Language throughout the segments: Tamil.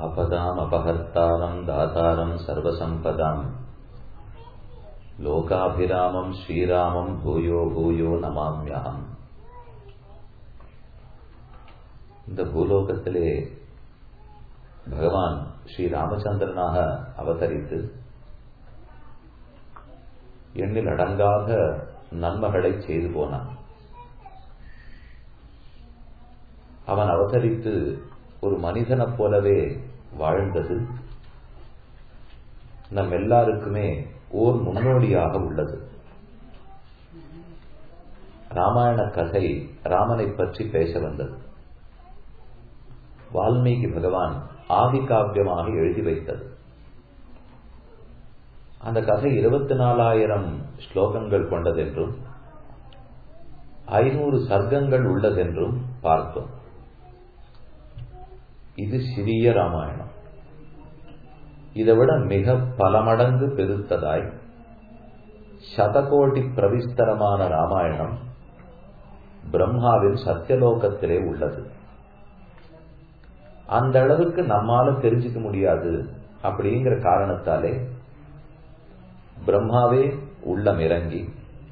आपदाम् अपहर्तारम् दातारम् सर्वसम्पदाम् लोकाभिरामम् श्रीरामम् भूयो भूयो நமாம்யகம் இந்த பூலோகத்திலே பகவான் ஸ்ரீ ராமச்சந்திரனாக அவதரித்து எண்ணில் அடங்காத நன்மைகளை செய்து போனான் அவன் அவதரித்து ஒரு மனிதனைப் போலவே வாழ்ந்தது நம் எல்லாருக்குமே ஓர் முன்னோடியாக உள்ளது ராமாயண கதை ராமனை பற்றி பேச வந்தது வால்மீகி பகவான் ஆதி காவியமாக எழுதி வைத்தது அந்த கதை இருபத்தி நாலாயிரம் ஸ்லோகங்கள் கொண்டதென்றும் ஐநூறு சர்க்கங்கள் உள்ளதென்றும் பார்த்தோம் இது சிறிய ராமாயணம் இதை விட மிக பல மடங்கு பெருத்ததாய் சதகோடி பிரவிஸ்தரமான ராமாயணம் பிரம்மாவின் சத்தியலோகத்திலே உள்ளது அந்த அளவுக்கு நம்மால தெரிஞ்சுக்க முடியாது அப்படிங்கிற காரணத்தாலே பிரம்மாவே உள்ளம் இறங்கி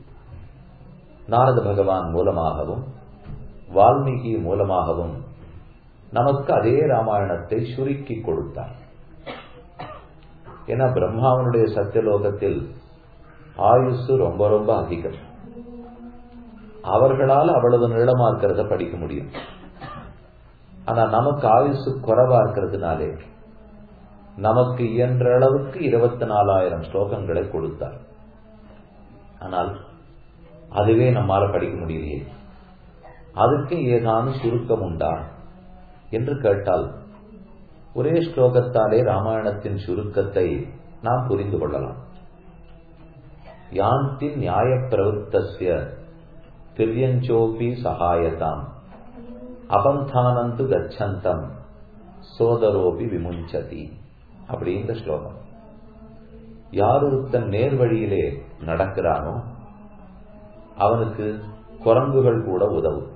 நாரத பகவான் மூலமாகவும் வால்மீகி மூலமாகவும் நமக்கு அதே ராமாயணத்தை சுருக்கி கொடுத்தார் ஏன்னா பிரம்மாவனுடைய சத்தியலோகத்தில் ஆயுசு ரொம்ப ரொம்ப அதிகம் அவர்களால் அவ்வளவு நீளமா இருக்கிறத படிக்க முடியும் ஆனா நமக்கு ஆயுசு குறைவா இருக்கிறதுனாலே நமக்கு இயன்ற அளவுக்கு இருபத்தி நாலாயிரம் ஸ்லோகங்களை கொடுத்தார் ஆனால் அதுவே நம்மால படிக்க முடியலையே அதுக்கு ஏதானும் சுருக்கம் உண்டா என்று கேட்டால் ஒரே ஸ்லோகத்தாலே ராமாயணத்தின் சுருக்கத்தை நாம் புரிந்து கொள்ளலாம் யாந்தி நியாய பிரவருத்தசிய திரியஞ்சோபி சகாயதாம் அபந்தானந்து கச்சந்தம் சோதரோபி விமுஞ்சதி அப்படிங்கிற ஸ்லோகம் யார் ஒருத்தன் நேர் வழியிலே நடக்கிறானோ அவனுக்கு குரங்குகள் கூட உதவும்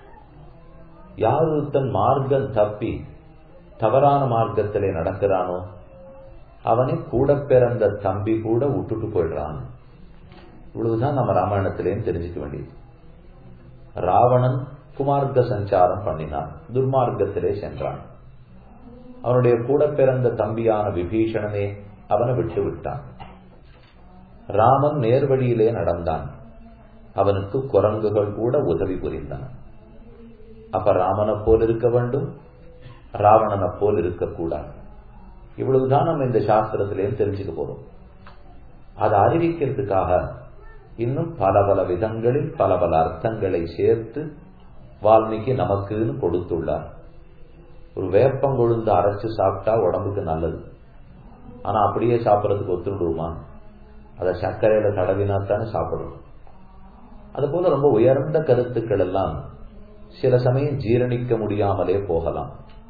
யார் ஒருத்தன் மார்க்கம் தப்பி தவறான மார்க்கத்திலே நடக்கிறானோ அவனை கூட பிறந்த தம்பி கூட விட்டுட்டு போயிடுறான் இவ்வளவுதான் நம்ம ராமாயணத்திலேயும் தெரிஞ்சுக்க வேண்டியது ராவணன் குமார்க்க சஞ்சாரம் பண்ணினான் துர்மார்க்கத்திலே சென்றான் அவனுடைய கூட பிறந்த தம்பியான விபீஷணனே அவனை விட்டு விட்டான் ராமன் நேர்வழியிலே நடந்தான் அவனுக்கு குரங்குகள் கூட உதவி புரிந்தன அப்ப ராமனை போல் இருக்க வேண்டும் ராவணனை போல் இருக்கக்கூடாது இவ்வளவுதான் நம்ம இந்த சாஸ்திரத்திலேயும் தெரிஞ்சுக்க போறோம் அதை அறிவிக்கிறதுக்காக இன்னும் பல பல விதங்களில் பல பல அர்த்தங்களை சேர்த்து வால்மீகி நமக்குன்னு கொடுத்துள்ளார் ஒரு வேப்பங்கொழுந்து அரைச்சு சாப்பிட்டா உடம்புக்கு நல்லது ஆனா அப்படியே சாப்பிட்றதுக்கு ஒத்துடுவோமா அதை சர்க்கரையில தடவினா தானே சாப்பிடணும் அது போல ரொம்ப உயர்ந்த கருத்துக்கள் எல்லாம் சில சமயம் ஜீரணிக்க முடியாமலே போகலாம்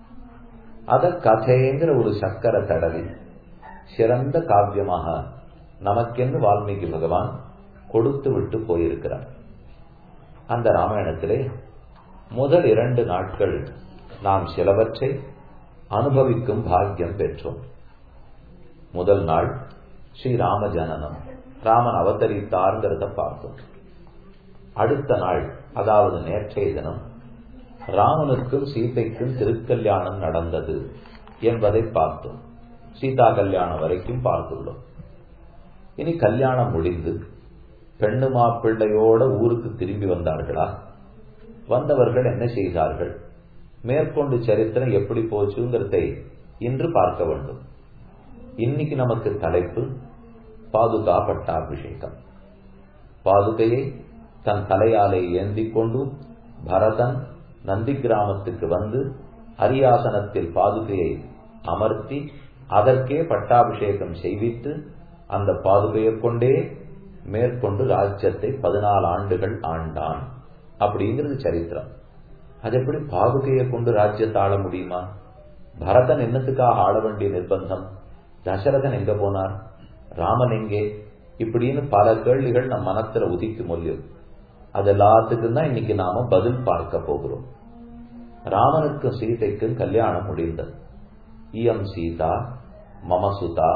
அத கதைங்கிற ஒரு சக்கர தடவி சிறந்த காவியமாக நமக்கென்று வால்மீகி பகவான் கொடுத்து விட்டு போயிருக்கிறார் அந்த ராமாயணத்திலே முதல் இரண்டு நாட்கள் நாம் சிலவற்றை அனுபவிக்கும் பாக்கியம் பெற்றோம் முதல் நாள் ஸ்ரீ ராம ஜனனம் ராமன் அவதரித்தார்ங்கிறத பார்த்தோம் அடுத்த நாள் அதாவது நேற்றைய தினம் ராமனுக்கும் சீதைக்கும் திருக்கல்யாணம் நடந்தது என்பதை பார்த்தோம் சீதா கல்யாணம் வரைக்கும் பார்த்துள்ளோம் இனி கல்யாணம் முடிந்து பெண்ணு மாப்பிள்ளையோட ஊருக்கு திரும்பி வந்தார்களா வந்தவர்கள் என்ன செய்தார்கள் மேற்கொண்டு சரித்திரம் எப்படி போச்சுங்கிறதை இன்று பார்க்க வேண்டும் இன்னைக்கு நமக்கு தலைப்பு பாதுகா பட்டாபிஷேகம் பாதுகையை தன் தலையாலை ஏந்தி கொண்டு பரதன் நந்தி கிராமத்துக்கு வந்து அரியாசனத்தில் பாதுகையை அமர்த்தி அதற்கே பட்டாபிஷேகம் செய்வித்து அந்த பாதுகையை கொண்டே மேற்கொண்டு ராஜ்யத்தை பதினாலு ஆண்டுகள் ஆண்டான் அப்படிங்கிறது சரித்திரம் அது எப்படி பாதுகையை கொண்டு ராஜ்யத்தை ஆள முடியுமா பரதன் என்னத்துக்காக ஆள வேண்டிய நிர்பந்தம் தசரதன் எங்க போனார் ராமன் எங்கே இப்படின்னு பல கேள்விகள் நம் மனத்துல உதிக்கும் மொழியும் அது எல்லாத்துக்கும் தான் இன்னைக்கு நாம பதில் பார்க்க போகிறோம் ராமனுக்கும் சீதைக்கும் கல்யாணம் முடிந்தது இயம் சீதா மம சுதா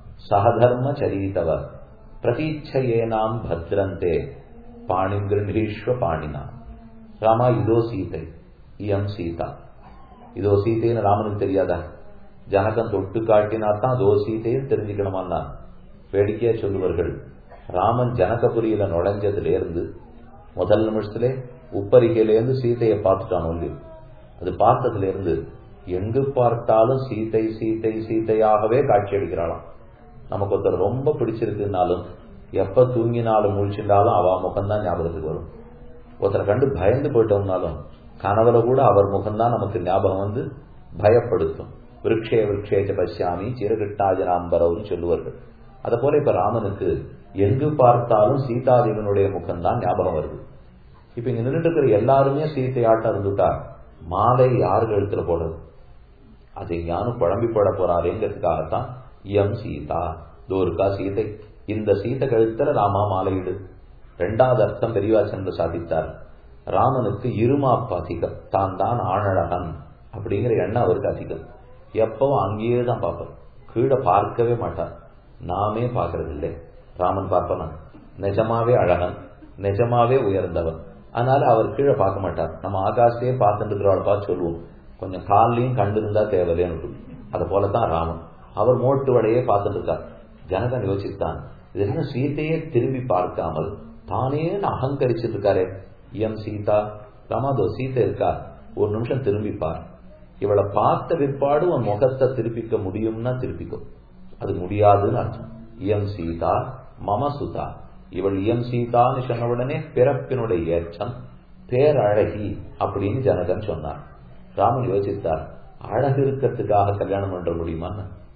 சகதர்ம சரிதவ பிரதீட்சையேனாம் பத்ரந்தே பாணிம் கிருஹீஸ்வ பாணினா ராமா இதோ சீதை இயம் சீதா இதோ சீதைன்னு ராமனுக்கு தெரியாதா ஜனகன் தொட்டு காட்டினா தான் அதோ சீதைன்னு தெரிஞ்சுக்கணுமான்னா வேடிக்கையா சொல்லுவார்கள் ராமன் ஜனகபுரியில நுழைஞ்சதுல இருந்து முதல் நிமிஷத்துல உப்பரிக்கையிலேருந்து சீதையை பார்த்துட்டான் ஒல்லி அது பார்த்ததுல இருந்து எங்கு பார்த்தாலும் சீதை சீதை சீதையாகவே காட்சி அளிக்கிறாளாம் நமக்கு ஒருத்தர் ரொம்ப பிடிச்சிருக்குனாலும் எப்ப தூங்கினாலும் முழிச்சுட்டாலும் அவ முகம்தான் ஞாபகத்துக்கு வரும் ஒருத்தரை கண்டு பயந்து போயிட்டோம்னாலும் கனவுல கூட அவர் முகம்தான் நமக்கு ஞாபகம் வந்து பயப்படுத்தும் விரக்ஷே விரக்ஷேச்ச பசியாமி சிறகிட்டாஜனாம்பரவுன்னு சொல்லுவார்கள் அதை போல இப்ப ராமனுக்கு எங்கு பார்த்தாலும் சீதாதேவனுடைய முகம்தான் ஞாபகம் வருது இப்ப இங்க நின்றுட்டு இருக்கிற எல்லாருமே சீத்தையாட்டம் இருந்துட்டா மாலை யாரு கழுத்துல போடுறது அது யாரும் குழம்பி போட போறாருங்கிறதுக்காகத்தான் எம் சீதா தோருக்கா சீதை இந்த சீதை கழுத்துல ராமா மாலையிடு ரெண்டாவது அர்த்தம் பெரியவா சென்று சாதித்தார் ராமனுக்கு இருமாப்பு அதிகம் தான் தான் ஆணழகன் அப்படிங்கிற எண்ணம் அவருக்கு அதிகம் எப்பவும் அங்கேயே தான் பார்ப்பார் கீழே பார்க்கவே மாட்டார் நாமே பார்க்கறது இல்லை ராமன் பார்ப்பனா நிஜமாவே அழகன் நிஜமாவே உயர்ந்தவன் அதனால அவர் கீழே பார்க்க மாட்டார் நம்ம ஆகாசத்தையே பார்த்துட்டு இருக்கிறவளை பார்த்து சொல்லுவோம் கொஞ்சம் காலையும் கண்டு இருந்தா தேவையில்லைன்னு அதை போலதான் ராமன் அவர் மோட்டு வடையே பார்த்துட்டு இருக்கார் ஜனகன் யோசித்தான் இது என்ன சீத்தையே திரும்பி பார்க்காமல் தானே அகங்கரிச்சிட்டு இருக்காரே எம் சீதா ராமாதோ சீத்தை இருக்கா ஒரு நிமிஷம் திரும்பிப்பார் இவளை பார்த்த விற்பாடு உன் முகத்தை திருப்பிக்க முடியும்னா திருப்பிக்கும் அது முடியாதுன்னு அர்த்தம் இயம் சீதா மம சுதா இவள் இயம் சீதான்னு சொன்ன உடனே பிறப்பினுடைய ஏற்றம் பேரழகி அப்படின்னு ஜனகன் சொன்னார் ராமன் யோசித்தார் அழகு இருக்கிறதுக்காக கல்யாணம் பண்ற முடியுமா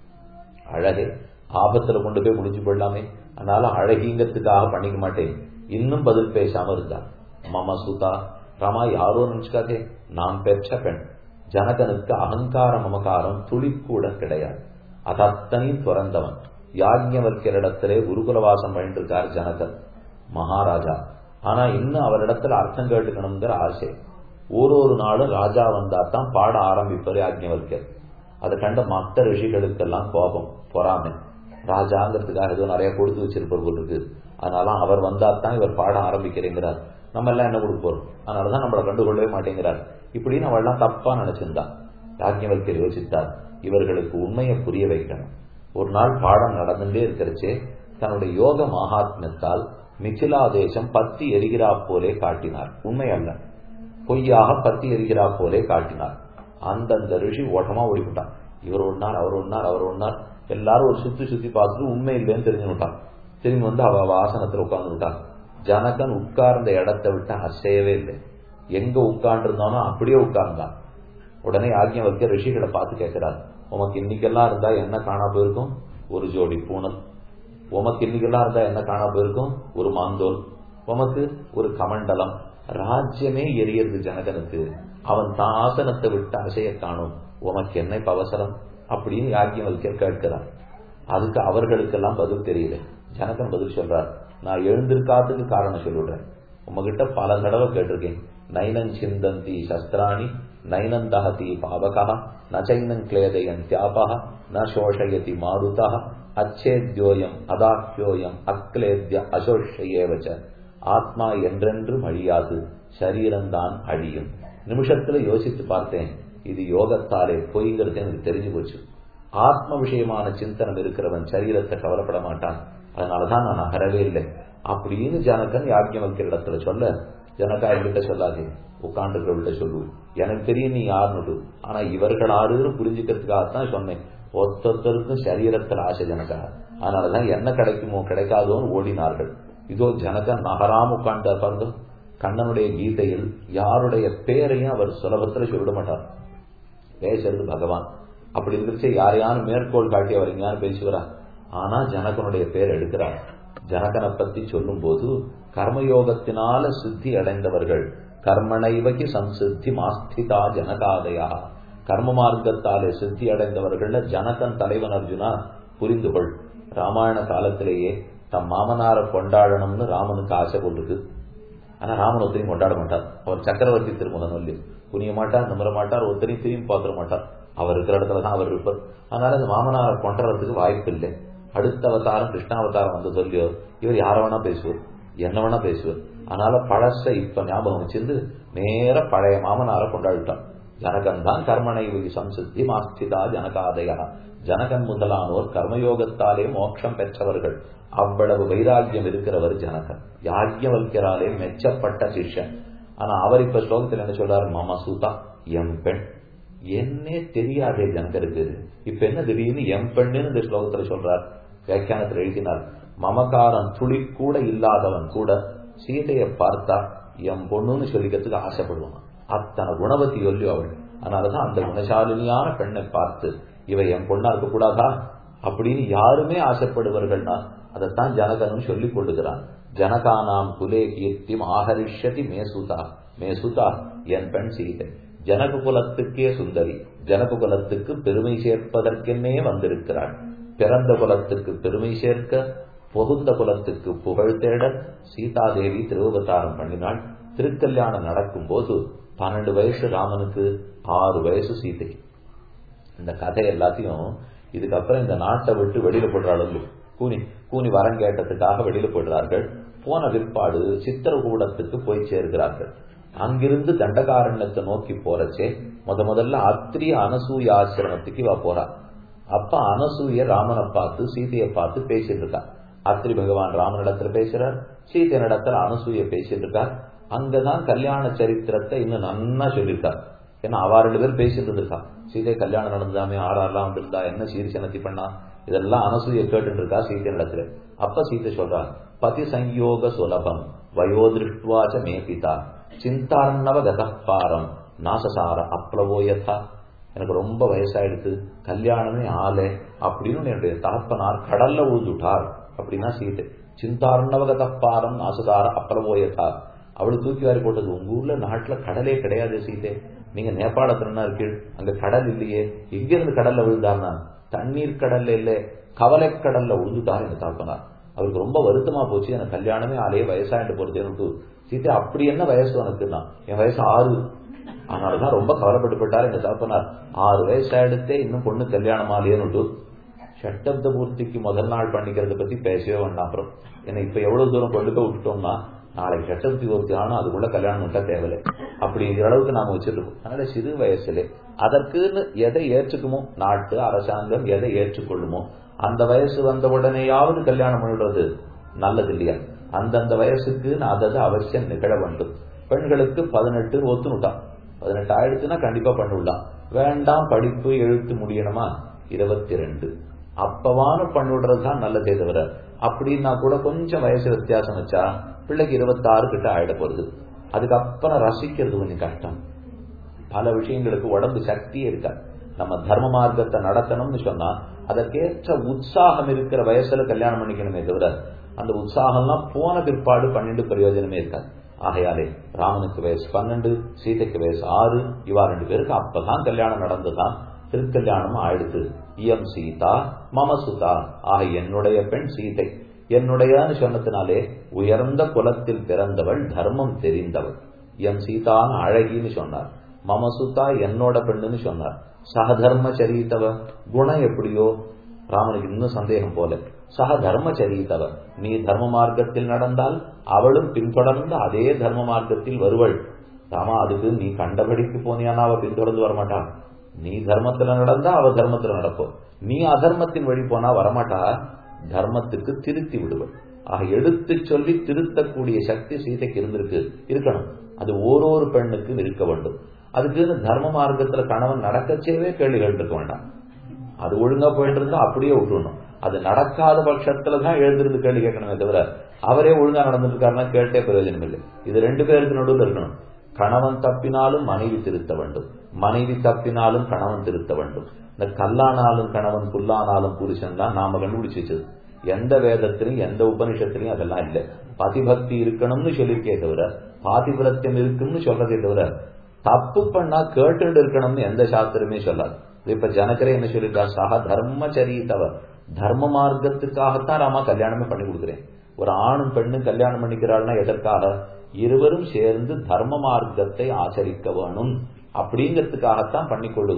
அழகே ஆபத்துல கொண்டு போய் முடிச்சு போடலாமே அதனால அழகிங்கிறதுக்காக பண்ணிக்க மாட்டேன் இன்னும் பதில் பேசாம இருந்தார் மம சுதா ராமா யாரோ நினைச்சுக்காதே நான் பெற்ற பெண் ஜனகனுக்கு அகங்கார மமகாரம் துளி கூட கிடையாது அது அத்தனையும் துறந்தவன் யாஜ்யவர்க்கரிடத்திலே குருகுலவாசம் பண்ணிருக்கார் ஜனகன் மகாராஜா ஆனா இன்னும் அவரிடத்துல அர்த்தம் கேட்டுக்கணுங்கிற ஆசை ஒரு ஒரு நாளும் ராஜா வந்தா தான் பாட ஆரம்பிப்பார் யாஜ்யவர்க்கர் அதை கண்ட மற்ற ரிஷிகளுக்கெல்லாம் கோபம் பொறாமை ராஜாங்கிறதுக்காக ஏதோ நிறைய கொடுத்து வச்சிருப்பார் போல் இருக்கு அதனால அவர் வந்தா தான் இவர் பாட ஆரம்பிக்கிறேங்கிறார் நம்ம எல்லாம் என்ன கொடுக்க போறோம் அதனாலதான் நம்மளை கண்டுகொள்ளவே மாட்டேங்கிறார் இப்படின்னு அவள்லாம் தப்பா நினைச்சிருந்தா யாஜ்யவர்க்கர் யோசித்தார் இவர்களுக்கு உண்மையை புரிய வைக்கணும் ஒரு நாள் பாடம் நடந்துட்டே இருக்கிறச்சே தன்னுடைய யோக மகாத்மியத்தால் மிथिला தேசம் பத்தி எரிகிறா போலே காட்டினார் உண்மை அல்ல பொய்யாக பத்தி எரிகிறா போலே காட்டினார் அந்தந்த ரிஷி ஓட்டமா ஓடிவிட்டான் இவர் ஒன்னார் அவர் ஒன்னார் அவர் ஒன்னார் எல்லாரும் ஒரு சுத்தி சுத்தி பார்த்துட்டு உண்மை இல்லைன்னு தெரிஞ்சு விட்டான் திரும்பி வந்து அவ ஆசனத்துல உட்கார்ந்து விட்டான் ஜனகன் உட்கார்ந்த இடத்தை விட்டு அசையவே இல்லை எங்க உட்கார்ந்து இருந்தானோ அப்படியே உட்கார்ந்தான் உடனே ஆகியம் வைக்க ரிஷிகளை பார்த்து கேட்கிறார் உமக்கு இன்னைக்கெல்லாம் இருந்தா என்ன காணா போயிருக்கும் ஒரு ஜோடி பூனல் உமக்கு இன்னைக்கெல்லாம் இருந்தா என்ன காணா போயிருக்கும் ஒரு மாந்தோல் உமக்கு ஒரு கமண்டலம் ராஜ்யமே எரியறது ஜனகனுக்கு அவன் தான் ஆசனத்தை விட்டு அசைய காணும் உமக்கு என்ன அவசரம் அப்படின்னு யாக்கியம் கேட்கிறார் அதுக்கு அவர்களுக்கெல்லாம் பதில் தெரியல ஜனகன் பதில் சொல்றார் நான் எழுந்திருக்காததுக்கு காரணம் சொல்லிடுறேன் உங்ககிட்ட பல தடவை கேட்டிருக்கேன் நைனன் சிந்தந்தி சஸ்திராணி நைனந்தகதி பாவகா நச்சைனன் கிளேதயன் தியாபா ந சோஷயதி மாருதா அச்சேத்யோயம் அதாக்கியோயம் அக்லேத்ய அசோஷயேவச்ச ஆத்மா என்றென்றும் அழியாது சரீரம்தான் அழியும் நிமிஷத்துல யோசித்து பார்த்தேன் இது யோகத்தாலே பொய்ங்கிறது எனக்கு தெரிஞ்சு போச்சு ஆத்ம விஷயமான சிந்தனம் இருக்கிறவன் சரீரத்தை கவலைப்பட மாட்டான் அதனாலதான் நான் அகரவே இல்லை அப்படின்னு ஜனகன் யாக்கியம் வைக்கிற இடத்துல சொல்ல ஜனகா என்கிட்ட சொல்லாதே உட்காந்துக்கிறவள்கிட்ட சொல்லு எனக்கு தெரியும் நீ யாருன்னு ஆனா இவர்கள் ஆறுன்னு புரிஞ்சுக்கிறதுக்காகத்தான் சொன்னேன் ஒத்தொத்தருக்கும் சரீரத்தில் ஆசை ஜனகா அதனாலதான் என்ன கிடைக்குமோ கிடைக்காதோன்னு ஓடினார்கள் இதோ ஜனகன் நகராம உட்காந்து பாருங்க கண்ணனுடைய கீதையில் யாருடைய பேரையும் அவர் சுலபத்துல சொல்லிட மாட்டார் பேசுறது பகவான் அப்படி இருந்துச்சு யாரையானு மேற்கோள் காட்டி அவர் எங்கேயாரும் பேசுகிறார் ஆனா ஜனகனுடைய பேர் எடுக்கிறார் ஜனகனை பத்தி சொல்லும் போது கர்மயோகத்தினால சித்தி அடைந்தவர்கள் கர்மனைவகி சம்சித்தி மாஸ்திதா ஜனகாதயா கர்ம மார்க்கத்தாலே சித்தி அடைந்தவர்கள ஜனகன் தலைவன் அர்ஜுனா புரிந்து கொள் ராமாயண காலத்திலேயே தம் மாமனாரை கொண்டாடணும்னு ராமனுக்கு ஆசை கொண்டிருக்கு ஆனா ராமன் ஒருத்தரையும் கொண்டாட மாட்டார் அவர் சக்கரவர்த்தி திருமகன் சொல்லி புனிய மாட்டார் நம்பர மாட்டார் ஒருத்தரையும் திரும்பி பார்த்துட மாட்டார் அவர் இருக்கிற இடத்துல தான் அவர் இருப்பார் அதனால அந்த மாமனாரை கொண்டுறதுக்கு வாய்ப்பு இல்லை அடுத்த அவதாரம் கிருஷ்ணாவதாரம் வந்து சொல்லியோ இவர் யார வேணா பேசுவார் என்ன வேணா பேசுவார் அதனால பழச இப்ப ஞாபகம் வச்சிருந்து நேர பழைய மாமனாரை கொண்டாடிட்டான் ஜனகன் தான் கர்மனை சம்சித்தி மாஸ்திதா ஜனகாதயா ஜனகன் முதலானோர் கர்மயோகத்தாலே மோட்சம் பெற்றவர்கள் அவ்வளவு வைராக்கியம் இருக்கிறவர் ஜனகன் யாஜ்யவல்கிறாலே மெச்சப்பட்ட சிஷ்யன் ஆனா அவர் இப்ப ஸ்லோகத்தில் என்ன சொல்றாரு மாமா சூதா எம் பெண் என்னே தெரியாதே ஜனகருக்கு இப்ப என்ன திடீர்னு எம் பெண்ணுன்னு இந்த ஸ்லோகத்துல சொல்றார் வியாக்கியானத்தில் எழுதினார் மமகாரம் துளி கூட இல்லாதவன் கூட சீதையை பார்த்தா என் பொண்ணுன்னு சொல்லிக்கிறதுக்கு ஆசைப்படுவான் அத்தனை குணவதி சொல்லி அவள் அதனாலதான் அந்த குணசாலினியான பெண்ணை பார்த்து இவ என் பொண்ணா இருக்க கூடாதா அப்படின்னு யாருமே ஆசைப்படுவார்கள்னா அதைத்தான் ஜனகனும் சொல்லிக் கொள்ளுகிறான் ஜனகானாம் குலே கீர்த்தி ஆகரிஷதி மேசுதா மேசுதா என் பெண் சீதை ஜனக குலத்துக்கே சுந்தரி ஜனக குலத்துக்கு பெருமை சேர்ப்பதற்கென்னே வந்திருக்கிறாள் பிறந்த குலத்துக்கு பெருமை சேர்க்க புகுந்த குலத்துக்கு புகழ் தேட சீதாதேவி திருவவதாரம் பண்ணினாள் திருக்கல்யாணம் நடக்கும் போது பன்னெண்டு வயசு ராமனுக்கு ஆறு வயசு சீதை இந்த கதை எல்லாத்தையும் இதுக்கப்புறம் இந்த நாட்டை விட்டு வெளியில போடுறாள் கூனி கூனி வரம் கேட்டதுக்காக வெளியில போடுறார்கள் போன விற்பாடு சித்திரகூடத்துக்கு போய் சேர்கிறார்கள் அங்கிருந்து தண்டகாரண்யத்தை நோக்கி போறச்சே முத முதல்ல அத்திரிய அனசூய ஆசிரமத்துக்கு இவ போறா அப்ப அனசூய ராமனை பார்த்து சீதையை பார்த்து பேசிட்டு இருக்கா அத்திரி பகவான் ராமனிடத்துல பேசுறார் சீதையனிடத்துல அனசூய பேசிட்டு இருக்கார் அங்கதான் கல்யாண சரித்திரத்தை இன்னும் நன்னா சொல்லியிருக்கார் ஏன்னா அவ ரெண்டு பேரும் பேசிட்டு இருந்திருக்கா சீதை கல்யாணம் நடந்தாமே ஆறாறுலாம் வந்திருந்தா என்ன சீர்சனத்தி பண்ணா இதெல்லாம் அனசூய கேட்டு இருக்கா சீதை நடத்துல அப்ப சீதை சொல்றா பதி சங்கயோக சுலபம் வயோதிருஷ்டுவாச்ச மே பிதா சிந்தார்ணவ கதப்பாரம் நாசசார அப்ளவோயதா எனக்கு ரொம்ப வயசாயிடுத்து கல்யாணமே ஆலை அப்படின்னு என்னுடைய தகப்பனார் கடல்ல உழுதுட்டார் அப்படின்னா சீதை சிந்தார்ணவகத பாரம் நாசசார அப்ளவோயதா அவளு தூக்கி வாரி போட்டது உங்க ஊர்ல நாட்டுல கடலே கிடையாது சீதை நீங்க நேபாளத்துல இருக்கீள் அங்க கடல் இல்லையே எங்க இருந்து கடல்ல விழுந்தார்னா தண்ணீர் கடல்ல இல்ல கவலை கடல்ல உழுதுட்டார் எங்க தாப்பனார் அவருக்கு ரொம்ப வருத்தமா போச்சு எனக்கு கல்யாணமே ஆலையே வயசாயிட்டு போறது சீதை அப்படி என்ன வயசு உனக்குன்னா என் வயசு ஆறு அதனாலதான் ரொம்ப கவலைப்பட்டு போயிட்டார் எங்க தாப்பனார் ஆறு வயசாயிடுத்தே இன்னும் பொண்ணு கல்யாணம் ஆலையேன்னு சட்டப்த பூர்த்திக்கு முதல் நாள் பண்ணிக்கிறத பத்தி பேசவே வேண்டாம் அப்புறம் ஏன்னா இப்ப எவ்வளவு தூரம் கொண்டு போய் விட்டுட்டோம்னா நாளைக்கு சட்டப்தி பூர்த்தி ஆனா அதுக்குள்ள கல்யாணம் பண்ணா தேவையில்லை அப்படிங்கிற அளவுக்கு நாம வச்சிருக்கோம் அதனால சிறு வயசுல அதற்குன்னு எதை ஏற்றுக்குமோ நாட்டு அரசாங்கம் எதை ஏற்றுக்கொள்ளுமோ அந்த வயசு வந்த உடனேயாவது கல்யாணம் பண்ணிடுறது நல்லது இல்லையா அந்தந்த வயசுக்கு அதது அவசியம் நிகழ வேண்டும் பெண்களுக்கு பதினெட்டு ஒத்துனுட்டான் பதினெட்டு ஆயிடுச்சுன்னா கண்டிப்பா பண்ணிவிடலாம் வேண்டாம் படிப்பு எழுத்து முடியணுமா இருபத்தி ரெண்டு அப்பவான பண்ணிவிடுறது தான் நல்லதே தவிர அப்படின்னா கூட கொஞ்சம் வயசு வித்தியாசம் வச்சா பிள்ளைக்கு இருபத்தாறு கிட்ட ஆயிட போகுது அதுக்கப்புறம் ரசிக்கிறது கொஞ்சம் கஷ்டம் பல விஷயங்களுக்கு உடம்பு சக்தியே இருக்கா நம்ம தர்ம மார்க்கத்தை நடத்தணும்னு சொன்னா அதற்கேற்ற உற்சாகம் இருக்கிற வயசுல கல்யாணம் பண்ணிக்கணுமே தவிர அந்த உற்சாகம்லாம் போன பிற்பாடு பன்னெண்டு பிரயோஜனமே இருக்காது ஆகையாலே ராமனுக்கு வயசு பன்னெண்டு சீதைக்கு வயசு ஆறு இவா ரெண்டு பேருக்கு அப்பதான் கல்யாணம் நடந்துதான் திருக்கல்யாணம் ஆயிடுத்து இயம் சீதா மம சுதா ஆக என்னுடைய பெண் சீதை என்னுடையன்னு சொன்னதுனாலே உயர்ந்த குலத்தில் பிறந்தவள் தர்மம் தெரிந்தவள் எம் சீதான்னு அழகின்னு சொன்னார் மமசுதா என்னோட பெண்ணுன்னு சொன்னார் சகதர்ம சரித்தவ குணம் எப்படியோ ராமனுக்கு இன்னும் சந்தேகம் போல சக தர்ம சரித்தவ நீ தர்ம மார்க்கத்தில் நடந்தால் அவளும் பின்தொடர்ந்து அதே தர்ம மார்க்கத்தில் வருவள் ராமா அதுக்கு நீ கண்டபடிக்கு போனியானா அவ பின்தொடர்ந்து வரமாட்டான் நீ தர்மத்துல நடந்தா அவ தர்மத்துல நடப்போம் நீ அதர்மத்தின் வழி போனா வரமாட்டா தர்மத்துக்கு திருத்தி விடுவள் ஆக எடுத்து சொல்லி திருத்தக்கூடிய சக்தி சீதைக்கு இருந்திருக்கு இருக்கணும் அது ஓரொரு பெண்ணுக்கும் இருக்க வேண்டும் அதுக்கு தர்ம மார்க்கத்துல கணவன் நடக்கச்சேவே கேள்விகள் இருக்க வேண்டாம் அது ஒழுங்கா போயிட்டு இருந்தா அப்படியே விட்டுணும் அது நடக்காத பட்சத்துலதான் எழுந்திருந்து கேள்வி கேட்கணுமே தவிர அவரே ஒழுங்கா நடந்துட்டு இருக்காருன்னா கேட்டே பிரயோஜனம் இல்லை இது ரெண்டு பேருக்கு நடுவில் இருக்கணும் கணவன் தப்பினாலும் மனைவி திருத்த வேண்டும் மனைவி தப்பினாலும் கணவன் திருத்த வேண்டும் இந்த கல்லானாலும் கணவன் புல்லானாலும் புருஷன் தான் நாம கண்டுபிடிச்சு வச்சது எந்த வேதத்திலையும் எந்த உபனிஷத்திலையும் அதெல்லாம் இல்லை பதிபக்தி இருக்கணும்னு சொல்லியிருக்கே தவிர பாதிபுரத்தியம் இருக்கும்னு சொல்றதே தவிர தப்பு பண்ணா கேட்டு இருக்கணும்னு எந்த சாஸ்திரமே சொல்லாது இப்ப ஜனகரே என்ன சொல்லியிருக்கார் சக தர்மச்சரீதவர் தர்ம மார்க்கத்துக்காகத்தான் ராமா கல்யாணமே பண்ணி கொடுக்குறேன் ஒரு ஆணும் பெண்ணும் கல்யாணம் பண்ணிக்கிறாள்னா எதற்காக இருவரும் சேர்ந்து தர்ம மார்க்கத்தை ஆச்சரிக்க வேணும் அப்படிங்கிறதுக்காகத்தான் பண்ணி கொள்ளுகிறோம்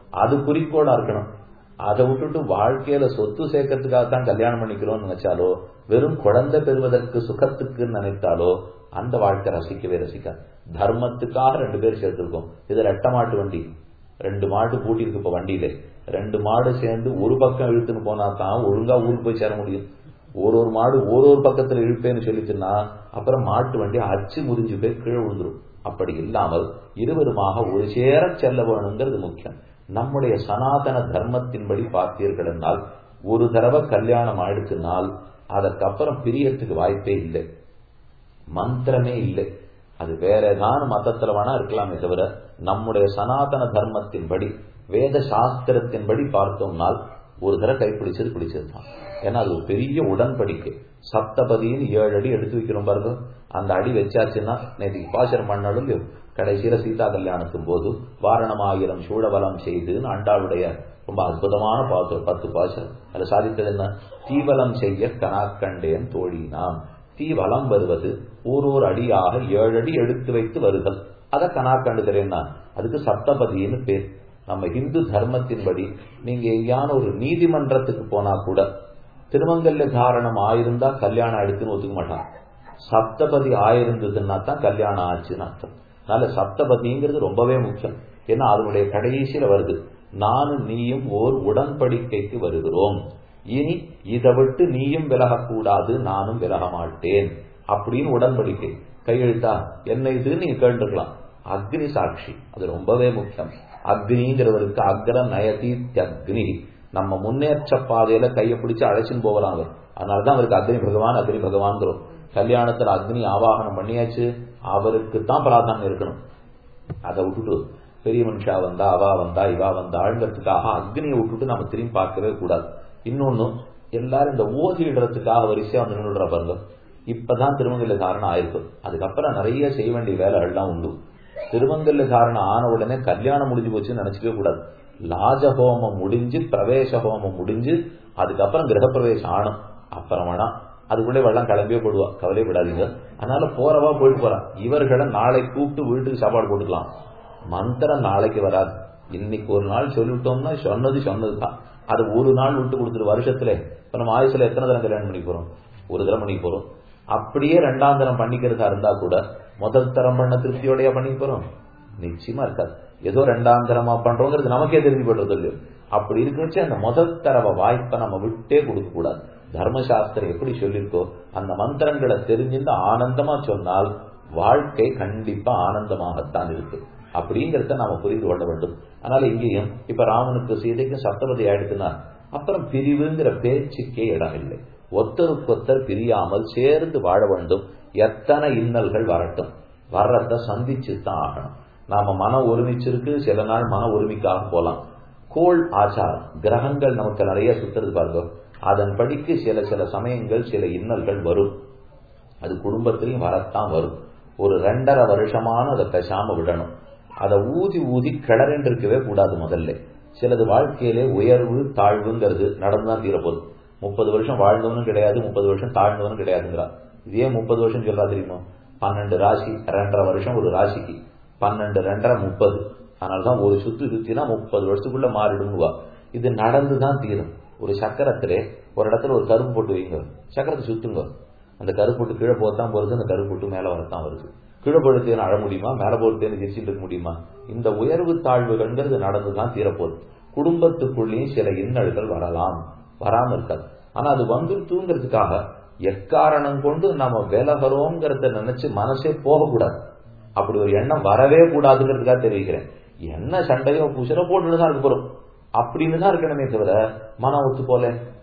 அது குறிக்கோளா இருக்கணும் அதை விட்டுட்டு வாழ்க்கையில சொத்து சேர்க்கறதுக்காக தான் கல்யாணம் பண்ணிக்கிறோம்னு நினைச்சாலோ வெறும் குழந்தை பெறுவதற்கு சுகத்துக்குன்னு நினைத்தாலோ அந்த வாழ்க்கை ரசிக்கவே ரசிக்காது தர்மத்துக்காக ரெண்டு பேர் சேர்த்திருக்கோம் இது ரெட்ட மாட்டு வண்டி ரெண்டு மாடு கூட்டியிருக்கு இப்ப வண்டியில ரெண்டு மாடு சேர்ந்து ஒரு பக்கம் இழுத்துன்னு போனா தான் ஒழுங்கா ஊருக்கு போய் சேர முடியும் ஒரு ஒரு மாடு ஒரு ஒரு பக்கத்துல இழுப்பேன்னு சொல்லிச்சுன்னா அப்புறம் மாட்டு வண்டி அச்சு முறிஞ்சு போய் கீழே விழுந்துரும் அப்படி இல்லாமல் இருவருமாக ஒரு சேர செல்ல வேணுங்கிறது முக்கியம் நம்முடைய சனாதன தர்மத்தின்படி பார்த்தீர்கள் என்றால் ஒரு தடவை கல்யாணம் ஆயிடுச்சுனால் அதற்கப்புறம் பிரியறதுக்கு வாய்ப்பே இல்லை மந்திரமே இல்லை அது வேற ஏதாவது மதத்துல வேணா இருக்கலாமே தவிர நம்முடைய சனாதன தர்மத்தின்படி வேத சாஸ்திரத்தின்படி பார்த்தோம்னால் ஒரு தடவை கைப்பிடிச்சது பிடிச்சதுதான் ஏன்னா அது ஒரு பெரிய உடன்படிக்கை சப்தபதின்னு ஏழு அடி எடுத்து வைக்கிறோம் பாருங்க அந்த அடி வச்சாச்சுன்னா நேற்று பாசரம் பண்ணாலும் கடைசியில சீதா கல்யாணத்தும் போது வாரணமாயிரம் சூழவலம் செய்துன்னு அண்டாளுடைய ரொம்ப அற்புதமான பாத்து பத்து பாசனம் அதுல சாதித்தது என்ன தீவலம் செய்ய கனாக்கண்டேன் தோழினாம் தீவலம் வருவது ஒரு ஒரு அடியாக ஏழு அடி எடுத்து வைத்து வருதல் அதை கனாக்கண்டுகிறேன் நான் அதுக்கு சப்தபதின்னு பேர் நம்ம இந்து தர்மத்தின்படி நீங்க எங்கேயான ஒரு நீதிமன்றத்துக்கு போனா கூட திருமங்கல்ய காரணம் ஆயிருந்தா கல்யாணம் எடுத்துன்னு ஒத்துக்க மாட்டான் சப்தபதி ஆயிருந்ததுன்னா தான் கல்யாணம் ஆச்சுன்னு அர்த்தம் அதனால சப்தபதிங்கிறது ரொம்பவே முக்கியம் ஏன்னா அதனுடைய கடைசியில வருது நானும் நீயும் ஓர் உடன்படிக்கைக்கு வருகிறோம் இனி இதை விட்டு நீயும் விலகக்கூடாது நானும் விலக மாட்டேன் அப்படின்னு உடன்படிக்கை கையெழுத்தா என்ன இது நீங்க கேட்டுருக்கலாம் அக்னி சாட்சி அது ரொம்பவே முக்கியம் அக்னிங்கிறவருக்கு அக்ர நயதி அக்னி நம்ம முன்னேற்ற பாதையில கையை பிடிச்சு அழைச்சின்னு போகலாம் அவர் அதனாலதான் அவருக்கு அக்னி பகவான் அக்னி பகவான்கிறோம் கல்யாணத்துல அக்னி ஆவாகனம் பண்ணியாச்சு அவருக்கு தான் பிரார்த்தனை இருக்கணும் அதை விட்டுட்டு பெரிய மனுஷா வந்தா அவா வந்தா இவா வந்தாங்கிறதுக்காக அக்னியை விட்டுட்டு நம்ம திரும்பி பார்க்கவே கூடாது இன்னொன்னு எல்லாரும் இந்த ஓதிடுறதுக்காக வரிசையா வந்து நின்றுடுற பாருங்க இப்பதான் திருமங்கல்ல காரணம் ஆயிருக்கு அதுக்கப்புறம் நிறைய செய்ய வேண்டிய வேலைகள்லாம் உண்டு திருமங்கல்ல காரணம் ஆன உடனே கல்யாணம் முடிஞ்சு போச்சுன்னு நினைச்சுக்கவே கூடாது லாஜஹோமம் முடிஞ்சு பிரவேச ஹோமம் முடிஞ்சு அதுக்கப்புறம் கிரகப்பிரவேசம் ஆனும் அப்புறம் வேணா அதுக்குள்ளே வெள்ளம் கிளம்பியே போடுவா கவலைப்படாதீங்க அதனால போறவா போயிட்டு போறான் இவர்களை நாளை கூப்பிட்டு வீட்டுக்கு சாப்பாடு போட்டுக்கலாம் மந்திரம் நாளைக்கு வராது இன்னைக்கு ஒரு நாள் சொல்லிவிட்டோம்னா சொன்னது சொன்னதுதான் அது ஒரு நாள் விட்டு கொடுத்துரு வருஷத்துல இப்ப நம்ம ஆயுசுல எத்தனை தரம் கல்யாணம் பண்ணி போறோம் ஒரு தரம் பண்ணி போறோம் அப்படியே ரெண்டாம் தரம் பண்ணிக்கிறதா இருந்தா கூட முதல் தரம் பண்ண திருப்தியோடய பண்ணி போறோம் நிச்சயமா இருக்காது ஏதோ ரெண்டாம் தரமா பண்றோங்கிறது நமக்கே தெரிஞ்சு போடுறது இல்லையோ அப்படி இருக்கிறச்சு அந்த முதல் தரவ வாய்ப்பை நம்ம விட்டே கொடுக்க கூடாது தர்மசாஸ்திரம் எப்படி சொல்லியிருக்கோ அந்த மந்திரங்களை தெரிஞ்சிருந்து ஆனந்தமா சொன்னால் வாழ்க்கை கண்டிப்பா ஆனந்தமாகத்தான் இருக்கு அப்படிங்கிறத நாம புரிந்து கொள்ள வேண்டும் அதனால இங்கேயும் இப்ப ராமனுக்கு சீதைக்கும் சப்தபதி ஆயிடுச்சுன்னா அப்புறம் பிரிவுங்கிற பேச்சுக்கே இடம் இல்லை ஒத்தருக்கொத்தர் பிரியாமல் சேர்ந்து வாழ வேண்டும் எத்தனை இன்னல்கள் வரட்டும் வர்றத சந்திச்சு தான் ஆகணும் நாம மன ஒருமிச்சிருக்கு சில நாள் மன ஒருமிக்காக போலாம் கோள் ஆச்சாரம் கிரகங்கள் நமக்கு நிறைய சுத்துறது பாருங்க அதன் படிக்கு சில சில சமயங்கள் சில இன்னல்கள் வரும் அது குடும்பத்திலையும் வரத்தான் வரும் ஒரு ரெண்டரை வருஷமான அதை பேசாம விடணும் அதை ஊதி ஊதி கிளறண்டு இருக்கவே கூடாது முதல்ல சிலது வாழ்க்கையிலே உயர்வு தாழ்வுங்கிறது நடந்துதான் தீரப்போகுது முப்பது வருஷம் வாழ்ந்தவனும் கிடையாது முப்பது வருஷம் தாழ்ந்தவனும் கிடையாதுங்கிறா இதே முப்பது வருஷம் சொல்றா தெரியுமா பன்னெண்டு ராசி ரெண்டரை வருஷம் ஒரு ராசிக்கு பன்னெண்டு ரெண்டரை முப்பது அதனாலதான் ஒரு சுத்து சுத்தினா முப்பது வருஷத்துக்குள்ள மாறிடுவா இது நடந்துதான் தீரும் ஒரு சக்கரத்திலே ஒரு இடத்துல ஒரு கருப்பு போட்டு வைங்க சக்கரத்தை சுத்துங்க அந்த கருப்பு போட்டு கீழே போத்தான் போறது அந்த கருப்பு போட்டு மேல வரத்தான் வருது கீழே போடுறதுன்னு அழ முடியுமா மேல போடுறதுன்னு ஜெயிச்சுட்டு இருக்க முடியுமா இந்த உயர்வு தாழ்வுகள்ங்கிறது நடந்துதான் தீரப்போகுது குடும்பத்துக்குள்ளேயும் சில இன்னல்கள் வரலாம் வராம இருக்காது ஆனா அது வந்துருத்துங்கிறதுக்காக எக்காரணம் கொண்டு நாம விலகிறோங்கிறத நினைச்சு மனசே போகக்கூடாது அப்படி ஒரு எண்ணம் வரவே கூடாதுங்கிறதுக்காக தெரிவிக்கிறேன் என்ன சண்டையோ பூசலோ போட்டுட்டு தான் இருக்க போறோம் அப்படின்னு தான் இருக்கணுமே தவிர மனம் ஒத்து போல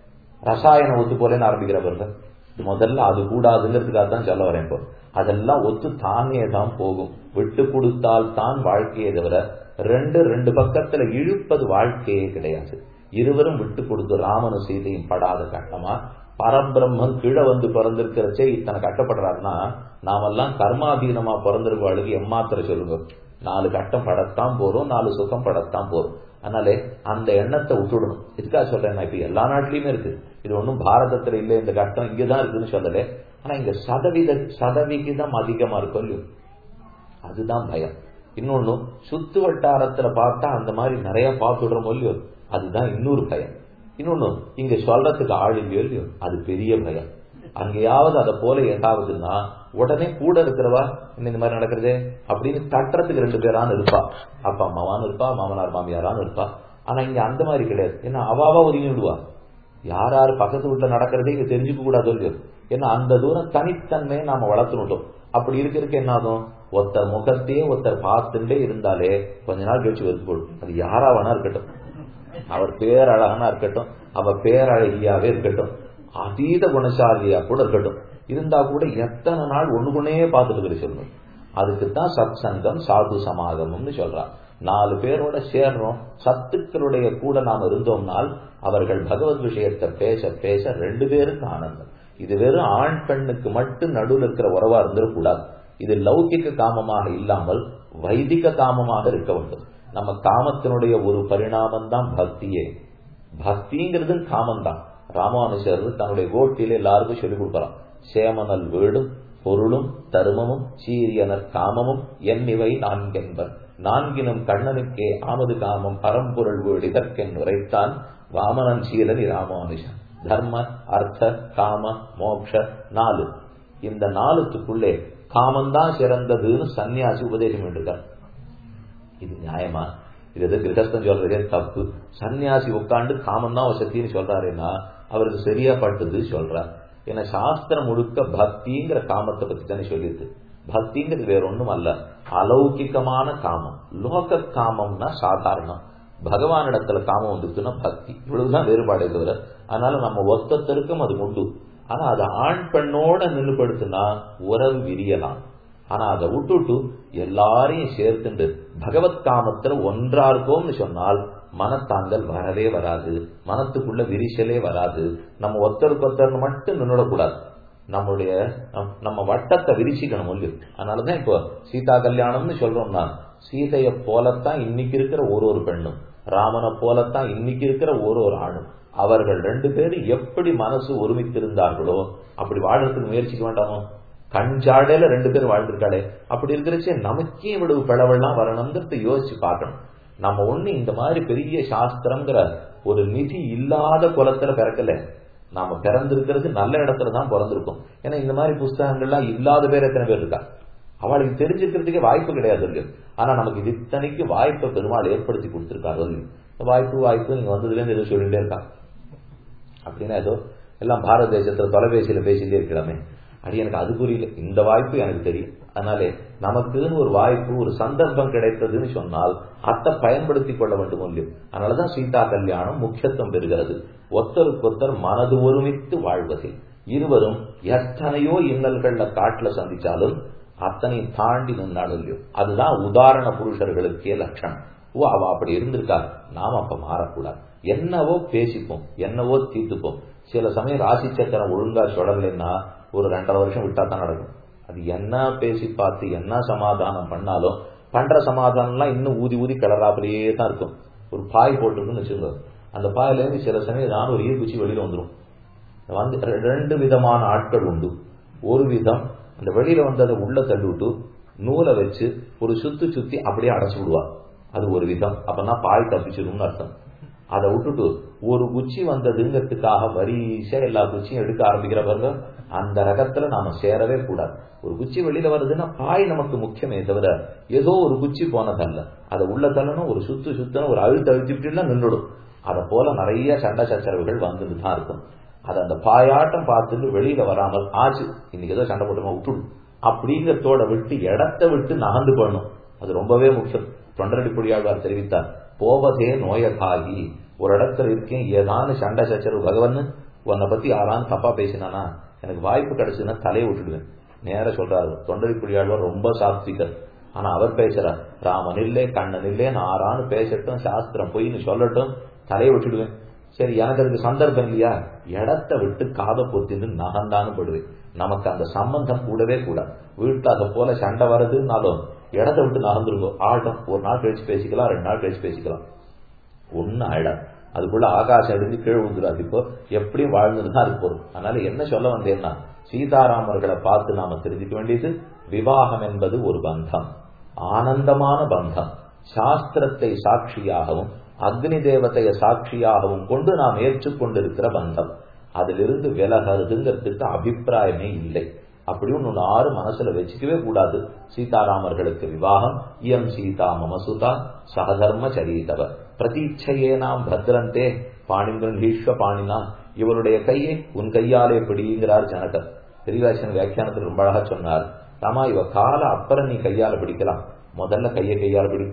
ரசாயனம் ஒத்து போலன்னு ஆரம்பிக்கிற பாருங்க முதல்ல அது கூடாதுங்கிறதுக்காக தான் சொல்ல வரேன் இப்போ அதெல்லாம் ஒத்து தானே தான் போகும் விட்டு கொடுத்தால் தான் வாழ்க்கையை தவிர ரெண்டு ரெண்டு பக்கத்துல இழுப்பது வாழ்க்கையே கிடையாது இருவரும் விட்டு கொடுத்து ராமனும் சீதையும் படாத கட்டமா பரபிரம்மன் கீழே வந்து பிறந்திருக்கிறச்சே இத்தனை கட்டப்படுறாருன்னா நாமெல்லாம் கர்மாதீனமா பிறந்திருக்கவாளுக்கு எம்மாத்திர சொல்லுங்க நாலு கட்டம் படத்தான் போறோம் நாலு சுகம் படத்தான் போறோம் அதனாலே அந்த எண்ணத்தை விட்டுடணும் இதுக்காக சொல்றேன் இப்ப எல்லா நாட்டிலயுமே இருக்கு இது ஒன்றும் பாரதத்துல இல்ல இந்த கட்டம் இங்கதான் இருக்குன்னு சொல்லல ஆனா இங்க சதவீத சதவிகிதம் அதிகமா இருக்கும் இல்லையோ அதுதான் பயம் இன்னொன்னு சுத்து வட்டாரத்துல பார்த்தா அந்த மாதிரி நிறைய பார்த்துடுறோமோ இல்லையோ அதுதான் இன்னொரு பயம் இன்னொன்னு இங்க சொல்றதுக்கு ஆள் இல்லையோ இல்லையோ அது பெரிய பயம் அங்கேயாவது அதை போல ஏதாவதுன்னா உடனே கூட இருக்கிறவா இன்னும் இந்த மாதிரி நடக்கிறதே அப்படின்னு தட்டுறதுக்கு ரெண்டு பேரான்னு இருப்பா அப்பா அம்மாவான்னு இருப்பா மாமனார் மாமியாரான்னு இருப்பா ஆனா இங்க அந்த மாதிரி கிடையாது ஏன்னா அவாவா ஒதுங்கி விடுவா யார் யார் பக்கத்து வீட்டுல நடக்கிறதே இங்க தெரிஞ்சுக்க கூடாது இல்லையோ ஏன்னா அந்த தூரம் தனித்தன்மையை நாம வளர்த்துனுட்டோம் அப்படி இருக்கிறதுக்கு என்ன ஆகும் ஒருத்தர் முகத்தையே ஒருத்தர் பார்த்துட்டே இருந்தாலே கொஞ்ச நாள் கழிச்சு வெறுத்து போடும் அது யாரா வேணா இருக்கட்டும் அவர் பேரழகனா இருக்கட்டும் அவர் பேரழகியாவே இருக்கட்டும் அதீத குணசாலியா கூட இருக்கட்டும் இருந்தா கூட எத்தனை நாள் ஒண்ணுக்குன்னே பார்த்துட்டு இருக்கிற சொல்லணும் அதுக்குத்தான் சத் சங்கம் சாது சமாகமம்னு சொல்றா நாலு பேரோட சேர்றோம் சத்துக்களுடைய கூட நாம் இருந்தோம்னால் அவர்கள் பகவத் விஷயத்தை பேச பேச ரெண்டு பேருக்கு ஆனந்தம் இது வெறும் ஆண் பெண்ணுக்கு மட்டும் நடுவில் இருக்கிற உறவா இருந்துடக்கூடாது இது லௌகிக காமமாக இல்லாமல் வைதிக காமமாக இருக்க வேண்டும் நம்ம காமத்தினுடைய ஒரு பரிணாமம் தான் பக்தியே பக்திங்கிறது காமம் தான் ராமானுஷர் தன்னுடைய கோட்டில எல்லாருக்கும் சொல்லிக் கொடுக்கலாம் சேமனல் வீடும் பொருளும் தருமமும் சீரியனர் காமமும் என்னிவை நான்கென்பர் நான்கினும் கண்ணனுக்கே ஆமது காமம் பரம்பொருள் வீடு இதற்கென் உரைத்தான் வாமனன் சீலனி ராமானுஷன் தர்ம அர்த்த காம மோக்ஷ நாலு இந்த நாலுத்துக்குள்ளே காமந்தான் சிறந்ததுன்னு சன்னியாசி உபதேசம் பண்ணிருக்கார் இது நியாயமா இது எது கிரகஸ்தன் சொல்றதே தப்பு சன்னியாசி உட்காந்து காமந்தான் வசத்தின்னு சொல்றாருன்னா அவருக்கு சரியா பட்டுது சொல்றார் ஏன்னா சாஸ்திரம் முழுக்க பக்திங்கிற காமத்தை பத்தி தானே சொல்லியிருக்கு பக்திங்கிறது வேற ஒண்ணும் அல்ல அலௌகிகமான காமம் லோக காமம்னா சாதாரணம் பகவானிடத்துல காமம் வந்துச்சுன்னா பக்தி இவ்வளவுதான் வேறுபாடே தவிர அதனால நம்ம ஒத்தத்திற்கும் அது உண்டு ஆனா அது ஆண் பெண்ணோட நிலுபடுத்தினா உறவு விரியலாம் ஆனா அதை விட்டுட்டு எல்லாரையும் சேர்த்துண்டு பகவத் காமத்துல ஒன்றா இருக்கோம்னு சொன்னால் மனத்தாங்கல் வரவே வராது மனத்துக்குள்ள விரிசலே வராது நம்ம ஒருத்தருக்கு ஒருத்தர் மட்டும் நின்றுடக்கூடாது நம்மளுடைய நம்ம வட்டத்தை விரிச்சிக்கணும் இல்லையோ அதனாலதான் இப்போ சீதா கல்யாணம்னு சொல்றோம்னா சீதைய போலத்தான் இன்னைக்கு இருக்கிற ஒரு ஒரு பெண்ணும் ராமனை போலத்தான் இன்னைக்கு இருக்கிற ஒரு ஒரு ஆணும் அவர்கள் ரெண்டு பேரும் எப்படி மனசு ஒருமித்திருந்தார்களோ அப்படி வாழ்றதுக்கு முயற்சிக்க வேண்டாமோ கஞ்சாடையில ரெண்டு பேரும் வாழ்ந்திருக்காளே அப்படி இருக்கிறச்சே நமக்கே இவ்வளவு பிளவெல்லாம் வரணுங்கிறத யோசிச்சு பார்க்கணும் நம்ம ஒண்ணு இந்த மாதிரி பெரிய சாஸ்திரங்கிற ஒரு நிதி இல்லாத குலத்துல பிறக்கல நாம பிறந்திருக்கிறது நல்ல இடத்துல தான் பிறந்திருக்கோம் ஏன்னா இந்த மாதிரி புஸ்தகங்கள்லாம் இல்லாத பேர் எத்தனை பேர் இருக்கா அவளுக்கு தெரிஞ்சுக்கிறதுக்கே வாய்ப்பு கிடையாது இல்லையோ ஆனா நமக்கு இது இத்தனைக்கு வாய்ப்பை பெருமாள் ஏற்படுத்தி கொடுத்திருக்காரு இல்லையோ வாய்ப்பு வாய்ப்பு நீங்க வந்ததுல இருந்து ஏதோ சொல்லிட்டே இருக்கா அப்படின்னா ஏதோ எல்லாம் பாரத தேசத்துல தொலைபேசியில பேசிட்டே இருக்கலாமே அது எனக்கு அது புரியல இந்த வாய்ப்பு எனக்கு தெரியும் அதனாலே நமக்குன்னு ஒரு வாய்ப்பு ஒரு சந்தர்ப்பம் கிடைத்ததுன்னு சொன்னால் அத்தை பயன்படுத்தி கொள்ள வேண்டும் இல்லையோ அதனாலதான் சீதா கல்யாணம் முக்கியத்துவம் பெறுகிறது ஒருத்தருக்கு ஒருத்தர் மனது ஒருமித்து வாழ்வதில் இருவரும் எத்தனையோ இன்னல்கள்ல காட்டுல சந்திச்சாலும் அத்தனை தாண்டி நின்னாலும் இல்லையோ அதுதான் உதாரண புருஷர்களுக்கே லட்சணம் ஓ அவ அப்படி இருந்திருக்கா நாம் அப்ப மாறக்கூடாது என்னவோ பேசிப்போம் என்னவோ தீர்த்துப்போம் சில சமயம் ராசி சக்கரம் ஒழுங்கா சுடலைன்னா ஒரு ரெண்டரை வருஷம் விட்டா தான் நடக்கும் அது என்ன பேசி பார்த்து என்ன சமாதானம் பண்ணாலும் பண்ற சமாதானம்லாம் இன்னும் ஊதி ஊதி கிளறாப்பிலேயே தான் இருக்கும் ஒரு பாய் போட்டிருக்குன்னு வச்சுக்கோங்க அந்த பாயில இருந்து சில சமயம் நான் ஒரு ஈர்க்குச்சி வெளியில வந்துடும் வந்து ரெண்டு விதமான ஆட்கள் உண்டு ஒரு விதம் அந்த வெளியில வந்து அதை உள்ள தள்ளிவிட்டு நூலை வச்சு ஒரு சுத்து சுத்தி அப்படியே அடைச்சு விடுவா அது ஒரு விதம் அப்பனா பாய் தப்பிச்சிடும்னு அர்த்தம் அதை விட்டுட்டு ஒரு குச்சி வந்ததுங்கிறதுக்காக வரிசை எல்லா குச்சியும் எடுக்க ஆரம்பிக்கிற பாருங்க அந்த ரகத்துல நாம சேரவே கூடாது ஒரு குச்சி வெளியில வருதுன்னா பாய் நமக்கு முக்கியமே தவிர ஏதோ ஒரு குச்சி போனதல்ல அதை உள்ள தள்ளணும் ஒரு சுத்து சுத்தணும் ஒரு அழுத்து அழுத்திட்டுலாம் நின்றுடும் அதை போல நிறைய சண்டை சச்சரவுகள் வந்துட்டு தான் இருக்கும் அது அந்த பாயாட்டம் பார்த்துட்டு வெளியில வராமல் ஆச்சு இன்னைக்கு ஏதோ சண்டை போட்டுமா விட்டுடும் அப்படிங்கிறதோட விட்டு இடத்த விட்டு நகர்ந்து போடணும் அது ரொம்பவே முக்கியம் தொண்டரடி பொடியாழ்வார் தெரிவித்தார் போவதே நோயகாகி ஒரு இடத்துல இருக்கேன் ஏதான சண்டை சச்சரவு பகவன் உன்னை பத்தி யாரான்னு தப்பா பேசினானா எனக்கு வாய்ப்பு கிடைச்சுன்னா தலையை விட்டுடுவேன் நேர சொல்றாரு தொண்டரி பொடியாழ்வார் ரொம்ப சாத்விகர் ஆனா அவர் பேசுறார் ராமன் இல்லே கண்ணன் இல்லே நான் ஆறான்னு பேசட்டும் சாஸ்திரம் பொய்ன்னு சொல்லட்டும் தலையை விட்டுடுவேன் சரி எனக்கு அதுக்கு சந்தர்ப்பம் இல்லையா இடத்த விட்டு காதை பொத்தின்னு நகர்ந்தான்னு படுவேன் நமக்கு அந்த சம்பந்தம் கூடவே கூட வீட்டுல அதை போல சண்டை வருதுன்னாலும் இடத்த விட்டு நகர்ந்துருக்கோ ஆட்டம் ஒரு நாள் கழிச்சு பேசிக்கலாம் ரெண்டு நாள் கழிச்சு பேசிக்கலாம் ஒன்னு ஆயிடம் அதுக்குள்ள ஆகாசம் எடுத்து கீழே விழுந்துடாது இப்போ எப்படியும் வாழ்ந்துதான் அது போதும் அதனால என்ன சொல்ல வந்தேன்னா சீதாராமர்களை பார்த்து நாம தெரிஞ்சுக்க வேண்டியது விவாகம் என்பது ஒரு பந்தம் ஆனந்தமான பந்தம் சாஸ்திரத்தை சாட்சியாகவும் அக்னி தேவதைய சாட்சியாகவும் கொண்டு நாம் ஏற்றுக்கொண்டிருக்கிற பந்தம் அதிலிருந்து விலகிறதுங்கிறதுக்கு அபிப்பிராயமே இல்லை அப்படின்னு ஒன்று ஆறு மனசுல வச்சுக்கவே கூடாது சீதாராமர்களுக்கு விவாகம் இயம் சீதா மமசுதா சகதர்ம சரீதவ பிரதீட்சையே நாம் பத்ரந்தே பாணிங்கீஸ்வ பாணினா இவருடைய கையை உன் கையாலே பிடிங்கிறார் ஜனகர் பெரியவாசன் வியாக்கியானத்தில் ரொம்ப அழகா சொன்னார் ராமா இவ கால அப்புறம் நீ கையால பிடிக்கலாம் முதல்ல கையை கையால பிடி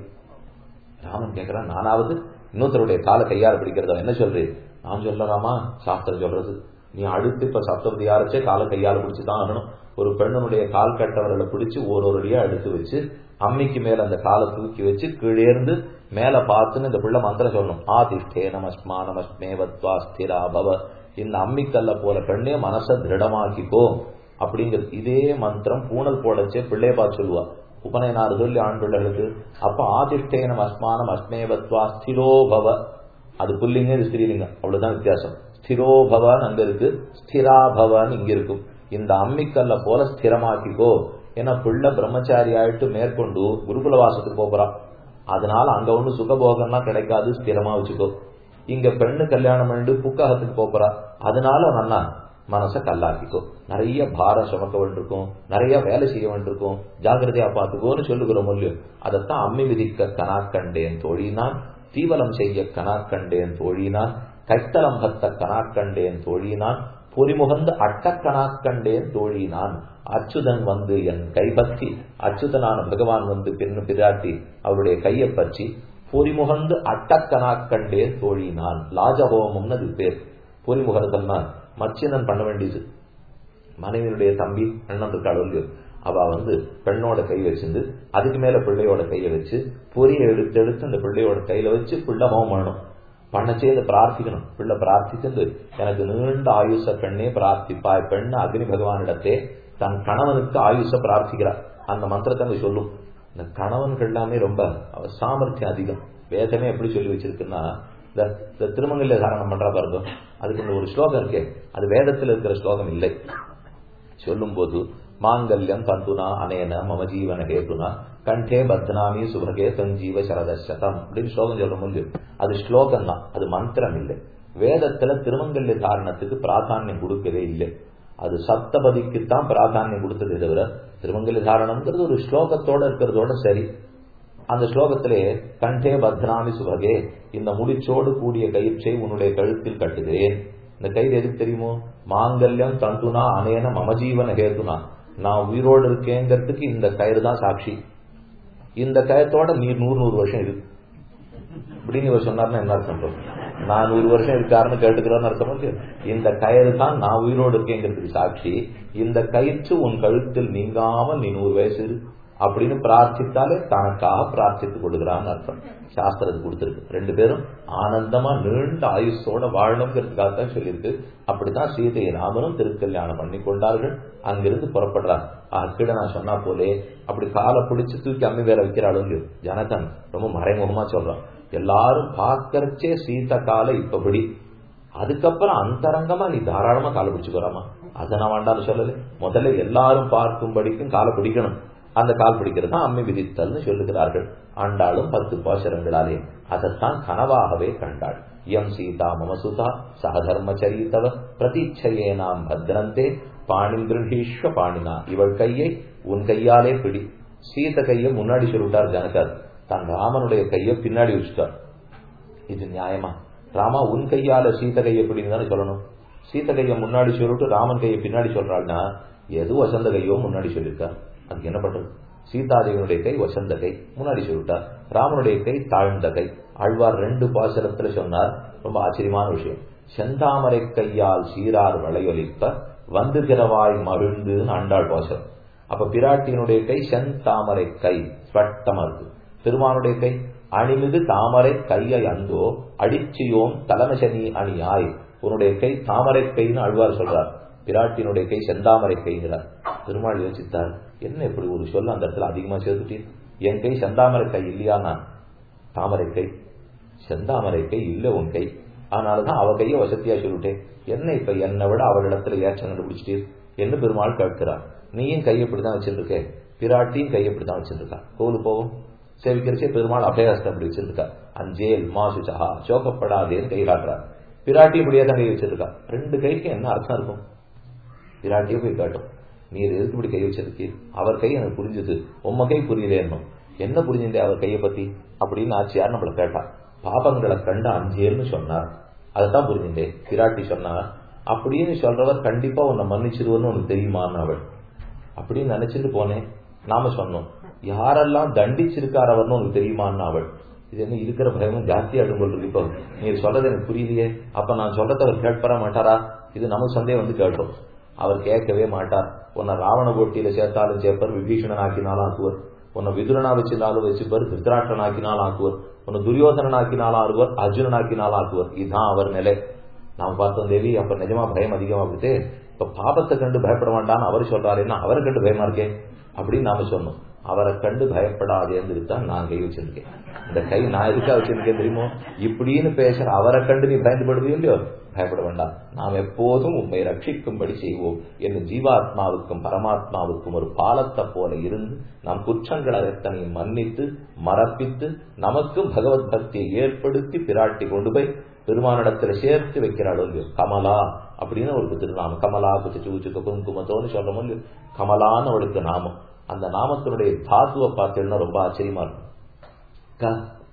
ராமன் கேட்கிறான் நானாவது இன்னொருத்தருடைய காலை கையால பிடிக்கிறத என்ன சொல்றேன் நான் சொல்லலாமா சாஸ்திரம் சொல்றது நீ அடுத்து இப்ப சப்தபதி யாரச்சே காலை கையால பிடிச்சுதான் ஆகணும் ஒரு பெண்ணனுடைய கால் கட்டவர்களை பிடிச்சு ஒரு ஒரு அடியா எடுத்து வச்சு அம்மிக்கு மேல அந்த காலை தூக்கி வச்சு கீழேர்ந்து மேல பார்த்துன்னு இந்த பிள்ளை மந்திரம் சொல்லணும் ஆதிஷ்டே நமஸ்மா நமஸ்மே வத்வா ஸ்திரா பவ இந்த அம்மிக்கல்ல போல பெண்ணே மனசை திருடமாக்கிக்கோ அப்படிங்கிறது இதே மந்திரம் பூனல் போடச்சே பிள்ளைய பார்த்து சொல்லுவா உபநயனாறு சொல்லி ஆண் பிள்ளைகளுக்கு அப்ப ஆதிஷ்டேனம் அஸ்மானம் அஸ்மேவத்வா ஸ்திரோபவ அது புல்லிங்க இது ஸ்திரீலிங்கம் அவ்வளவுதான் வித்தியாசம் ஸ்திரோபவன் அங்க இருக்கு ஸ்திராபவன் இங்க இருக்கும் இந்த அம்மிக்கல்ல போல ஸ்திரமாக்கிக்கோ ஏன்னா பிள்ளை பிரம்மச்சாரி ஆயிட்டு மேற்கொண்டு குருகுல வாசத்துக்கு போறான் அதனால அங்க ஒண்ணு சுகபோகம்லாம் கிடைக்காது ஸ்திரமா வச்சுக்கோ இங்க பெண்ணு கல்யாணம் பண்ணிட்டு புக்ககத்துக்கு போறா அதனால நன்னா மனசை கல்லாக்கிக்கோ நிறைய பாரம் சுமக்க வேண்டியிருக்கும் நிறைய வேலை செய்ய வேண்டியிருக்கும் ஜாகிரதையா பார்த்துக்கோன்னு சொல்லுகிறோம் இல்லையோ அதைத்தான் அம்மி விதிக்க கனாக்கண்டேன் தோழினான் தீவலம் செய்ய கனாக்கண்டேன் தோழினான் கைத்தலம் பத்த கனாக்கண்டேன் தோழினான் பொறிமுகந்து அட்டக்கணாக்கண்டேன் தோழினான் அச்சுதன் வந்து என் கைபற்றி அச்சுதனான பகவான் வந்து பெண்ணு பிராட்டி அவருடைய கையை பற்றி பொறிமுகந்து அட்டக்கணாக்கண்டேன் தோழினான் லாஜஹோமம்னு அது பேர் பொறிமுகத்தல்னா மச்சினன் பண்ண வேண்டியது மனைவியுடைய தம்பி அண்ணன் இருக்காள் இல்லையோ அவ வந்து பெண்ணோட கை வச்சிருந்து அதுக்கு மேல பிள்ளையோட கையை வச்சு பொரிய எடுத்து எடுத்து அந்த பிள்ளையோட கையில வச்சு பிள்ளை ஹோமம் பண்ணணும் பண்ணச்சே இதை பிரார்த்திக்கணும் பிள்ளை பிரார்த்தித்து எனக்கு நீண்ட ஆயுஷ பெண்ணே பிரார்த்திப்பாய் பெண்ணு அக்னி பகவானிடத்தே தன் கணவனுக்கு ஆயுஷ பிரார்த்திக்கிறார் அந்த மந்திரத்தை அங்க சொல்லும் இந்த கணவன்கள் எல்லாமே ரொம்ப சாமர்த்தியம் அதிகம் வேதமே எப்படி சொல்லி வச்சிருக்குன்னா இந்த திருமங்கல்ய தாரணம் பண்றா பாருங்க அதுக்கு இந்த ஒரு ஸ்லோகம் இருக்கே அது வேதத்தில் இருக்கிற ஸ்லோகம் இல்லை சொல்லும் போது மாங்கல்யம் தந்துனா அனேன மம ஜீவன ஹேதுனா கண்டே பத்னாமி சுபகே சஞ்சீவ சரதசதம் அப்படின்னு ஸ்லோகம் சொல்ல முடியும் அது ஸ்லோகம் தான் அது மந்திரம் இல்லை வேதத்துல திருமங்கல்ய தாரணத்துக்கு பிராதானியம் கொடுக்கவே இல்லை அது சப்தபதிக்குத்தான் பிராதானியம் கொடுத்ததே தவிர திருமங்கல்ய தாரணம்ங்கிறது ஒரு ஸ்லோகத்தோட இருக்கிறதோட சரி அந்த ஸ்லோகத்திலே கண்டே பத்னாமி சுபகே இந்த முடிச்சோடு கூடிய கயிற்றை உன்னுடைய கழுத்தில் கட்டுகிறேன் இந்த கயிறு எதுக்கு தெரியுமோ மாங்கல்யம் தந்துனா அனேன மமஜீவன ஹேதுனா நான் உயிரோடு இருக்கேங்கிறதுக்கு இந்த கயிறு தான் சாட்சி இந்த கயத்தோட நீ நூறு நூறு வருஷம் இருக்கு இப்படின்னு இவர் சொன்னார்னா என்ன அர்த்தம் நான் நூறு வருஷம் இருக்காருன்னு கேட்டுக்கிறோன்னு அர்த்தம் இல்லையா இந்த கயிறு தான் நான் உயிரோடு இருக்கேங்கிறதுக்கு சாட்சி இந்த கயிற்று உன் கழுத்தில் நீங்காமல் நீ நூறு வயசு இரு அப்படின்னு பிரார்த்தித்தாலே தனக்காக பிரார்த்தித்துக் கொள்கிறான்னு அர்த்தம் சாஸ்திரத்துக்கு கொடுத்திருக்கு ரெண்டு பேரும் ஆனந்தமா நீண்ட ஆயுஷோட வாழணுங்கிறதுக்காக தான் சொல்லியிருக்கு அப்படித்தான் சீதையை ராமனும் திருக்கல்யாணம் பண்ணி கொண்டார்கள் அங்கிருந்து புறப்படுறார் அக்கிட நான் சொன்னா போலே அப்படி காலை பிடிச்சு தூக்கி அம்மி வேற வைக்கிறாளும் இல்லையோ ஜனகன் ரொம்ப மறைமுகமா சொல்றான் எல்லாரும் பார்க்கறச்சே சீத காலை இப்படி அதுக்கப்புறம் அந்தரங்கமா நீ தாராளமா காலை பிடிச்சுக்கோறாமா அதை நான் வேண்டாம்னு சொல்லல முதல்ல எல்லாரும் பார்க்கும்படிக்கும் காலை பிடிக்கணும் அந்த கால் பிடிக்கிறது தான் அம்மை விதித்தல்னு சொல்லுகிறார்கள் ஆண்டாளும் பத்து பாசரங்களாலே அதைத்தான் கனவாகவே கண்டாள் எம் சீதா மமசுதா சகதர்மச்சரீதவ பிரதீட்சையே நாம் பத்ரந்தே பாணி கிரகீஸ்வ பாணினா இவள் கையை உன் கையாலே பிடி சீத கையை முன்னாடி சொல்லிட்டார் ஜனகர் தன் ராமனுடைய கையை பின்னாடி வச்சுட்டார் இது நியாயமா ராமா உன் கையால சீத கையை பிடின்னு தானே சொல்லணும் சீத கையை முன்னாடி சொல்லிட்டு ராமன் கையை பின்னாடி சொல்றாள்னா எது வசந்த கையோ முன்னாடி சொல்லியிருக்கா அதுக்கு என்ன பண்றது சீதாதேவியுடைய கை வசந்த கை முன்னாடி சொல்லிட்டார் ராமனுடைய கை தாழ்ந்த கை ஆழ்வார் ரெண்டு பாசனத்துல சொன்னார் ரொம்ப ஆச்சரியமான விஷயம் செந்தாமரை கையால் சீரார் வளையொலிப்ப வந்து திறவாய் மகிழ்ந்து ஆண்டாள் பாசனம் அப்ப பிராட்டியினுடைய கை செந்தாமரை கை ஸ்வட்டமா இருக்கு பெருமானுடைய கை அணிமிகு தாமரை கையை அந்தோ அடிச்சியோம் தலைமசனி அணியாய் உன்னுடைய கை தாமரை கைன்னு அழ்வார் சொல்றார் பிராட்டினுடைய கை செந்தாமரை கைங்கிறார் பெருமாள் யோசித்தார் என்ன இப்படி ஒரு சொல்ல அந்த இடத்துல அதிகமா சேர்த்துட்டீர் என் கை செந்தாமரை கை இல்லையா நான் தாமரை கை செந்தாமரை கை இல்ல உன் கை ஆனால்தான் அவ கையை வசதியா சொல்லிட்டேன் என்ன இப்ப என்னை விட அவளிடத்துல ஏற்றம் கண்டுபிடிச்சிட்டீர் என்று பெருமாள் கேட்கிறார் நீயும் கையை இப்படிதான் வச்சிருக்க பிராட்டியும் கையை இப்படிதான் வச்சிருக்கா கோவில் போவோம் சேவிக்கிறச்சே பெருமாள் அபயஹஸ்தம் அப்படி வச்சிருக்கா அஞ்சேல் மாசுச்சா சோக்கப்படாதேன்னு கை காட்டுறார் பிராட்டி இப்படியே தான் கை வச்சிருக்கா ரெண்டு கைக்கு என்ன அர்த்தம் இருக்கும் பிராட்டியே போய் காட்டும் நீர் எதுக்கு இப்படி கை வச்சிருக்கீர் அவர் கை எனக்கு புரிஞ்சுது உம்ம கை புரியலேன்னும் என்ன புரிஞ்சுதே அவர் கையை பத்தி அப்படின்னு ஆச்சியார் நம்மளை கேட்டா பாபங்களை கண்டு அஞ்சேல்னு சொன்னார் அதைத்தான் புரிஞ்சுட்டே பிராட்டி சொன்னா அப்படின்னு சொல்றவர் கண்டிப்பா உன்னை மன்னிச்சிருவன்னு உனக்கு தெரியுமான்னு அவள் அப்படின்னு நினைச்சிட்டு போனேன் நாம சொன்னோம் யாரெல்லாம் தண்டிச்சிருக்கார் அவர்னு உனக்கு தெரியுமான்னு அவள் இது என்ன இருக்கிற பயமும் ஜாஸ்தி ஆடும் போல் இருக்கு இப்போ நீங்க சொல்றது எனக்கு புரியலையே அப்ப நான் சொல்றத அவர் கேட்பற மாட்டாரா இது நமக்கு சந்தேகம் வந்து கேட்டோம் அவர் கேட்கவே மாட்டார் உன்னை ராவண போட்டியில சேர்த்தாலும் சேர்ப்பார் விபீஷணன் ஆக்கினாலும் ஆக்குவர் உன்னை விதுரனா வச்சிருந்தாலும் வச்சுப்பார் திருத்தராட்டன் ஆக்கினாலும் ஆக்குவர் உன்னை துரியோதனன் ஆக்கினாலும் ஆக்குவர் அர்ஜுனன் ஆக்கினாலும் ஆக்குவர் இதுதான் அவர் நிலை நாம் பார்த்தோம் தேவி அப்ப நிஜமா பயம் அதிகமாகுது இப்ப பாபத்தை கண்டு பயப்பட வேண்டாம்னு அவர் சொல்றாருன்னா அவரை கண்டு பயமா இருக்கேன் அப்படின்னு நாம சொன்னோம் அவரை கண்டு பயப்படாதேன்னு தான் நான் கை வச்சிருக்கேன் இந்த கை நான் எதுக்காக வச்சிருக்கேன் தெரியுமோ இப்படின்னு பேசுற அவரை கண்டு நீ பயந்துபடுவியோ இல்லையோ பயப்பட வேண்டாம் நாம் எப்போதும் உண்மை ரட்சிக்கும்படி செய்வோம் என்று ஜீவாத்மாவுக்கும் பரமாத்மாவுக்கும் ஒரு பாலத்தை போல இருந்து நாம் குற்றங்களை எத்தனையும் மன்னித்து மறப்பித்து நமக்கும் பகவத் பக்தியை ஏற்படுத்தி பிராட்டி கொண்டு போய் பெருமானிடத்துல சேர்த்து வைக்கிறாள் இல்லையோ கமலா அப்படின்னு அவளுக்கு திருநாமம் கமலா குச்சி சூச்சுக்க குங்குமத்தோன்னு சொல்ற போது கமலான்னு அவளுக்கு நாமம் அந்த நாமத்தினுடைய தாத்துவை பார்த்தீங்கன்னா ரொம்ப ஆச்சரியமா இருக்கும் க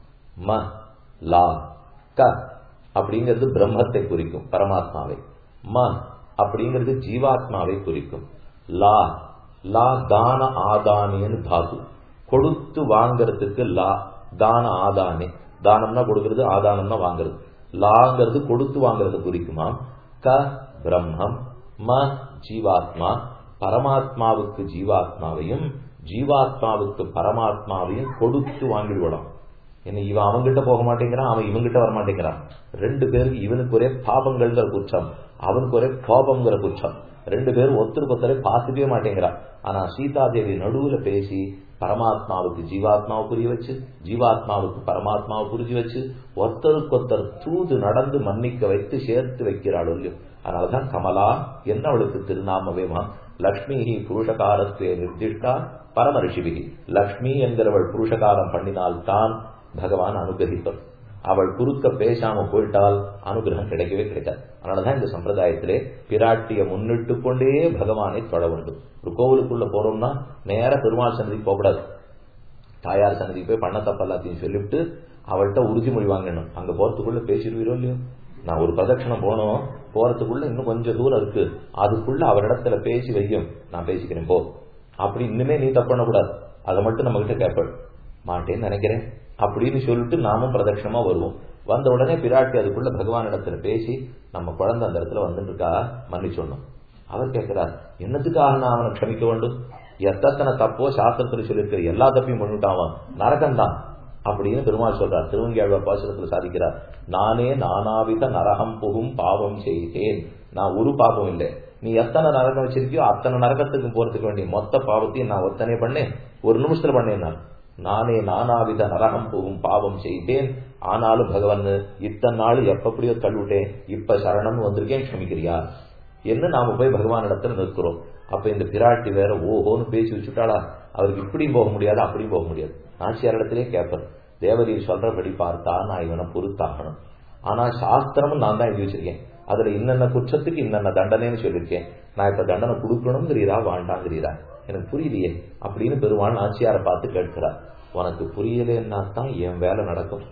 ம லா க அப்படிங்கிறது பிரம்மத்தை குறிக்கும் பரமாத்மாவை ம அப்படிங்கிறது ஜீவாத்மாவை குறிக்கும் லா லா தான ஆதானின்னு தாது கொடுத்து வாங்கறதுக்கு லா தான ஆதானே தானம்னா கொடுக்கறது ஆதானம்னா வாங்குறது லாங்கிறது கொடுத்து வாங்குறது குறிக்குமா க பிரம்மம் ம ஜீவாத்மா பரமாத்மாவுக்கு ஜீவாத்மாவையும் ஜீவாத்மாவுக்கு பரமாத்மாவையும் கொடுத்து வாங்கிடுவிடும் என்ன இவன் அவன்கிட்ட போக மாட்டேங்கிறான் அவன் இவன்கிட்ட வர மாட்டேங்கிறான் ரெண்டு பேருக்கு இவனுக்கு ஒரே பாபங்கள்ங்கிற குற்றம் அவனுக்கு ஒரே கோபங்கிற குற்றம் ரெண்டு பேரும் ஒருத்தருக்கு ஒருத்தரை பார்த்துக்கவே மாட்டேங்கிறான் ஆனா சீதாதேவி நடுவுல பேசி பரமாத்மாவுக்கு ஜீவாத்மாவை புரிய வச்சு ஜீவாத்மாவுக்கு பரமாத்மாவை புரிஞ்சு வச்சு ஒருத்தருக்கு ஒருத்தர் தூது நடந்து மன்னிக்க வைத்து சேர்த்து வைக்கிறாள் இல்லையோ அதனாலதான் கமலா என்ன அவளுக்கு திருநாமவேமா லக்ஷ்மி புருஷகாரத்துவே நிர்திஷ்டா பரம ரிஷிபிகி லக்ஷ்மி என்கிறவள் புருஷகாரம் பண்ணினால்தான் பகவான் அனுகிரகிப்பார் அவள் குறுக்க பேசாம போயிட்டால் அனுகிரகம் கிடைக்கவே கிடைக்காது அதனாலதான் இந்த சம்பிரதாயத்திலே பிராட்டிய முன்னிட்டு கொண்டே பகவானை தொட வேண்டும் ஒரு கோவிலுக்குள்ள போறோம்னா நேர பெருமாள் சன்னதிக்கு போகக்கூடாது தாயார் சன்னதிக்கு போய் பண்ண தப்பு எல்லாத்தையும் சொல்லிவிட்டு அவள்கிட்ட உறுதிமொழி வாங்கணும் அங்க போறதுக்குள்ள பேசிடுவீரோ இல்லையோ நான் ஒரு பிரதட்சணம் போனோம் போறதுக்குள்ள இன்னும் கொஞ்சம் தூரம் இருக்கு அதுக்குள்ள அவரிடத்துல பேசி வையும் நான் பேசிக்கிறேன் போ அப்படி இன்னுமே நீ தப்பு பண்ணக்கூடாது அதை மட்டும் நம்ம கிட்ட கேட்பாள் மாட்டேன்னு நினைக்கிறேன் அப்படின்னு சொல்லிட்டு நாமும் பிரதட்சணமா வருவோம் வந்த உடனே பிராட்டி அதுக்குள்ள பகவான் இடத்துல பேசி நம்ம குழந்தை அந்த இடத்துல வந்துட்டு இருக்கா மன்னிச்சொன்னோம் அவர் கேட்கிறார் என்னத்துக்காக நான் அவனை க்ஷமிக்க வேண்டும் எத்தனை தப்போ சாஸ்திரத்துல சொல்லியிருக்கிற எல்லா தப்பையும் பண்ணிவிட்டான் நரகம்தான் அப்படின்னு பெருமாள் சொல்றார் திருவங்கியாழ்வார் பாசுரத்துல சாதிக்கிறார் நானே நானாவித நரகம் புகும் பாவம் செய்தேன் நான் ஒரு பாவம் இல்லை நீ எத்தனை நரகம் வச்சிருக்கியோ அத்தனை நரகத்துக்கு போறதுக்கு வேண்டிய மொத்த பாவத்தையும் நான் ஒத்தனே பண்ணேன் ஒரு நிமிஷத்துல பண்ணேன் நான் நானே நானாவித நரகம் போகும் பாவம் செய்தேன் ஆனாலும் பகவான் இத்தனை நாள் எப்படியோ தள்ளுட்டேன் இப்ப சரணம்னு வந்திருக்கேன் க்ஷமிக்கிறியா என்று நாம போய் பகவான் இடத்துல நிற்கிறோம் அப்ப இந்த பிராட்டி வேற ஓஹோன்னு பேசி வச்சுட்டாளா அவருக்கு இப்படியும் போக முடியாது அப்படியும் போக முடியாது நாச்சியார் இடத்திலே கேட்பேன் தேவரீர் சொல்றபடி பார்த்தா நான் இவனை பொறுத்தாகணும் ஆனா சாஸ்திரமும் நான் தான் எழுதி வச்சிருக்கேன் அதுல இன்னென்ன குற்றத்துக்கு இன்னென்ன தண்டனைன்னு சொல்லியிருக்கேன் நான் இப்ப தண்டனை கொடுக்கணுங்கிறீரா வாண்டாங்கிறீரா எனக்கு புரியலையே அப்படின்னு பெருமாள் நாச்சியாரை பார்த்து கேட்கிறார் உனக்கு புரியலன்னா தான் என் வேலை நடக்கும்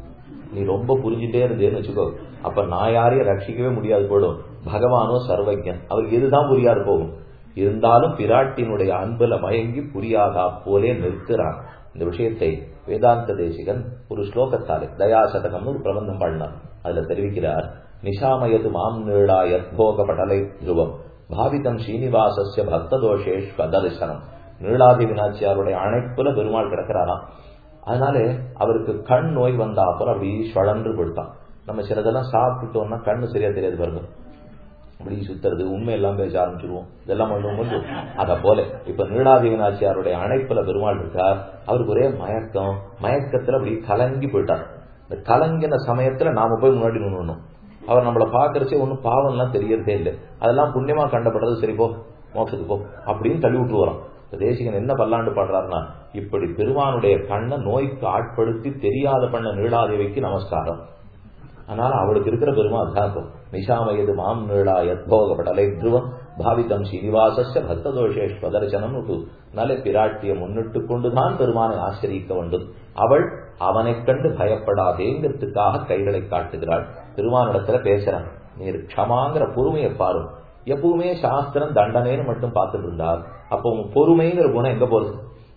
நீ ரொம்ப புரிஞ்சுட்டே இருந்தேன்னு வச்சுக்கோ அப்ப நான் யாரையும் ரட்சிக்கவே முடியாது போடும் பகவானோ சர்வஜன் அவருக்கு எதுதான் புரியாது போகும் இருந்தாலும் பிராட்டினுடைய அன்புல மயங்கி புரியாதா போலே நிற்கிறான் இந்த விஷயத்தை வேதாந்த தேசிகன் ஒரு ஸ்லோகத்தாலே தயாசதகம்னு ஒரு பிரபந்தம் பாடினார் அதுல தெரிவிக்கிறார் நிஷாமயது மாம் நீளா யத்போக படலை துருவம் பாவிதம் ஸ்ரீனிவாசஸ்ய பக்ததோஷேஷ்வ தரிசனம் நீளாதி வினாச்சியாருடைய அணைப்புல பெருமாள் கிடக்கிறாராம் அதனால அவருக்கு கண் நோய் வந்தா அப்புறம் அப்படி சுழன்று கொடுத்தான் நம்ம சிலதெல்லாம் சாப்பிட்டுட்டோம்னா கண்ணு சரியா தெரியாது பாருங்க இப்படி சுத்துறது உண்மை எல்லாம் பேச ஆரம்பிச்சிருவோம் இதெல்லாம் பண்ணும்போது அத போல இப்ப நீளாதிவனாச்சியாருடைய அணைப்புல பெருமாள் இருக்கார் அவருக்கு ஒரே மயக்கம் மயக்கத்துல அப்படி கலங்கி போயிட்டார் இந்த கலங்கின சமயத்துல நாம போய் முன்னாடி நின்னுணும் அவர் நம்மளை பாக்குறச்சே ஒன்னும் பாவம்லாம் தெரியறதே இல்லை அதெல்லாம் புண்ணியமா கண்டப்படுறது சரி போ மோட்சத்துக்கு போ அப்படின்னு தள்ளி விட்டு வரோம் தேசிகன் என்ன பல்லாண்டு பாடுறாருன்னா இப்படி பெருமானுடைய கண்ணை நோய்க்கு ஆட்படுத்தி தெரியாத பண்ண நீளாதேவிக்கு நமஸ்காரம் அதனால அவளுக்கு இருக்கிற பெருமா அதாக்கும் நிஷாமயது மாம் நீளா யத்போக படலை துருவம் பாவிதம் ஸ்ரீனிவாசஸ்ய பக்த தோஷேஷ்வ தரிசனம் நல பிராட்டியை முன்னிட்டு கொண்டுதான் பெருமானை ஆசிரியிக்க வேண்டும் அவள் அவனை கண்டு பயப்படாதேங்கிறதுக்காக கைகளை காட்டுகிறாள் பெருமானிடத்துல பேசுறான் நீர் க்ஷமாங்கிற பொறுமையை பாரு எப்பவுமே சாஸ்திரம் தண்டனைன்னு மட்டும் பார்த்துட்டு இருந்தால் அப்போ பொறுமைங்கிற குணம் எங்க போறது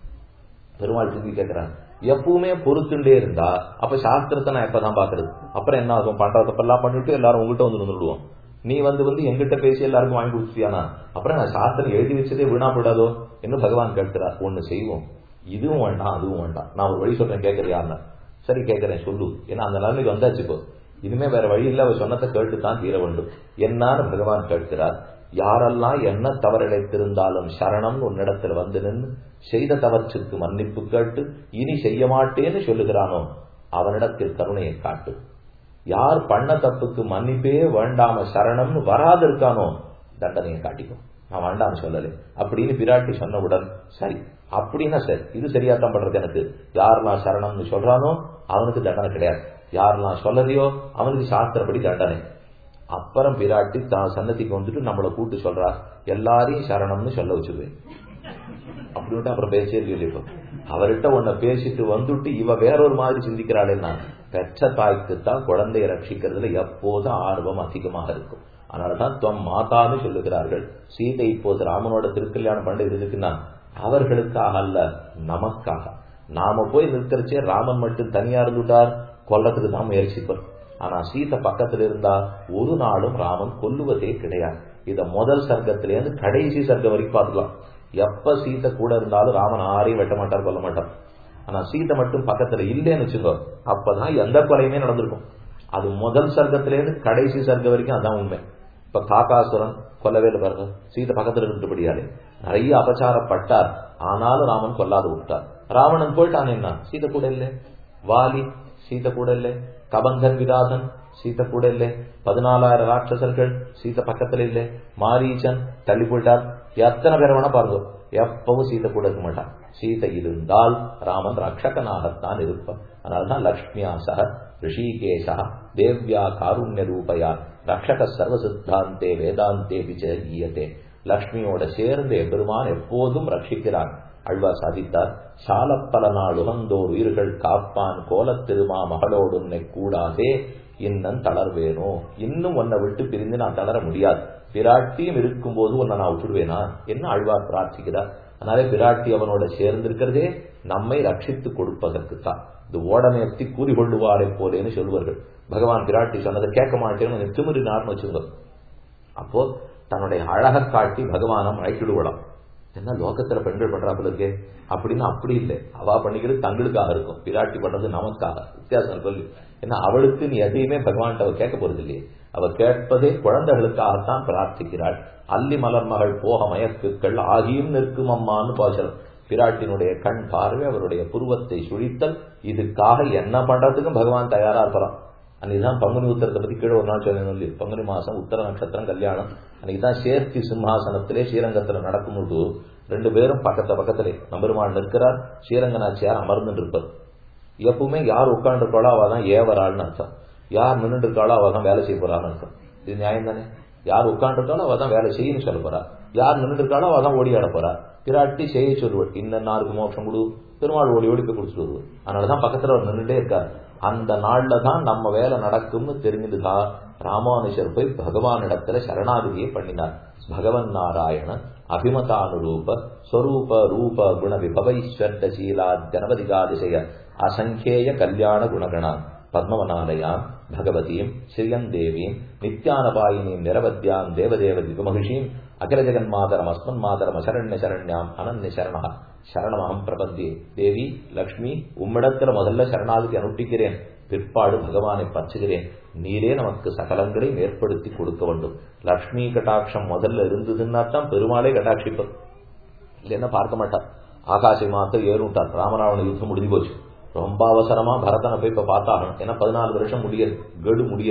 பெருமாள் திரும்பி கேட்கிறான் எப்பவுமே பொறுத்துட்டே இருந்தா அப்ப சாஸ்திரத்தை நான் எப்பதான் பாக்குறது அப்புறம் என்ன ஆகும் பண்ற தப்பெல்லாம் பண்ணிட்டு எல்லாரும் உங்ககிட்ட வந்து நின்றுடுவோம் நீ வந்து வந்து எங்கிட்ட பேசி எல்லாருக்கும் வாங்கி கொடுத்துட்டியானா அப்புறம் நான் சாஸ்திரம் எழுதி வச்சதே வீணா போடாதோ என்ன பகவான் கேட்கிறார் ஒண்ணு செய்வோம் இதுவும் வேண்டாம் அதுவும் வேண்டாம் நான் ஒரு வழி சொல்றேன் கேட்கறது யாருன்னா சரி கேட்கறேன் சொல்லு ஏன்னா அந்த நிலைமைக்கு வந்தாச்சு இப்போ இனிமே வேற வழி இல்ல அவர் சொன்னதை கேட்டு தான் தீர வேண்டும் என்னான்னு பகவான் கேட்கிறார் யாரெல்லாம் என்ன தவறிழைத்திருந்தாலும் சரணம் உன்னிடத்தில் வந்து நின்று செய்த தவற்றுக்கு மன்னிப்பு கேட்டு இனி செய்ய மாட்டேன்னு சொல்லுகிறானோ அவனிடத்தில் கருணையை காட்டு யார் பண்ண தப்புக்கு மன்னிப்பே வேண்டாம சரணம்னு வராது இருக்கானோ தண்டனையை காட்டிக்கும் நான் வேண்டாம்னு சொல்லலை அப்படின்னு பிராட்டி சொன்னவுடன் சரி அப்படின்னா சரி இது சரியாத்தான் பண்றது எனக்கு யார் நான் சரணம்னு சொல்றானோ அவனுக்கு தண்டனை கிடையாது யார் நான் சொல்லலையோ அவனுக்கு சாஸ்திரப்படி தண்டனை அப்புறம் பிராட்டி தான் சன்னதிக்கு வந்துட்டு நம்மளை கூட்டு சொல்றா எல்லாரையும் சரணம்னு சொல்ல வச்சுருவேன் அப்படின்ட்டு அப்புறம் பேசவே இல்லை இப்போ அவர்கிட்ட உன்னை பேசிட்டு வந்துட்டு இவ வேறொரு மாதிரி சிந்திக்கிறாளேன்னா பெற்ற தாய்க்கு தான் குழந்தையை ரட்சிக்கிறதுல எப்போதும் ஆர்வம் அதிகமாக இருக்கும் அதனாலதான் துவம் மாதான்னு சொல்லுகிறார்கள் சீதை இப்போது ராமனோட திருக்கல்யாணம் பண்ணது இருக்குன்னா அவர்களுக்காக அல்ல நமக்காக நாம போய் நிற்கிறச்சே ராமன் மட்டும் தனியா இருந்துட்டார் கொல்லத்துக்கு தான் முயற்சிப்பார் ஆனா சீதை பக்கத்துல இருந்தா ஒரு நாளும் ராமன் கொல்லுவதே கிடையாது இத முதல் சர்க்கத்திலேருந்து கடைசி சர்க்கம் வரைக்கும் பார்த்துக்கலாம் எப்ப சீத்தை கூட இருந்தாலும் ராமன் ஆரையும் வெட்ட மாட்டார் கொல்ல மாட்டார் ஆனா சீத்தை மட்டும் பக்கத்துல இல்லைன்னு வச்சுக்கோ அப்பதான் எந்த கொலையுமே நடந்திருக்கும் அது முதல் சர்க்கத்திலேருந்து கடைசி சர்க்கம் வரைக்கும் அதான் உண்மை இப்ப காக்காசுரன் கொல்லவே இல்லை பாருங்க சீதை பக்கத்துல இருந்துபடியாலே நிறைய அபச்சாரப்பட்டார் ஆனாலும் ராமன் கொல்லாது விட்டார் ராவணன் போயிட்டான் என்ன சீதை கூட இல்லை வாலி சீதை கூட இல்லை கபந்தன் விராதன் சீத்தை கூட இல்லை பதினாலாயிரம் ராட்சசர்கள் சீத்தை பக்கத்துல இல்லை மாரீச்சன் தள்ளி போயிட்டார் எத்தனை பேர் வேணா பாருங்க எப்பவும் சீத்தை கூட இருக்க மாட்டான் சீதை இருந்தால் ராமன் ரக்ஷகனாகத்தான் இருப்பான் அதனால்தான் லக்ஷ்மியா சக ரிஷிகேஷா தேவ்யா காருண்ய ரூபயா ரக்ஷக சர்வசித்தாந்தே வேதாந்தே விஜயீயத்தே லக்ஷ்மியோட சேர்ந்து எம்பெருமான் எப்போதும் ரட்சிக்கிறான் அழ்வார் சாதித்தார் சாலப்பல நாள் உகந்தோர் உயிர்கள் காப்பான் கோலத்திருமா மகளோடு உன்னை கூடாதே இன்னும் தளர்வேனோ இன்னும் உன்னை விட்டு பிரிந்து நான் தளர முடியாது பிராட்டியும் இருக்கும் போது உன்னை நான் விட்டுடுவேனா என்ன அழ்வார் பிரார்த்திக்கிறார் அதனாலே பிராட்டி அவனோட சேர்ந்திருக்கிறதே நம்மை ரட்சித்து கொடுப்பதற்கு தான் இது ஓடனையத்தி கூறி கொள்ளுவாரை போலேன்னு சொல்லுவார்கள் பகவான் பிராட்டி சொன்னதை கேட்க மாட்டேன்னு திமிரினார்னு வச்சுங்க அப்போ தன்னுடைய அழகை காட்டி பகவானம் அழைக்கிடுவலாம் என்ன லோகத்துல பெண்கள் பண்றாப்புல இருக்கே அப்படின்னு அப்படி இல்லை அவா பண்ணிக்கிறது தங்களுக்காக இருக்கும் பிராட்டி பண்றது நமக்காக வித்தியாசம் சொல்லி ஏன்னா அவளுக்கு நீ எதையுமே பகவான்கிட்ட அவ கேட்க போறது இல்லையே அவ கேட்பதே குழந்தைகளுக்காகத்தான் பிரார்த்திக்கிறாள் அல்லி மலர் மகள் போக மயக்குக்கள் ஆகியும் நிற்கும் அம்மான்னு பாசலம் பிராட்டினுடைய கண் பார்வை அவருடைய புருவத்தை சுழித்தல் இதுக்காக என்ன பண்றதுக்கும் பகவான் தயாரா இருப்பான் அன்னைக்குதான் பங்குனி உத்தரத்தை பத்தி கீழே ஒரு நாள் சொன்னேன் பங்குனி மாசம் உத்தர நட்சத்திரம் கல்யாணம் அன்னைக்குதான் சேர்த்தி சிம்ஹாசனத்திலே ஸ்ரீரங்கத்துல நடக்கும்போது ரெண்டு பேரும் பக்கத்த பக்கத்திலே நம்பெருமாள் நிற்கிறார் ஸ்ரீரங்கநாச்சியார் அமர்ந்து இருப்பார் எப்பவுமே யார் உட்கார்ந்து இருக்காளோ அவ தான் ஏவராள்னு அர்த்தம் யார் நின்று இருக்காளோ அவ தான் வேலை செய்ய போறான்னு அர்த்தம் இது நியாயம் தானே யார் உட்காந்துருக்காளோ அவ தான் வேலை செய்யன்னு சொல்ல போறா யார் நின்று இருக்காளோ அவ தான் ஓடி ஆட போறா பிராட்டி செய்ய சொல்லுவாள் இன்னும் மோட்சம் கொடு பெருமாள் ஓடி ஓடி போய் குடிச்சிட்டு வருவார் அதனாலதான் பக்கத்துல அவர் நின்றுட்டே இருக்கார் அந்த நாள்ல தான் நம்ம வேலை நடக்கும்னு தெரிஞ்சுதுதான் ராமானுஷர் போய் பகவான் இடத்துல சரணாகதியை பண்ணினார் பகவன் நாராயணன் அபிமதானுரூப ஸ்வரூப ரூப குண விபவைஸ்வர்ட சீலா ஜனபதிகாதிசய அசங்கேய கல்யாண குணகணான் பத்மவனாலயாம் பகவதீம் ஸ்ரீயன் தேவீம் நித்யானபாயினீம் நிரவத்யாம் தேவதேவ திகுமகிஷீம் அகில ஜெகன்மாதரம் அஸ்மன் மாதரம் அசரண்ய சரண்யாம் அனன்ய சரணா சரணமகம் பிரபந்தே தேவி லக்ஷ்மி உம்மிடத்துல முதல்ல சரணாகதி அனுஷ்டிக்கிறேன் பிற்பாடு பகவானை பற்றுகிறேன் நீரே நமக்கு சகலங்களையும் ஏற்படுத்தி கொடுக்க வேண்டும் லக்ஷ்மி கட்டாட்சம் முதல்ல இருந்ததுன்னா தான் பெருமாளே கட்டாட்சிப்பர் இல்லைன்னா பார்க்க மாட்டார் ஆகாசி மாத்த ஏறுட்டார் ராமராவண யுத்தம் முடிஞ்சு போச்சு ரொம்ப அவசரமா பரதனை போய் இப்ப பார்த்தாகணும் ஏன்னா பதினாலு வருஷம் முடியது கெடு முடியது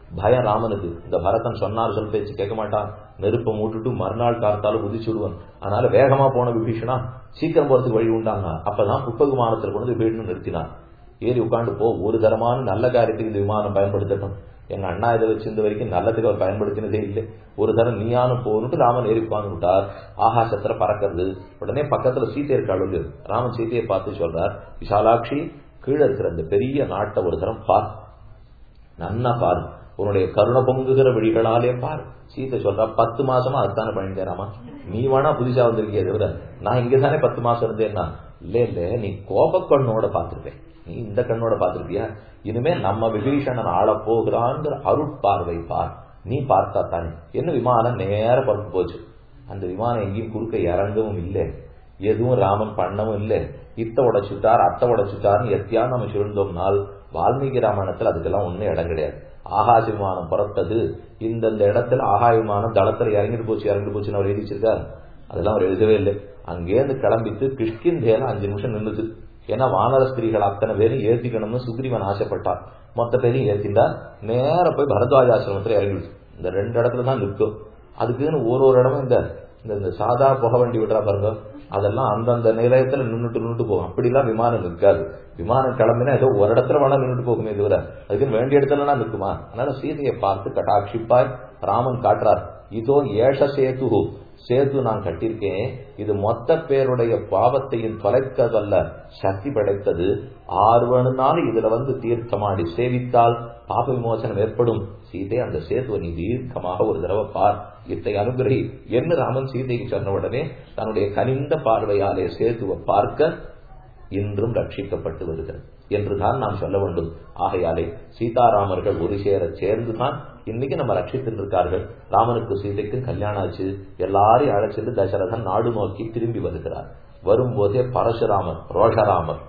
பயம் ராமனுக்கு இந்த பரதன் சொன்னார் சொல் பேச்சு கேட்க மாட்டான் நெருப்பை மூட்டுட்டு மறுநாள் கார்த்தாலும் குதிச்சு விடுவான் அதனால வேகமா போன விபீஷனா சீக்கிரம் போறதுக்கு வழி உண்டாங்க அப்பதான் புப்ப விமானத்தில் கொண்டு விபீஷன் நிறுத்தினான் ஏறி உட்காந்து போ ஒரு தரமான நல்ல காரியத்துக்கு இந்த விமானம் பயன்படுத்தட்டும் எங்க அண்ணா இதை வச்சிருந்த வரைக்கும் நல்லதுக்கு அவர் பயன்படுத்தினதே இல்லை ஒரு தரம் நீயானும் போகணுட்டு ராமன் ஏறி உட்கார்ந்து விட்டார் ஆகாசத்துல பறக்கிறது உடனே பக்கத்துல சீத்தை இருக்காள் இல்லையோ ராமன் சீத்தையை பார்த்து சொல்றார் விஷாலாட்சி கீழே இருக்கிற அந்த பெரிய நாட்டை ஒரு தரம் பார் நன்னா பாரு உன்னுடைய கருணை பொங்குகிற வழிகளாலே பார் சீத்தை சொல்றா பத்து மாசமா அதுதானே பண்ணிட்டேராமா நீ வேணா புதுசா வந்திருக்கிய தவிர நான் இங்க தானே பத்து மாசம் இருந்தேன்னா இல்ல இல்ல நீ கோப கண்ணோட பாத்திருப்பேன் நீ இந்த கண்ணோட பாத்திருப்பியா இனிமே நம்ம விபீஷணன் ஆள போகிறாங்கிற அருட்பார்வை பார் நீ பார்த்தா தானே என்ன விமானம் நேர பறந்து போச்சு அந்த விமானம் எங்கேயும் குறுக்க இறங்கவும் இல்லை எதுவும் ராமன் பண்ணவும் இல்லை இத்த உடைச்சுட்டார் அத்தை உடைச்சுட்டார்னு எத்தியா நம்ம சொல்லிருந்தோம்னால் வால்மீகி ராமாயணத்துல அதுக்கெல்லாம் ஒண்ணும் இடம் கிடையாது ஆகாச விமானம் புறப்பட்டது இந்தந்த இடத்துல ஆகாய விமானம் தளத்துல இறங்கிட்டு போச்சு இறங்கிட்டு போச்சுன்னு அவர் எழுதிச்சிருக்கார் அதெல்லாம் அவர் எழுதவே இல்லை அங்கேருந்து கிளம்பிட்டு கிஷ்கிந்தேல அஞ்சு நிமிஷம் நின்றுது ஏன்னா வானர ஸ்திரீகள் அத்தனை பேரும் ஏத்திக்கணும்னு சுக்ரீவன் ஆசைப்பட்டார் மொத்த பேரையும் ஏத்திண்டா நேர போய் பரத்வாஜ ஆசிரமத்துல இறங்கிடுச்சு இந்த ரெண்டு இடத்துல தான் நிற்கும் அதுக்குன்னு ஒரு ஒரு இடமும் இந்த இந்த சாதா புகை வண்டி விடுறா பாருங்க அதெல்லாம் அந்தந்த நிலையத்துல நின்றுட்டு நின்றுட்டு போகும் அப்படிலாம் விமானம் நிற்காது விமானம் கிளம்பினா ஏதோ ஒரு இடத்துல வேணா நின்றுட்டு போகுமே தவிர அதுக்கு வேண்டிய இடத்துல நிற்குமா அதனால சீதையை பார்த்து கட்டாட்சிப்பாய் ராமன் காட்டுறார் இதோ ஏஷ சேது சேது நான் கட்டியிருக்கேன் இது மொத்த பேருடைய பாவத்தையும் தொலைக்கவல்ல சக்தி படைத்தது ஆர்வனால இதுல வந்து தீர்த்தமாடி சேவித்தால் பாப விமோசனம் ஏற்படும் சீதை அந்த சேத்துவை நீ தீர்க்கமாக ஒரு தடவை பார் இத்தை அனுகிரகி என்று ராமன் சீதைக்கு சொன்ன உடனே தன்னுடைய கனிந்த பார்வையாலே சேத்துவை பார்க்க இன்றும் ரட்சிக்கப்பட்டு வருகிறது என்றுதான் நாம் சொல்ல வேண்டும் ஆகையாலே சீதாராமர்கள் ஒரு சேர சேர்ந்துதான் இன்னைக்கு நம்ம ரட்சித்து இருக்கார்கள் ராமனுக்கு சீதைக்கும் கல்யாணம் ஆச்சு எல்லாரையும் அழைச்சிட்டு தசரதன் நாடு நோக்கி திரும்பி வருகிறார் வரும்போதே பரசுராமர் ரோஷராமர்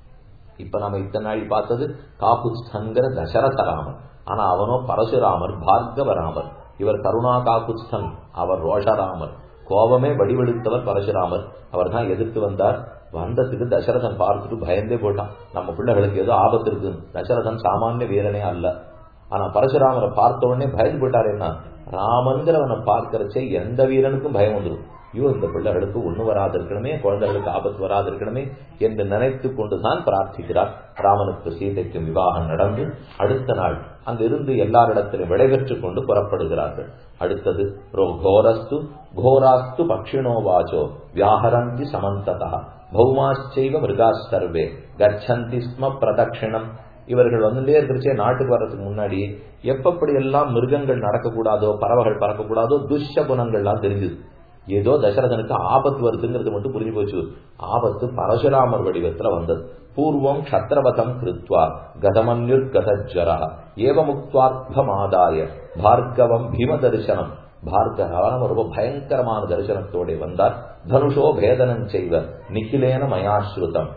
இப்ப நம்ம இத்தனை நாள் பார்த்தது காப்புஸ்தங்கிற தசரதராமர் ஆனா அவனோ பரசுராமர் பார்கவராமர் இவர் கருணா காக்குஸ்தன் அவர் ரோஷராமர் கோபமே வடிவெடுத்தவர் பரசுராமர் அவர் தான் எதிர்த்து வந்தார் வந்ததுக்கு தசரதன் பார்த்துட்டு பயந்தே போட்டான் நம்ம பிள்ளைகளுக்கு ஏதோ ஆபத்து இருக்கு தசரதன் சாமானிய வீரனே அல்ல ஆனா பரசுராமரை பார்த்த உடனே பயந்து போட்டார் என்ன ராமன்கிறவனை பார்க்கறச்சே எந்த வீரனுக்கும் பயம் வந்துடும் ஐயோ இந்த பிள்ளைகளுக்கு ஒண்ணு வராது இருக்கணுமே குழந்தைகளுக்கு ஆபத்து வராது இருக்கணுமே என்று நினைத்து கொண்டுதான் பிரார்த்திக்கிறார் ராமனுக்கு சீதைக்கும் விவாகம் நடந்து அடுத்த நாள் அங்கிருந்து எல்லாரிடத்திலும் விடைபெற்றுக் கொண்டு புறப்படுகிறார்கள் அடுத்தது கோரஸ்து கோராஸ்து பக்ஷிணோ வாச்சோ வியாஹரந்தி சமந்ததா பௌமாச்சைவ மிருகா சர்வே கச்சந்தி ஸ்ம பிரதட்சிணம் இவர்கள் வந்துட்டே இருக்கிறச்சே நாட்டுக்கு வர்றதுக்கு முன்னாடி எப்பப்படி எல்லாம் மிருகங்கள் நடக்கக்கூடாதோ பறவைகள் பறக்கக்கூடாதோ துஷ்ட குணங்கள்லாம் தெரிஞ்சுது ஏதோ தசரதனுக்கு ஆபத்து வருதுங்கிறது மட்டும் புரிஞ்சு போச்சு ஆபத்து பரசுராமர் வடிவத்துல வந்தது பூர்வம் கஷத்திரவதம் கிருத்வா கதமன்யுர் கதஜரா ஏவமுக்வார்த்தமாதாய பார்கவம் பீம தரிசனம் பார்கவன் ரொம்ப பயங்கரமான தரிசனத்தோட வந்தார் தனுஷோ பேதனம் செய்வ நிகிலேன மயாஸ்ருதம்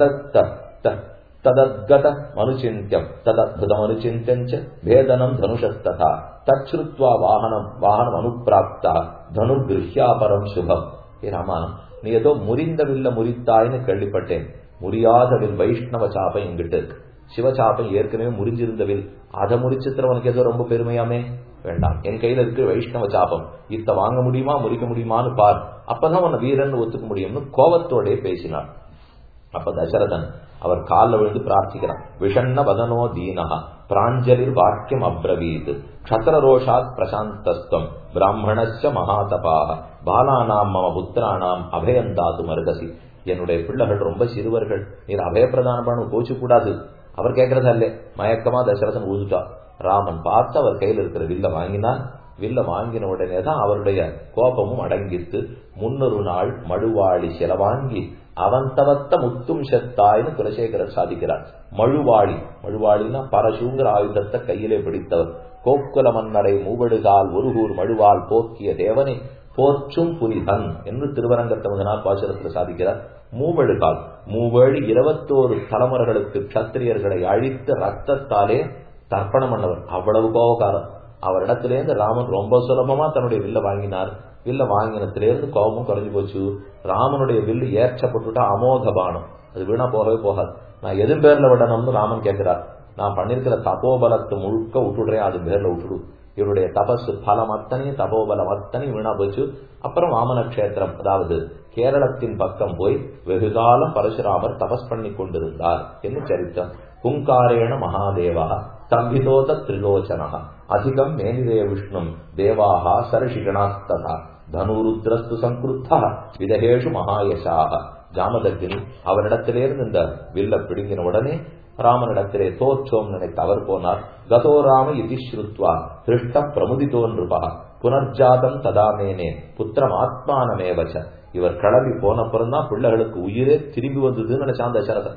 ததத்த ததத்கத மனுச்சிந்தியம் ததத்புதமனுச்சிந்தியஞ்ச பேதனம் தனுஷஸ்ததா தச்ருத்வா வாகனம் வாகனம் அனுப்பிராப்தா தனு கிருஹ்யாபரம் சுபம் ஏ ராமா நீ ஏதோ முறிந்த வில்ல முறித்தாய்னு கேள்விப்பட்டேன் முடியாத வில் வைஷ்ணவ சாபம் எங்கிட்ட இருக்கு சிவசாபம் ஏற்கனவே முறிஞ்சிருந்த வில் அதை முடிச்சதுல ஏதோ ரொம்ப பெருமையாமே வேண்டாம் என் கையில இருக்கு வைஷ்ணவ சாபம் இத்த வாங்க முடியுமா முறிக்க முடியுமான்னு பார் அப்பதான் உன்னை வீரன் ஒத்துக்க முடியும்னு கோபத்தோடே பேசினார் அப்ப தசரதன் அவர் காலில் விழுந்து பிரார்த்திக்கிறார் விஷண்ண வதனோ தீனஹா பிராஞ்சலிர் வாக்கியம் அப்ரவீத் க்ஷத்ரரோஷாத் பிரசாந்தஸ்தம் பிராமணஸ்ய மகாதபாக பாலானாம் மம புத்திரானாம் அபயந்தாது மருகசி என்னுடைய பிள்ளைகள் ரொம்ப சிறுவர்கள் நீர் அபயப்பிரதானம் பண்ண கோச்சு கூடாது அவர் கேட்கறதா இல்லே மயக்கமா தசரதன் ஊதுட்டா ராமன் பார்த்து அவர் கையில் இருக்கிற வில்ல வாங்கினார் வில்ல வாங்கின உடனே தான் அவருடைய கோபமும் அடங்கித்து முன்னொரு நாள் மழுவாளி செலவாங்கி அவன் தவத்த முத்தும் செத்தாய்னு குலசேகரர் சாதிக்கிறார் மழுவாளி மழுவாளினா பரசுங்கிற ஆயுதத்தை கையிலே பிடித்தவர் கோக்குல மன்னரை மூவடுகால் ஒருகூர் மழுவால் போக்கிய தேவனை போற்றும் புனிதன் என்று திருவரங்கத்த முதனார் பாசுரத்தில் சாதிக்கிறார் மூவடுகால் மூவேழு இருபத்தோரு தலைமுறைகளுக்கு கத்திரியர்களை அழித்து ரத்தத்தாலே தர்ப்பணம் பண்ணவர் அவ்வளவு கோபக்காரர் அவரிடத்திலேருந்து ராமன் ரொம்ப சுலபமா தன்னுடைய வில்ல வாங்கினார் வில்ல வாங்கினத்திலேருந்து கோபமும் குறைஞ்சு போச்சு ராமனுடைய வில்லு ஏற்றப்பட்டுட்டா அமோக பானம் அது வீணா போகவே போகாது நான் எது பேர்ல விடணும்னு ராமன் கேட்கிறார் நான் பண்ணிருக்கிற தபோபலத்தை முழுக்க விட்டுடுறேன் அது பேர்ல விட்டுடு இவருடைய தபசு பலம் அத்தனையும் தபோபலம் அத்தனையும் வீணா போச்சு அப்புறம் வாமன கஷேத்திரம் அதாவது கேரளத்தின் பக்கம் போய் வெகுகாலம் பரசுராமர் தபஸ் பண்ணி கொண்டிருந்தார் என்று சரித்தம் புங்காரேண மகாதேவா ஸ்தம்பிதோத திரிலோச்சனா அதிகம் மேனிதே விஷ்ணும் தேவாகா சரஷிகணாஸ்ததா தனுருத்ரஸ்து சங்கிருத்தா விதகேஷு மகாயசாக ஜாமதக்கினி அவரிடத்திலிருந்து இந்த வில்ல பிடுங்கின உடனே ராமனிடத்திலே தோற்றோம் நினைத்து அவர் போனார் கதோ ராம இதி ஸ்ருத்வா திருஷ்ட பிரமுதிதோ நிருபா புனர்ஜாதம் ததாமேனே புத்திரம் ஆத்மானமேவச்ச இவர் கிளம்பி போனப்புறம் தான் பிள்ளைகளுக்கு உயிரே திரும்பி வந்ததுன்னு நினைச்சான் தசரதன்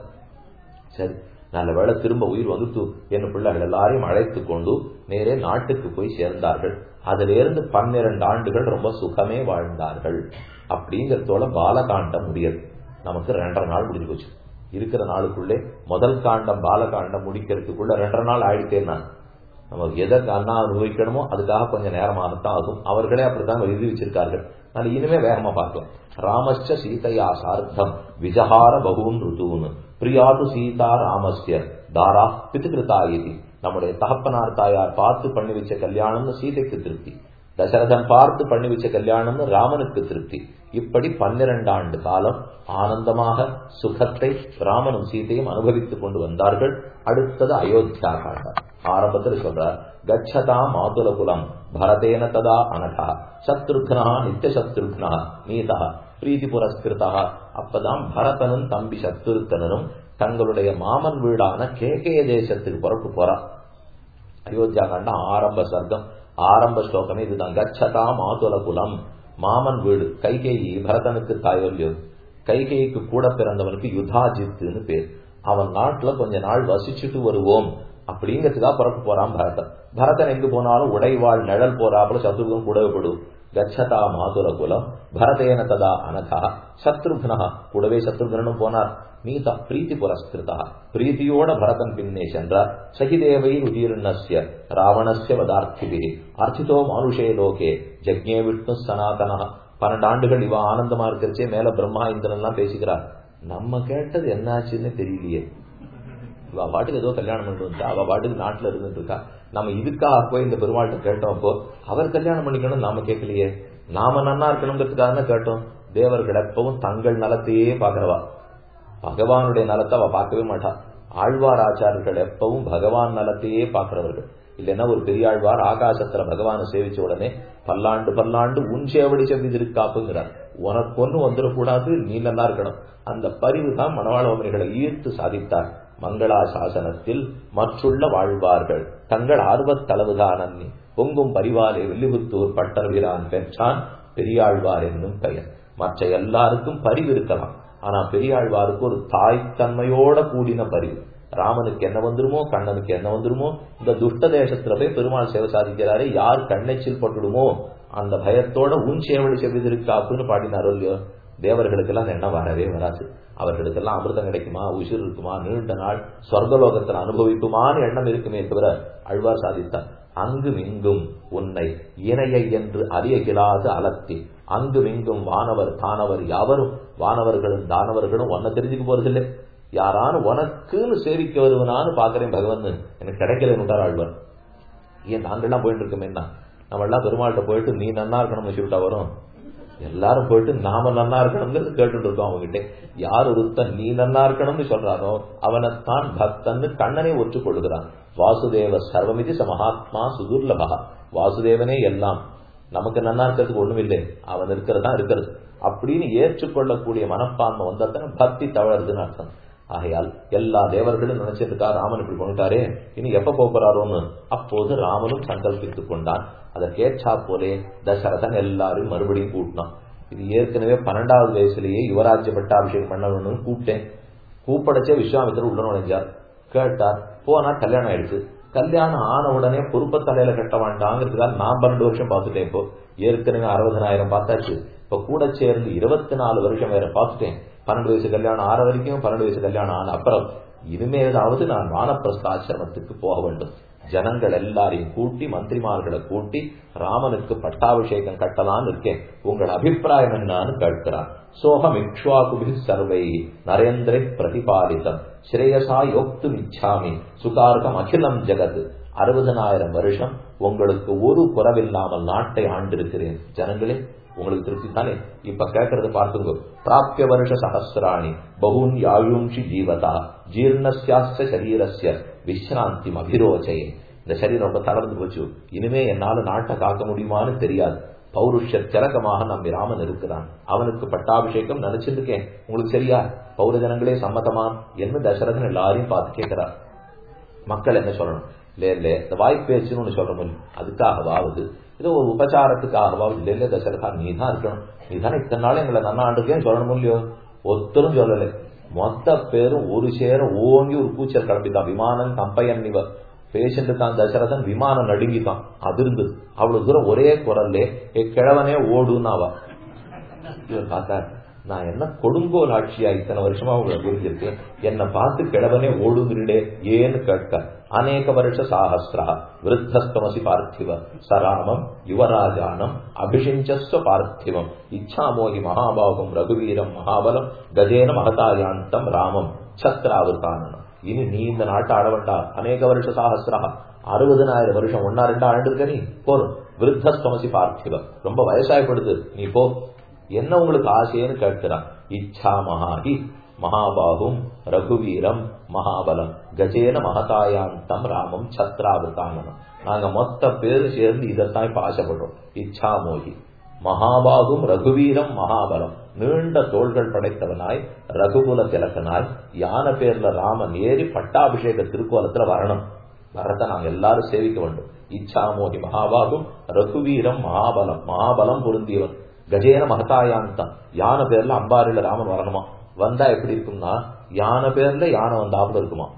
சரி நல்ல வேளை திரும்ப உயிர் வந்துட்டு என் பிள்ளைகள் எல்லாரையும் அழைத்து கொண்டு நேரே நாட்டுக்கு போய் சேர்ந்தார்கள் அதிலிருந்து பன்னிரண்டு ஆண்டுகள் ரொம்ப சுகமே வாழ்ந்தார்கள் அப்படிங்கறதோட பாலகாண்டம் முடியாது நமக்கு ரெண்டரை நாள் முடிஞ்சு போச்சு இருக்கிற நாளுக்குள்ளே முதல் காண்டம் பாலகாண்டம் முடிக்கிறதுக்குள்ள ரெண்டரை நாள் ஆயிடுத்தேன்னா நம்ம எதை அண்ணா அனுபவிக்கணுமோ அதுக்காக கொஞ்சம் நேரமாகத்தான் ஆகும் அவர்களே அப்படித்தான் எழுதி வச்சிருக்கார்கள் நான் இனிமே வேகமா பார்க்கலாம் ராமஸ்ச சீதையா சார்த்தம் விஜகார பகூன் ருதூன் பிரியாது சீதா ராமஸ்ய தாரா பித்துகிருதா இது நம்முடைய தகப்பனார் தாயார் பார்த்து பண்ணி வச்ச கல்யாணம்னு சீதைக்கு திருப்தி தசரதன் பார்த்து பண்ணி வச்ச கல்யாணம்னு ராமனுக்கு திருப்தி இப்படி பன்னிரண்டு ஆண்டு காலம் ஆனந்தமாக சுகத்தை ராமனும் சீதையும் அனுபவித்துக் கொண்டு வந்தார்கள் அடுத்தது அயோத்தியா காண்டம் ஆரம்பத்தில் சொல்றார் கச்சதா மாதுல குலம் பரதேன ததா அனகா சத்ருக்னா நித்திய சத்ருக்னா நீதா பிரீதி புரஸ்கிருதா அப்பதான் பரதனும் தம்பி சத்ருக்கனரும் தங்களுடைய மாமன் வீடான கேகய தேசத்துக்கு புறப்பு போறா அயோத்தியா காண்டம் ஆரம்ப சர்க்கம் ஆரம்ப ஸ்லோகமே இதுதான் கச்சதா மாதுல குலம் மாமன் வீடு கைகேயி பரதனுக்கு தாயோல்யோ கைகேயிக்கு கூட பிறந்தவனுக்கு யுதாஜித்துன்னு பேர் அவன் நாட்டுல கொஞ்ச நாள் வசிச்சுட்டு வருவோம் அப்படிங்கிறதுக்காக புறப்பு போறான் பரதன் பரதன் எங்கு போனாலும் உடைவாள் நிழல் போறாப்புல சத்ருகன் கூடவேப்படும் கச்சதா மாதுர குலம் பரதேன ததா அனகா சத்ருக்னா கூடவே சத்ருகனும் போனார் நீதா பிரீத்தி புரஸ்கிருதா பிரீத்தியோட பரதன் பின்னே சென்றார் சகிதேவை உதீர்ணஸ்ய ராவணஸ்ய வதார்த்திபி அர்த்திதோ மானுஷே லோகே ஜக்ஞே விஷ்ணு சனாதனா பன்னெண்டு ஆண்டுகள் இவ ஆனந்தமா இருக்கிறச்சே மேல பிரம்மா இந்திரன் எல்லாம் பேசிக்கிறார் நம்ம கேட்டது என்னாச்சுன்னு தெரியலையே இவ பாட்டுக்கு ஏதோ கல்யாணம் பண்ணிட்டு வந்துட்டா அவ பாட்டுக்கு நாட்டுல இருந்துட்டு இருக்கா நம்ம இதுக்காக போய் இந்த பெருமாள்கிட்ட கேட்டோம் அப்போ அவர் கல்யாணம் பண்ணிக்கணும் நாம கேட்கலையே நாம நன்னா இருக்கணுங்கிறதுக்காக கேட்டோம் தேவர்கள் எப்பவும் தங்கள் நலத்தையே பாக்குறவா பகவானுடைய நலத்தை அவ பார்க்கவே மாட்டா ஆழ்வார் ஆச்சாரர்கள் எப்பவும் பகவான் நலத்தையே பார்க்கிறவர்கள் இல்லைன்னா ஒரு பெரியாழ்வார் ஆகாசத்துல பகவானை சேவிச்ச உடனே பல்லாண்டு பல்லாண்டு உன் சேவடி செவ்விதிருக்காப்புங்கிறார் உனக்கு ஒண்ணு வந்துடக்கூடாது நீ நல்லா இருக்கணும் அந்த பரிவு தான் மணவாளவமைகளை ஈர்த்து சாதித்தார் மங்களா சாசனத்தில் மற்றுள்ள வாழ்வார்கள் தங்கள் ஆர்வத்தளவுதான் அன்னி பொங்கும் பரிவாலே வெள்ளிபுத்தூர் பட்டர்விரான் பெற்றான் பெரியாழ்வார் என்னும் பெயர் மற்ற எல்லாருக்கும் பரிவு இருக்கலாம் ஆனா பெரியாழ்வாருக்கு ஒரு தாய்த்தன்மையோட கூடின பரிவு ராமனுக்கு என்ன வந்துருமோ கண்ணனுக்கு என்ன வந்துருமோ இந்த துஷ்ட தேசத்துல போய் பெருமாள் சேவை சாதிக்கிறாரே யார் கண்ணெச்சில் பட்டுடுமோ அந்த பயத்தோட உன் சேவடி செவிதிருக்காப்புன்னு பாடினாரோ இல்லையோ தேவர்களுக்கெல்லாம் எண்ணம் வரவே வராது அவர்களுக்கெல்லாம் அமிர்தம் கிடைக்குமா உயிர் இருக்குமா நீண்ட நாள் சொர்க்கலோகத்தில் அனுபவிக்குமான்னு எண்ணம் இருக்குமே தவிர அழ்வார் சாதித்தார் அங்கும் இங்கும் உன்னை இணையை என்று அறியகிலாது அலத்தி அங்கும் இங்கும் வானவர் தானவர் யாவரும் வானவர்களும் தானவர்களும் ஒன்ன தெரிஞ்சுக்க போறதில்லை யாரானு உனக்குன்னு சேவிக்க வருவனான்னு பாக்குறேன் பகவான் எனக்கு கிடைக்கலன்னு ஆழ்வார் ஏன் நாங்கள்லாம் போயிட்டு இருக்கோமே என்ன நம்ம எல்லாம் பெருமாள்கிட்ட போயிட்டு நீ நன்னா இருக்கணும்னு சொல்லிட்டா வரும் எல்லாரும் போயிட்டு நாம நன்னா இருக்கணுங்கிறது கேட்டுட்டு இருக்கோம் அவங்ககிட்ட யார் ஒருத்தன் நீ நன்னா இருக்கணும்னு சொல்றானோ அவனைத்தான் பக்தன்னு கண்ணனை ஒற்றுக்கொள்கிறான் வாசுதேவ சர்வமிதி ச மகாத்மா சுதுர்லபா வாசுதேவனே எல்லாம் நமக்கு நன்னா இருக்கிறதுக்கு ஒண்ணும் இல்லை அவன் இருக்கிறதா இருக்கிறது அப்படின்னு ஏற்றுக்கொள்ளக்கூடிய மனப்பான்மை வந்தாத்தான பக்தி தவழறதுன்னு அர்த்தம் ஆகையால் எல்லா தேவர்களும் நினைச்சிருக்கா ராமன் இப்படி பண்ணிட்டாரே இனி எப்ப போறாரோன்னு அப்போது ராமனும் சங்கல்பித்துக் கொண்டான் அதற்கேற்றா போலே தசரதன் எல்லாரும் மறுபடியும் கூட்டினான் இது ஏற்கனவே பன்னெண்டாவது வயசுலயே யுவராஜ்ய பட்டாபிஷேகம் பண்ணணும்னு கூப்பிட்டேன் கூப்படைச்சே விஸ்வாமித்திரர் உள்ள நுழைஞ்சார் கேட்டார் போனா கல்யாணம் ஆயிடுச்சு கல்யாணம் ஆன உடனே பொறுப்ப தலையில கட்ட வேண்டாங்கிறதுக்காக நான் பன்னெண்டு வருஷம் பார்த்துட்டேன் இப்போ ஏற்கனவே அறுபதனாயிரம் பார்த்தாச்சு இப்ப கூட சேர்ந்து இருபத்தி நாலு வருஷம் வேற பார்த்துட்டேன் பன்னெண்டு வயசு கல்யாணம் ஆற வரைக்கும் பன்னெண்டு வயசு கல்யாணம் ஆன அப்புறம் இனிமேலாவது நான் வானப்பிரஸ்த ஆசிரமத்துக்கு போக வேண்டும் ஜனங்கள் எல்லாரையும் கூட்டி மந்திரிமார்களை கூட்டி ராமனுக்கு பட்டாபிஷேகம் கட்டலான்னு இருக்கேன் உங்கள் அபிப்பிராயம் என்னன்னு கேட்கிறார் சோகம் இக்ஷ்வாகுபி சர்வை நரேந்திரை பிரதிபாலிதம் ஸ்ரேயசா யோக்தும் இச்சாமி சுகார்கம் அகிலம் ஜெகத் அறுபதனாயிரம் வருஷம் உங்களுக்கு ஒரு குறவில்லாமல் நாட்டை ஆண்டிருக்கிறேன் ஜனங்களே உங்களுக்கு திருப்தி தானே இப்ப கேட்கறது பார்த்துங்க பிராபிய வருஷ சகசிராணி பகூன் யாயும்ஷி ஜீவதா ஜீர்ணஸ்யாஸ்த சரீரஸ்ய விஸ்ராந்தி அபிரோச்சையே இந்த சரீரம் ரொம்ப தளர்ந்து போச்சு இனிமே என்னால நாட்டை காக்க முடியுமான்னு தெரியாது பௌருஷ திலகமாக நம்பி ராமன் இருக்கிறான் அவனுக்கு பட்டாபிஷேகம் நினைச்சிருக்கேன் உங்களுக்கு சரியா பௌர ஜனங்களே சம்மதமா என்ன தசரதன் எல்லாரையும் பார்த்து கேட்கிறார் மக்கள் என்ன சொல்லணும் இல்ல இல்ல இந்த வாய்ப்பேச்சுன்னு ஒண்ணு சொல்ற முடியும் அதுக்காகவாவது ஏதோ ஒரு உபச்சாரத்துக்காகவாவது இல்ல இல்ல தசரதா நீ தான் இருக்கணும் நீ தானே இத்தனை நாள் எங்களை நன்னாண்டுக்கேன்னு சொல்லணும் இல்லையோ ஒருத்தரும் சொல்லலை மொத்த பேரும் ஒரு சேர ஓங்கி ஒரு கூச்சல் கிளம்பித்தான் விமானம் கம்பையன் இவர் பேஷண்ட் தான் தசரதன் விமானம் நடுங்கிட்டான் அதிர்ந்தது அவ்வளவு தூரம் ஒரே குரல்லே ஏ கிழவனே ஓடுன்னு அவ இவர் பார்த்தார் நான் என்ன கொடுங்கோல் ஆட்சியா இத்தனை வருஷமா உங்களை புரிஞ்சிருக்கேன் என்னை பார்த்து கிழவனே ஓடுங்கிறீடே ஏன்னு கேட்க அநேக வருஷ சாகசிரா விருத்தஸ்தமசி பார்த்திவ சராமம் யுவராஜானம் அபிஷிஞ்சஸ்வ பார்த்திவம் இச்சாமோகி மகாபாகும் ரகுவீரம் மகாபலம் கஜேன மகதாயாந்தம் ராமம் சத்ராவிருத்தானனம் இனி நீ இந்த நாட்டை ஆடவண்டா அநேக வருஷ சாகசிரா அறுபதனாயிரம் வருஷம் ஒன்னா ரெண்டா ஆண்டுருக்க நீ போரும் விருத்தஸ்தமசி பார்த்திவ ரொம்ப வயசாயப்படுது நீ போ என்ன உங்களுக்கு ஆசைன்னு கேட்கிறான் இச்சா மகாஹி மகாபாகும் ரகுவீரம் மகாபலம் கஜேன மகதாயாந்தம் ராமம் சத்ராவிருத்தானனம் நாங்க மொத்த பேரு சேர்ந்து இதைத்தான் இப்ப ஆசைப்படுறோம் இச்சா மோகி மகாபாகும் ரகுவீரம் மகாபலம் நீண்ட தோள்கள் படைத்தவனாய் ரகுகுல திலக்கனாய் யானை பேர்ல ராமன் ஏறி பட்டாபிஷேக திருக்கோலத்துல வரணும் வரத்தை நாங்க எல்லாரும் சேவிக்க வேண்டும் இச்சாமோகி மகாபாகும் ரகுவீரம் மகாபலம் மகாபலம் பொருந்தியவன் கஜேன மகதாயாந்தம் யானை பேர்ல அம்பாரில ராமன் வரணுமா வந்தா எப்படி இருக்கும்னா யானை பேர்ல யானை வந்தாப்புல இருக்குமா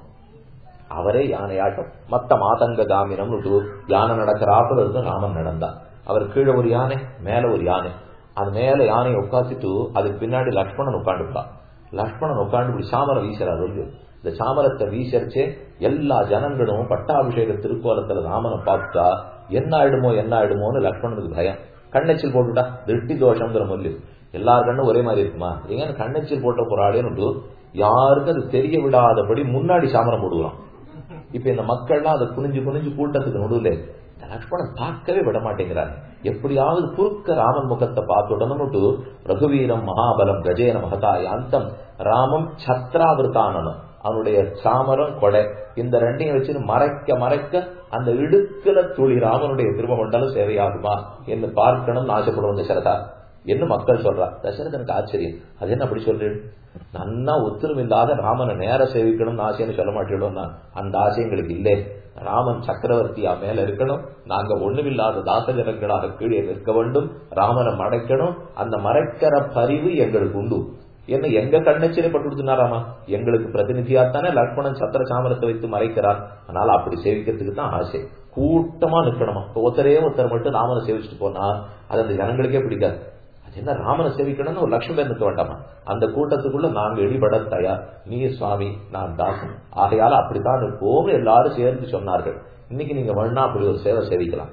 அவரே யானையாட்டம் மத்த மாதங்க காமினம் யானை நடக்கிறாப்புல இருந்து ராமன் நடந்தா அவர் கீழே ஒரு யானை மேல ஒரு யானை அது மேல யானையை உட்காந்துட்டு அதுக்கு பின்னாடி லக்ஷ்மணன் உட்காந்துப்பா லக்ஷ்மணன் உட்காந்து இப்படி சாமரம் வீசுறாரு இல்லையோ இந்த சாமரத்தை வீசரிச்சே எல்லா ஜனங்களும் பட்டாபிஷேக திருக்கோலத்துல ராமனை பார்த்தா என்ன ஆயிடுமோ என்ன ஆயிடுமோன்னு லக்ஷ்மணனுக்கு பயம் கண்ணெச்சில் போட்டுட்டா திருஷ்டி தோஷங்கிற மொழி எல்லார் கண்ணும் ஒரே மாதிரி இருக்குமா ஏங்க கண்ணெச்சில் போட்ட போறாளேன்னு யாருக்கும் அது தெரிய விடாதபடி முன்னாடி சாமரம் போடுவான் இப்ப இந்த மக்கள்லாம் அதை குனிஞ்சு குனிஞ்சு கூட்டத்துக்கு நடுவில் இந்த லக்ஷ்மணன் பார்க்கவே விட மாட்டேங்கிறார் எப்படியாவது குறுக்க ராமன் முகத்தை பார்த்துடணும்னுட்டு ரகுவீரம் மகாபலம் கஜேன மகதாயாந்தம் ராமம் சத்ராவிருத்தானனம் அவனுடைய சாமரம் கொடை இந்த ரெண்டையும் வச்சு மறைக்க மறைக்க அந்த இடுக்கல துளி ராமனுடைய திருமகண்டலம் சேவையாகுமா என்று பார்க்கணும்னு ஆசைப்படுவோம் தசரதா என்ன மக்கள் சொல்றா தசரதனுக்கு ஆச்சரியம் அது என்ன அப்படி சொல்றேன் நன்னா ஒத்துரும் இல்லாத ராமனை நேர சேவிக்கணும்னு ஆசைன்னு சொல்ல மாட்டேன் அந்த ஆசை எங்களுக்கு இல்லை ராமன் சக்கரவர்த்தியா மேல இருக்கணும் நாங்க ஒண்ணுமில்லாத தாசஜனங்களாக கீழே நிற்க வேண்டும் ராமனை மறைக்கணும் அந்த மறைக்கிற பரிவு எங்களுக்கு உண்டு என்ன எங்க கண்ணச்சிலே பட்டு கொடுத்துனாராமா எங்களுக்கு பிரதிநிதியாத்தானே லக்ஷ்மணன் சத்திர சாமரத்தை வைத்து மறைக்கிறார் அதனால அப்படி சேவிக்கிறதுக்கு தான் ஆசை கூட்டமா நிற்கணுமா இப்போ ஒருத்தரே ஒருத்தர் மட்டும் ராமனை சேவிச்சுட்டு போனா அது அந்த ஜனங்களுக்கே பிடிக்காது அது என்ன ராமனை சேவிக்கணும்னு ஒரு லட்சம் பேர் நிற்க வேண்டாமா அந்த கூட்டத்துக்குள்ள நாங்க இடிபட தயார் நீ சுவாமி நான் தாசன் ஆகையால அப்படித்தான் இருப்போம் எல்லாரும் சேர்ந்து சொன்னார்கள் இன்னைக்கு நீங்க வேணா அப்படி ஒரு சேவை சேவிக்கலாம்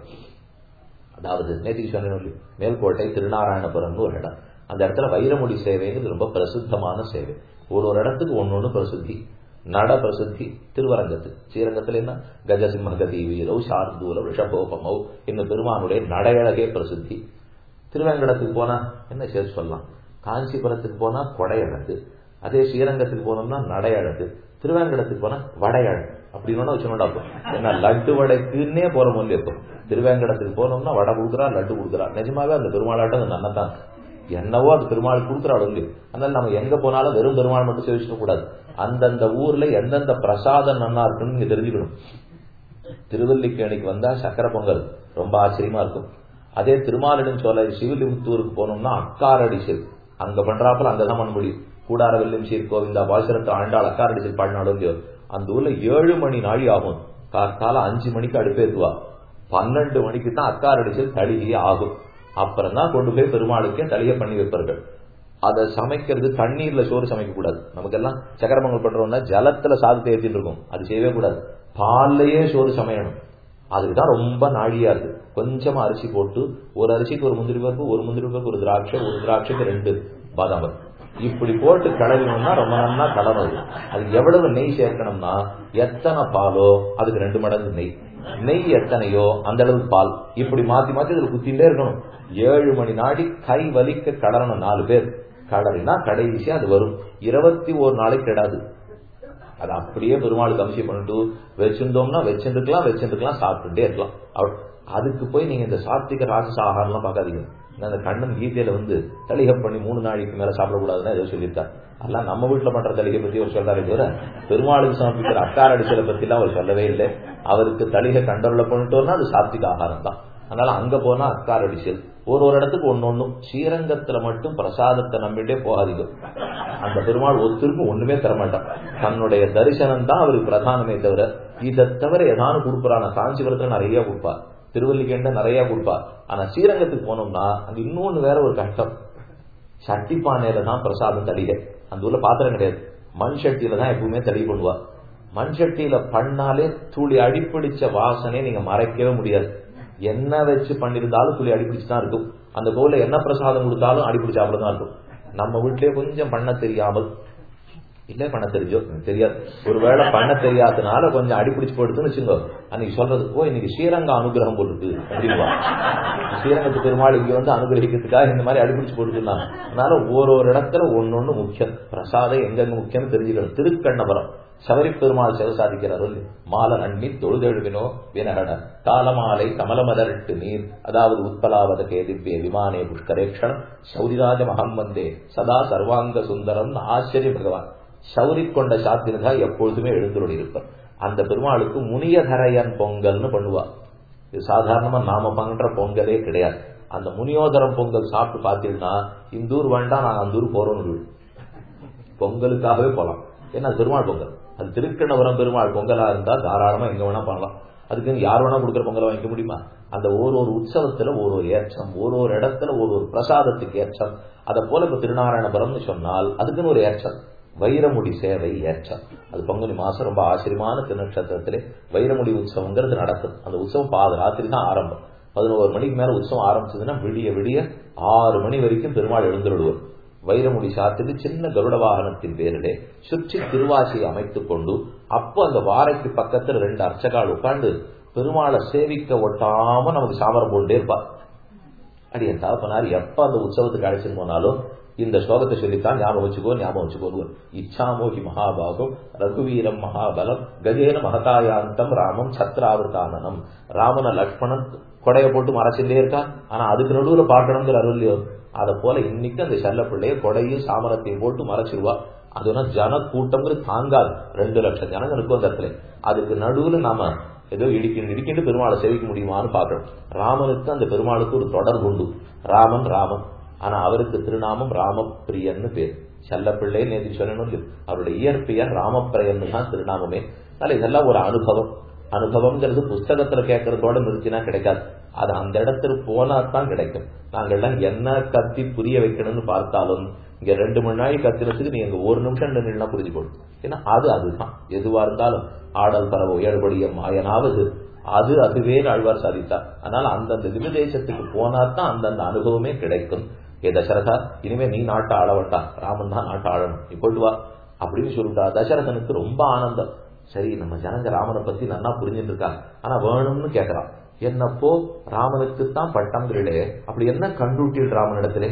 அதாவது நேற்றுக்கு சொன்ன மேல்கோட்டை திருநாராயணபுரம்னு ஒரு இடம் அந்த இடத்துல வைரமுடி சேவைங்கிறது ரொம்ப பிரசித்தமான சேவை ஒரு ஒரு இடத்துக்கு ஒன்னு ஒண்ணு பிரசித்தி நட பிரசித்தி திருவரங்கத்து ஸ்ரீரங்கத்துல என்ன கஜசிம்ம கதி வீரோ சார்தூல ரிஷபோபமோ இன்னும் பெருமானுடைய நடையழகே பிரசித்தி திருவேங்கடத்துக்கு போனா என்ன சேர்த்து சொல்லலாம் காஞ்சிபுரத்துக்கு போனா கொடையழகு அதே ஸ்ரீரங்கத்துக்கு போனோம்னா நடையழகு திருவேங்கடத்துக்கு போனா வடையழகு அப்படின்னு வச்சுனோடா ஏன்னா லட்டு வடைக்குன்னே போற மொழி இப்போ திருவேங்கடத்துக்கு போனோம்னா வடை கொடுக்குறா லட்டு கொடுக்குறா நிஜமாவே அந்த பெருமாளாட்டம் நன்னதான் என்னவோ அது பெருமாள் கொடுக்குறாள் இல்லையோ அதனால நம்ம எங்க போனாலும் வெறும் பெருமாள் மட்டும் சேவிச்சுக்க கூடாது அந்தந்த ஊர்ல எந்தெந்த பிரசாதம் நன்னா இருக்குன்னு நீங்க தெரிஞ்சுக்கணும் திருவல்லிக்கேணிக்கு வந்தா சக்கரை பொங்கல் ரொம்ப ஆச்சரியமா இருக்கும் அதே திருமாலிடம் சோலை சிவிலிபுத்தூருக்கு போனோம்னா அக்காரடி சில் அங்க பண்றாப்புல அங்கதான் பண்ண முடியும் கூடார வெல்லும் சீர் கோவிந்தா பாசுரத்தை ஆண்டாள் அக்காரடி சில் பாடினாலும் இல்லையோ அந்த ஊர்ல ஏழு மணி நாழி ஆகும் காத்தால அஞ்சு மணிக்கு அடுப்பேத்துவா பன்னெண்டு மணிக்கு தான் அக்காரடிச்சல் தளிகையே ஆகும் அப்புறம் தான் கொண்டு போய் பெருமாளுக்கே தலைய பண்ணி வைப்பார்கள் அதை சமைக்கிறது தண்ணீர்ல சோறு சமைக்க கூடாது நமக்கெல்லாம் சக்கரமங்கல் பண்றோம்னா ஜலத்துல சாதத்தை ஏற்றிட்டு இருக்கும் அது செய்யவே கூடாது பால்லையே சோறு சமையணும் அதுக்குதான் ரொம்ப நாழியா இருக்கு கொஞ்சமா அரிசி போட்டு ஒரு அரிசிக்கு ஒரு முந்திரி பருப்பு ஒரு முந்திரி பருப்பு ஒரு திராட்சை ஒரு திராட்சைக்கு ரெண்டு பாதாம் பருப்பு இப்படி போட்டு கிளறினோம்னா ரொம்ப நல்லா கலரும் அது எவ்வளவு நெய் சேர்க்கணும்னா எத்தனை பாலோ அதுக்கு ரெண்டு மடங்கு நெய் நெய் எத்தனையோ அந்த அளவுக்கு பால் இப்படி மாத்தி மாத்தி இதுல குத்திட்டே இருக்கணும் ஏழு மணி நாடி கை வலிக்க கடறணும் நாலு பேர் கடறினா கடைசியா அது வரும் இருபத்தி ஒரு நாளைக்கு கிடாது அது அப்படியே பெருமாளுக்கு அபிஷேகம் பண்ணிட்டு வச்சிருந்தோம்னா வச்சிருக்கலாம் வச்சிருக்கலாம் சாப்பிட்டுட்டே இருக்கலாம் அவ- அதுக்கு போய் நீங்க இந்த சாத்விக ராஜச ஆகாரம்லாம் பார்க்காதீங்க நான் அந்த கண்ணன் கீதையில வந்து தலிகை பண்ணி மூணு நாளைக்கு மேல சாப்பிடக்கூடாதுன்னு ஏதோ சொல்லியிருக்கார் அதெல்லாம் நம்ம வீட்டுல பண்ற தலிகை பத்தி அவர் சொல்றாரு தவிர பெருமாளுக்கு சமர்ப்பிக்கிற அக்கார அடிச்சலை பத்தி எல்லாம் அவர் சொல்லவே இல்லை அவருக்கு தலிகை கண்டறில பண்ணிட்டோம்னா அது சாத்விக ஆகாரம் தான் அதனால அங்க போனா அக்கார் அடிச்சல் ஒரு ஒரு இடத்துக்கு ஒன்னு ஒண்ணும் ஸ்ரீரங்கத்துல மட்டும் பிரசாதத்தை நம்பிட்டே போகாதீங்க அந்த பெருமாள் ஒருத்தருக்கும் ஒண்ணுமே தரமாட்டான் தன்னுடைய தரிசனம் தான் அவருக்கு பிரதானமே தவிர இதை தவிர ஏதானும் கொடுக்குறான காஞ்சிபுரத்துல நிறைய கொடுப்பார் திருவல்லிக்கேண்ட நிறைய கொடுப்பார் ஆனா ஸ்ரீரங்கத்துக்கு போனோம்னா அங்க இன்னொன்னு வேற ஒரு கஷ்டம் சட்டி பானையில தான் பிரசாதம் தளிகை அந்த ஊர்ல பாத்திரம் கிடையாது மண் சட்டியில தான் எப்பவுமே தளி பண்ணுவா மண் சட்டியில பண்ணாலே துளி அடிப்பிடிச்ச வாசனை நீங்க மறைக்கவே முடியாது என்ன வச்சு பண்ணிருந்தாலும் துளி அடிப்பிடிச்சு தான் இருக்கும் அந்த கோவில என்ன பிரசாதம் கொடுத்தாலும் அடிப்பிடிச்சாப்புல தான் இருக்கும் நம்ம வீட்லயே கொஞ்சம் பண்ண தெரியாமல் இல்ல பண்ண தெரிஞ்சோ எனக்கு தெரியாது ஒருவேளை பண்ண தெரியாதனால கொஞ்சம் அடிப்பிடிச்சு போடுதுன்னு வச்சுக்கோ அன்னைக்கு சொல்றது ஓ இன்னைக்கு ஸ்ரீரங்க அனுகிரகம் போட்டுருக்கு அப்படின்வா ஸ்ரீரங்கத்து பெருமாள் இங்க வந்து அனுகிரகிக்கிறதுக்காக இந்த மாதிரி அடிப்பிடிச்சு போட்டுருந்தாங்க அதனால ஒரு ஒரு இடத்துல ஒன்னொன்னு முக்கியம் பிரசாதம் எங்கெங்க முக்கியம் தெரிஞ்சுக்கணும் திருக்கண்ணபுரம் சபரி பெருமாள் சிவசாதிக்கிறார் மால நன்னி தொழுதெழுவினோ வினகட காலமாலை கமலமலரிட்டு நீர் அதாவது உத்பலாவத கேதிவ்ய விமானே புஷ்கரேக்ஷணம் சௌரிராஜ மகம்பந்தே சதா சர்வாங்க சுந்தரம் ஆச்சரிய பகவான் சௌரி கொண்ட சாத்திரதா எப்பொழுதுமே எழுந்துள்ளி இருப்பார் அந்த பெருமாளுக்கு முனியதரையன் பொங்கல்னு பண்ணுவா இது சாதாரணமா நாம பண்ற பொங்கலே கிடையாது அந்த முனியோதரம் பொங்கல் சாப்பிட்டு பார்த்தீங்கன்னா இந்த ஊர் வேண்டாம் நாங்க அந்த ஊர் போறோம்னு பொங்கலுக்காகவே போலாம் ஏன்னா அது பெருமாள் பொங்கல் அது திருக்கணபுரம் பெருமாள் பொங்கலா இருந்தா தாராளமா எங்க வேணா பண்ணலாம் அதுக்கு யார் வேணா கொடுக்குற பொங்கலை வாங்கிக்க முடியுமா அந்த ஒரு ஒரு உற்சவத்துல ஒரு ஒரு ஏற்றம் ஒரு ஒரு இடத்துல ஒரு ஒரு பிரசாதத்துக்கு ஏற்றம் அதை போல இப்ப திருநாராயணபுரம்னு சொன்னால் அதுக்குன்னு ஒரு ஏற்றம் வைரமுடி சேவை ஏற்றம் அது பங்குனி மாசம் ரொம்ப ஆச்சரியமான திருநட்சத்திரத்திலே வைரமுடி உற்சவங்கிறது நடக்கும் அந்த உற்சவம் பாத ராத்திரி தான் ஆரம்பம் பதினோரு மணிக்கு மேல உற்சவம் ஆரம்பிச்சதுன்னா விடிய விடிய ஆறு மணி வரைக்கும் பெருமாள் எழுந்துடுவார் வைரமுடி சாத்திட்டு சின்ன கருட வாகனத்தின் பேரிலே சுற்றி திருவாசியை அமைத்துக் கொண்டு அப்போ அந்த வாரைக்கு பக்கத்துல ரெண்டு அர்ச்சகால் உட்கார்ந்து பெருமாளை சேவிக்க ஒட்டாம நமக்கு சாமரம் போட்டே இருப்பா அடி என் தகப்பனார் எப்ப அந்த உற்சவத்துக்கு அழைச்சிட்டு போனாலும் இந்த ஸ்லோகத்தை சொல்லித்தான் ஞாபகம் வச்சுக்கோ ஞாபகம் வச்சுக்கோ இச்சாமோகி மகாபாகம் ரகுவீரம் மகாபலம் கஜேன மகதாயாந்தம் ராமம் சத்ராவர்தானனம் ராமன லக்ஷ்மணன் கொடைய போட்டு மறைச்சுட்டே இருக்கான் ஆனா அதுக்கு நடுவுல பாக்கணுங்கிற அருள் இல்லையோ அதை போல இன்னைக்கு அந்த செல்ல பிள்ளைய கொடையும் சாமரத்தையும் போட்டு மறைச்சிருவா அதுனா ஜன கூட்டம்ங்கிறது தாங்காது ரெண்டு லட்சம் ஜனங்க இருக்கும் அந்த இடத்துல அதுக்கு நடுவுல நாம ஏதோ இடிக்கிட்டு இடிக்கிட்டு பெருமாளை சேவிக்க முடியுமான்னு பாக்கணும் ராமனுக்கு அந்த பெருமாளுக்கு ஒரு தொடர்பு உண்டு ராமன் ராமன் ஆனா அவருக்கு திருநாமம் ராமப்பிரியன்னு பேர் செல்லப்பிள்ளை நேற்று சொல்லணும் இல்லையோ? அவருடைய இயற்பெயர் ராமப்பிரியன்னு தான் திருநாமமே அதனால இதெல்லாம் ஒரு அனுபவம் அனுபவம்ங்கிறது புஸ்தகத்துல கேட்கறதோட நிறுத்தினா கிடைக்காது அது அந்த இடத்துக்கு போனா தான் கிடைக்கும் நாங்கள்லாம் என்ன கத்தி புரிய வைக்கணும்னு பார்த்தாலும் இங்க ரெண்டு மணி நாள் கத்துறதுக்கு நீ எங்க ஒரு நிமிஷம் நின்னா புரிஞ்சு போடும் ஏன்னா அது அதுதான் எதுவா இருந்தாலும் ஆடல் பரவ உயர்படிய மாயனாவது அது அதுவே ஆழ்வார் சாதித்தார் அதனால அந்தந்த திவ்ய தேசத்துக்கு போனா தான் அந்தந்த அனுபவமே கிடைக்கும் ஏ தசரதா இனிமே நீ நாட்டை ஆள வேண்டாம் ராமன் தான் நாட்டை ஆளணும் நீ போயிட்டு வா அப்படின்னு சொல்லிட்டா தசரதனுக்கு ரொம்ப ஆனந்தம் சரி நம்ம ஜனங்க ராமனை பத்தி நல்லா புரிஞ்சுட்டு இருக்காங்க ஆனா வேணும்னு கேட்கறான் என்னப்போ ராமனுக்கு தான் பட்டங்கிறே அப்படி என்ன கண்டுட்டில் ராமனிடத்திலே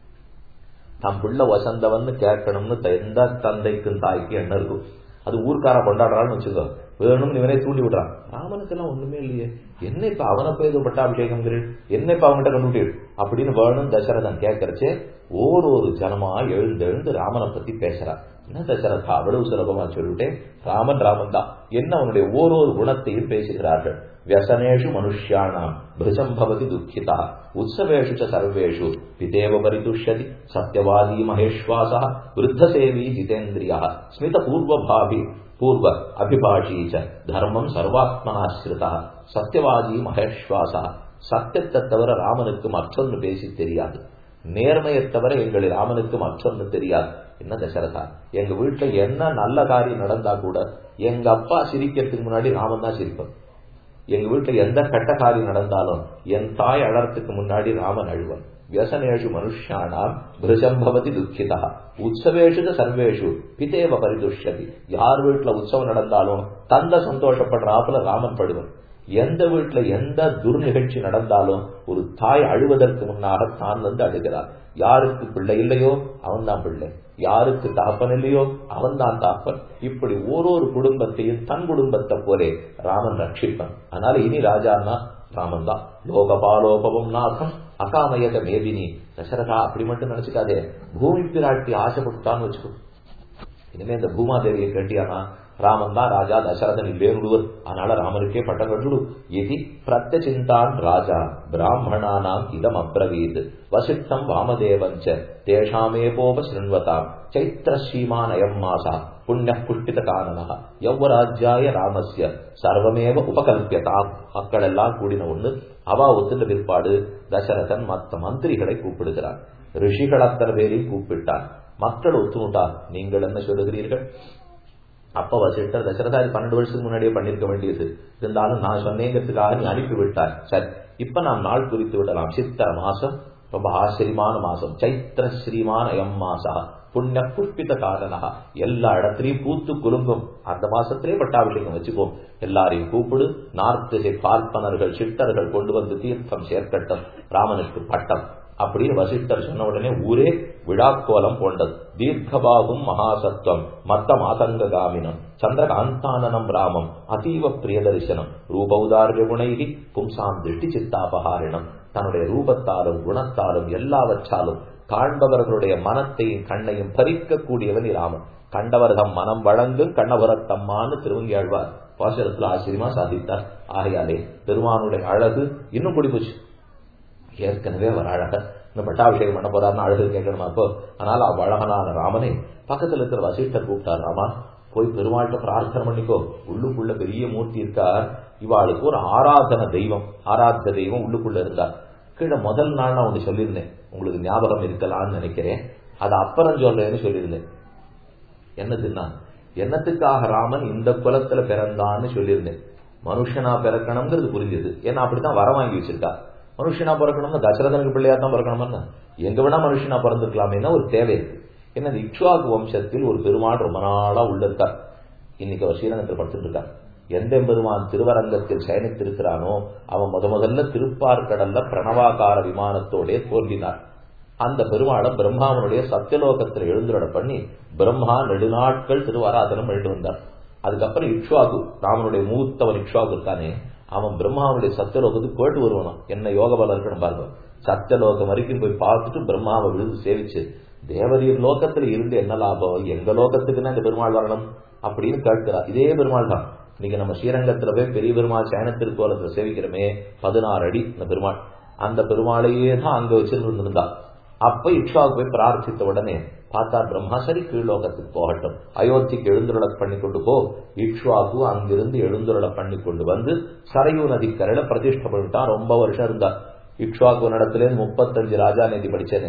தம் பிள்ளை வசந்தவன்னு கேட்கணும்னு த- எந்த தந்தைக்கும் தாய்க்கு என்ன இருக்கும் அது ஊர்க்கார கொண்டாடுறான்னு வச்சுக்கோ வேணும்னு இவனே தூண்டி விடுறான் ராமனுக்கெல்லாம் ஒண்ணுமே இல்லையே என்ன இப்ப அவனை போய் இது பட்டாபிஷேகம்ங்கிறீள் என்ன இப்ப அவன்கிட்ட கண்டுட்டீள் அப்படின்னு வேணும் தசரதன் கேட்கறச்சே ஒரு ஒரு ஜனமா எழுந்து எழுந்து ராமனை பத்தி பேசுறான் என்ன தசரதா அவ்வளவு சுலபமா சொல்லிட்டேன் ராமன் ராமன் தான் என்ன அவனுடைய ஓரொரு குணத்தையும் பேசுகிறார்கள் व्यसनेषु मनुष्याणाम् भृशम् भवति दुःखितः उत्सवेषु च सर्वेषु पितेव परितुष्यति सत्यवादी महेश्वासः वृद्धसेवी जितेन्द्रियः स्मितपूर्वभावि पूर्व अभिभाषी च धर्मम् सर्वात्मनाश्रितः சத்தியவாதி மகேஸ்வாசா சத்தியத்தை தவிர ராமனுக்கு மற்றொன்று பேசி தெரியாது நேர்மையை தவிர எங்கள் ராமனுக்கு மற்றொன்று தெரியாது என்ன தசரதா எங்க வீட்டுல என்ன நல்ல காரியம் நடந்தா கூட எங்க அப்பா சிரிக்கிறதுக்கு முன்னாடி ராமன் தான் சிரிப்பார் எங்க வீட்டுல எந்த கட்ட காரியம் நடந்தாலும் என் தாய் அழறதுக்கு முன்னாடி ராமன் அழுவன் வியசனேஷு மனுஷானாம் பிருஜம் பவதி துக்கிதா உற்சவேஷு சர்வேஷு பிதேவ பரிதுஷ்யதி யார் வீட்டுல உற்சவம் நடந்தாலும் தந்த சந்தோஷப்படுறாப்புல ராமன் படுவன் எந்த வீட்டுல எந்த துர்நிகழ்ச்சி நடந்தாலும் ஒரு தாய் அழுவதற்கு முன்னாக தான் வந்து அழுகிறார் யாருக்கு பிள்ளை இல்லையோ அவன் தான் பிள்ளை யாருக்கு தாப்பன் இல்லையோ அவன் தான் தாப்பன் இப்படி ஓரொரு குடும்பத்தையும் தன் குடும்பத்தை போலே ராமன் ரட்சிப்பன் அதனால இனி ராஜான்னா ராமன் தான் லோகபாலோபவம் நாசம் அகாமயக மேதினி தசரதா அப்படி மட்டும் நினைச்சுக்காதே பூமி பிராட்டி ஆசைப்பட்டுட்டான்னு வச்சுக்கோ இனிமே இந்த பூமாதேவியை கேட்டியானா ராமன் தான் ராஜா தசரதன் இல்லேனுடுவர் அதனால ராமனுக்கே பட்டம் கட்டுடு இது பிரத்யசிந்தான் ராஜா பிராமணானாம் இதம் அப்ரவீத் வசிஷ்டம் வாமதேவஞ்ச தேஷாமேபோப சிருண்வதாம் சைத்திர ஸ்ரீமான் அயம் மாசா புண்ணிய புஷ்டித காரணா யௌவராஜ்யாய ராமஸ்ய சர்வமேவ உபகல்பியதாம் மக்கள் எல்லாம் கூடின ஒண்ணு அவா ஒத்துட்ட பிற்பாடு தசரதன் மற்ற மந்திரிகளை கூப்பிடுகிறார் ரிஷிகள் அத்தனை பேரையும் கூப்பிட்டார் மக்கள் ஒத்துணுட்டார் நீங்கள் என்ன சொல்லுகிறீர்கள் அப்ப வசிட்டர் தசரதா இது பன்னெண்டு வருஷத்துக்கு முன்னாடியே பண்ணிருக்க வேண்டியது இருந்தாலும் நான் சொன்னேங்கிறதுக்காக நீ அனுப்பி விட்டார் சரி இப்ப நாம் நாள் குறித்து விடலாம் சித்திர மாசம் ரொம்ப ஆச்சரியமான மாசம் சைத்திர ஸ்ரீமான எம் மாசா புண்ணிய புஷ்பித காரணா எல்லா இடத்துலயும் பூத்து குலுங்கும் அந்த மாசத்திலே பட்டாபிஷேகம் வச்சுப்போம் எல்லாரையும் கூப்பிடு நார்த்து பார்ப்பனர்கள் சித்தர்கள் கொண்டு வந்து தீர்த்தம் சேர்க்கட்டும் ராமனுக்கு பட்டம் அப்படின்னு வசிஷ்டர் சொன்ன உடனே ஊரே விழாக்கோலம் கொண்டது தீர்க்கபாகும் மகாசத்வம் மத்த மாதங்ககாமினம் சந்திரகாந்தானனம் ராமம் அதீவ பிரியதரிசனம் ரூபௌதாரிய குணைகி பும்சாம் திருஷ்டி சித்தாபகாரிணம் தன்னுடைய ரூபத்தாலும் குணத்தாலும் எல்லாவற்றாலும் காண்பவர்களுடைய மனத்தையும் கண்ணையும் பறிக்கக்கூடியவன் ராமன் கண்டவர்தம் மனம் வழங்கும் கண்ணபுரத்தம்மான்னு திருவங்கியாழ்வார் பாசரத்தில் ஆச்சரியமா சாதித்தார் ஆகையாலே பெருமானுடைய அழகு இன்னும் குடிபோச்சு ஏற்கனவே அவர் அழக இந்த பட்டாபிஷேகம் பண்ண போறாருன்னு அழகு கேட்கணுமா அப்போ அதனால அவ் அழகனான ராமனை பக்கத்துல இருக்கிற வசிஷ்டர் கூப்பிட்டார் ராமா போய் பெருமாள்கிட்ட பிரார்த்தனை பண்ணிக்கோ உள்ளுக்குள்ள பெரிய மூர்த்தி இருக்கார் இவாளுக்கு ஒரு ஆராதன தெய்வம் ஆராத்த தெய்வம் உள்ளுக்குள்ள இருந்தார் கீழே முதல் நாள் நான் ஒன்று சொல்லியிருந்தேன் உங்களுக்கு ஞாபகம் இருக்கலாம்னு நினைக்கிறேன் அது அப்புறம் சொல்றேன்னு சொல்லியிருந்தேன் என்னதுன்னா என்னத்துக்காக ராமன் இந்த குலத்துல பிறந்தான்னு சொல்லியிருந்தேன் மனுஷனா பிறக்கணுங்கிறது புரிஞ்சது ஏன்னா அப்படித்தான் வர வாங்கி வச்சிருக்கா மனுஷனா பிறக்கணும்னு தசரதனுக்கு பிள்ளையா தான் பிறக்கணும்னு எங்க வேணா மனுஷனா பிறந்துக்கலாமேன்னா ஒரு தேவை இருக்கு ஏன்னா இக்ஷுவாக்கு வம்சத்தில் ஒரு பெருமாள் ரொம்ப நாளா உள்ள இருக்கார் இன்னைக்கு அவர் ஸ்ரீரங்கத்தில் படுத்துட்டு இருக்கார் எந்த பெருமான் திருவரங்கத்தில் சயனித்திருக்கிறானோ அவன் முத முதல்ல திருப்பார்கடல்ல பிரணவாகார விமானத்தோடே தோன்றினார் அந்த பெருமாளை பிரம்மாவனுடைய சத்தியலோகத்தில் எழுந்துரட பண்ணி பிரம்மா நெடுநாட்கள் திருவாராதனம் எழுந்து வந்தார் அதுக்கப்புறம் இக்ஷுவாக்கு ராமனுடைய மூத்தவன் இக்ஷுவாக்கு இருக்கானே அவன் பிரம்மாவுடைய சத்தியலோகத்துக்கு போயிட்டு வருவானான் என்ன யோக பலம் இருக்குன்னு பாருங்க சத்தியலோகம் வரைக்கும் போய் பார்த்துட்டு பிரம்மாவை விழுந்து சேவிச்சு தேவரீர் லோகத்துல இருந்து என்ன லாபம் எங்க லோகத்துக்குன்னு அந்த பெருமாள் வரணும் அப்படின்னு கேட்கிறார் இதே பெருமாள் தான் இன்னைக்கு நம்ம ஸ்ரீரங்கத்துல போய் பெரிய பெருமாள் சயனத்திருக்கோலத்துல சேவிக்கிறோமே பதினாறு அடி இந்த பெருமாள் அந்த பெருமாளையே தான் அங்க வச்சிருந்து இருந்தா அப்ப இக்ஷாவுக்கு போய் பிரார்த்தித்த உடனே பார்த்தா பிரம்மா சரி கீழ்லோகத்துக்கு போகட்டும் அயோத்திக்கு எழுந்துருள பண்ணி கொண்டு போ இக்ஷுவாக்கு அங்கிருந்து எழுந்துருள பண்ணி கொண்டு வந்து சரையூ நதிக்கரையில பிரதிஷ்ட பண்ணிட்டான் ரொம்ப வருஷம் இருந்தார் இக்ஷுவாக்கு நடத்துல முப்பத்தஞ்சு ராஜா நேதி படிச்சேனே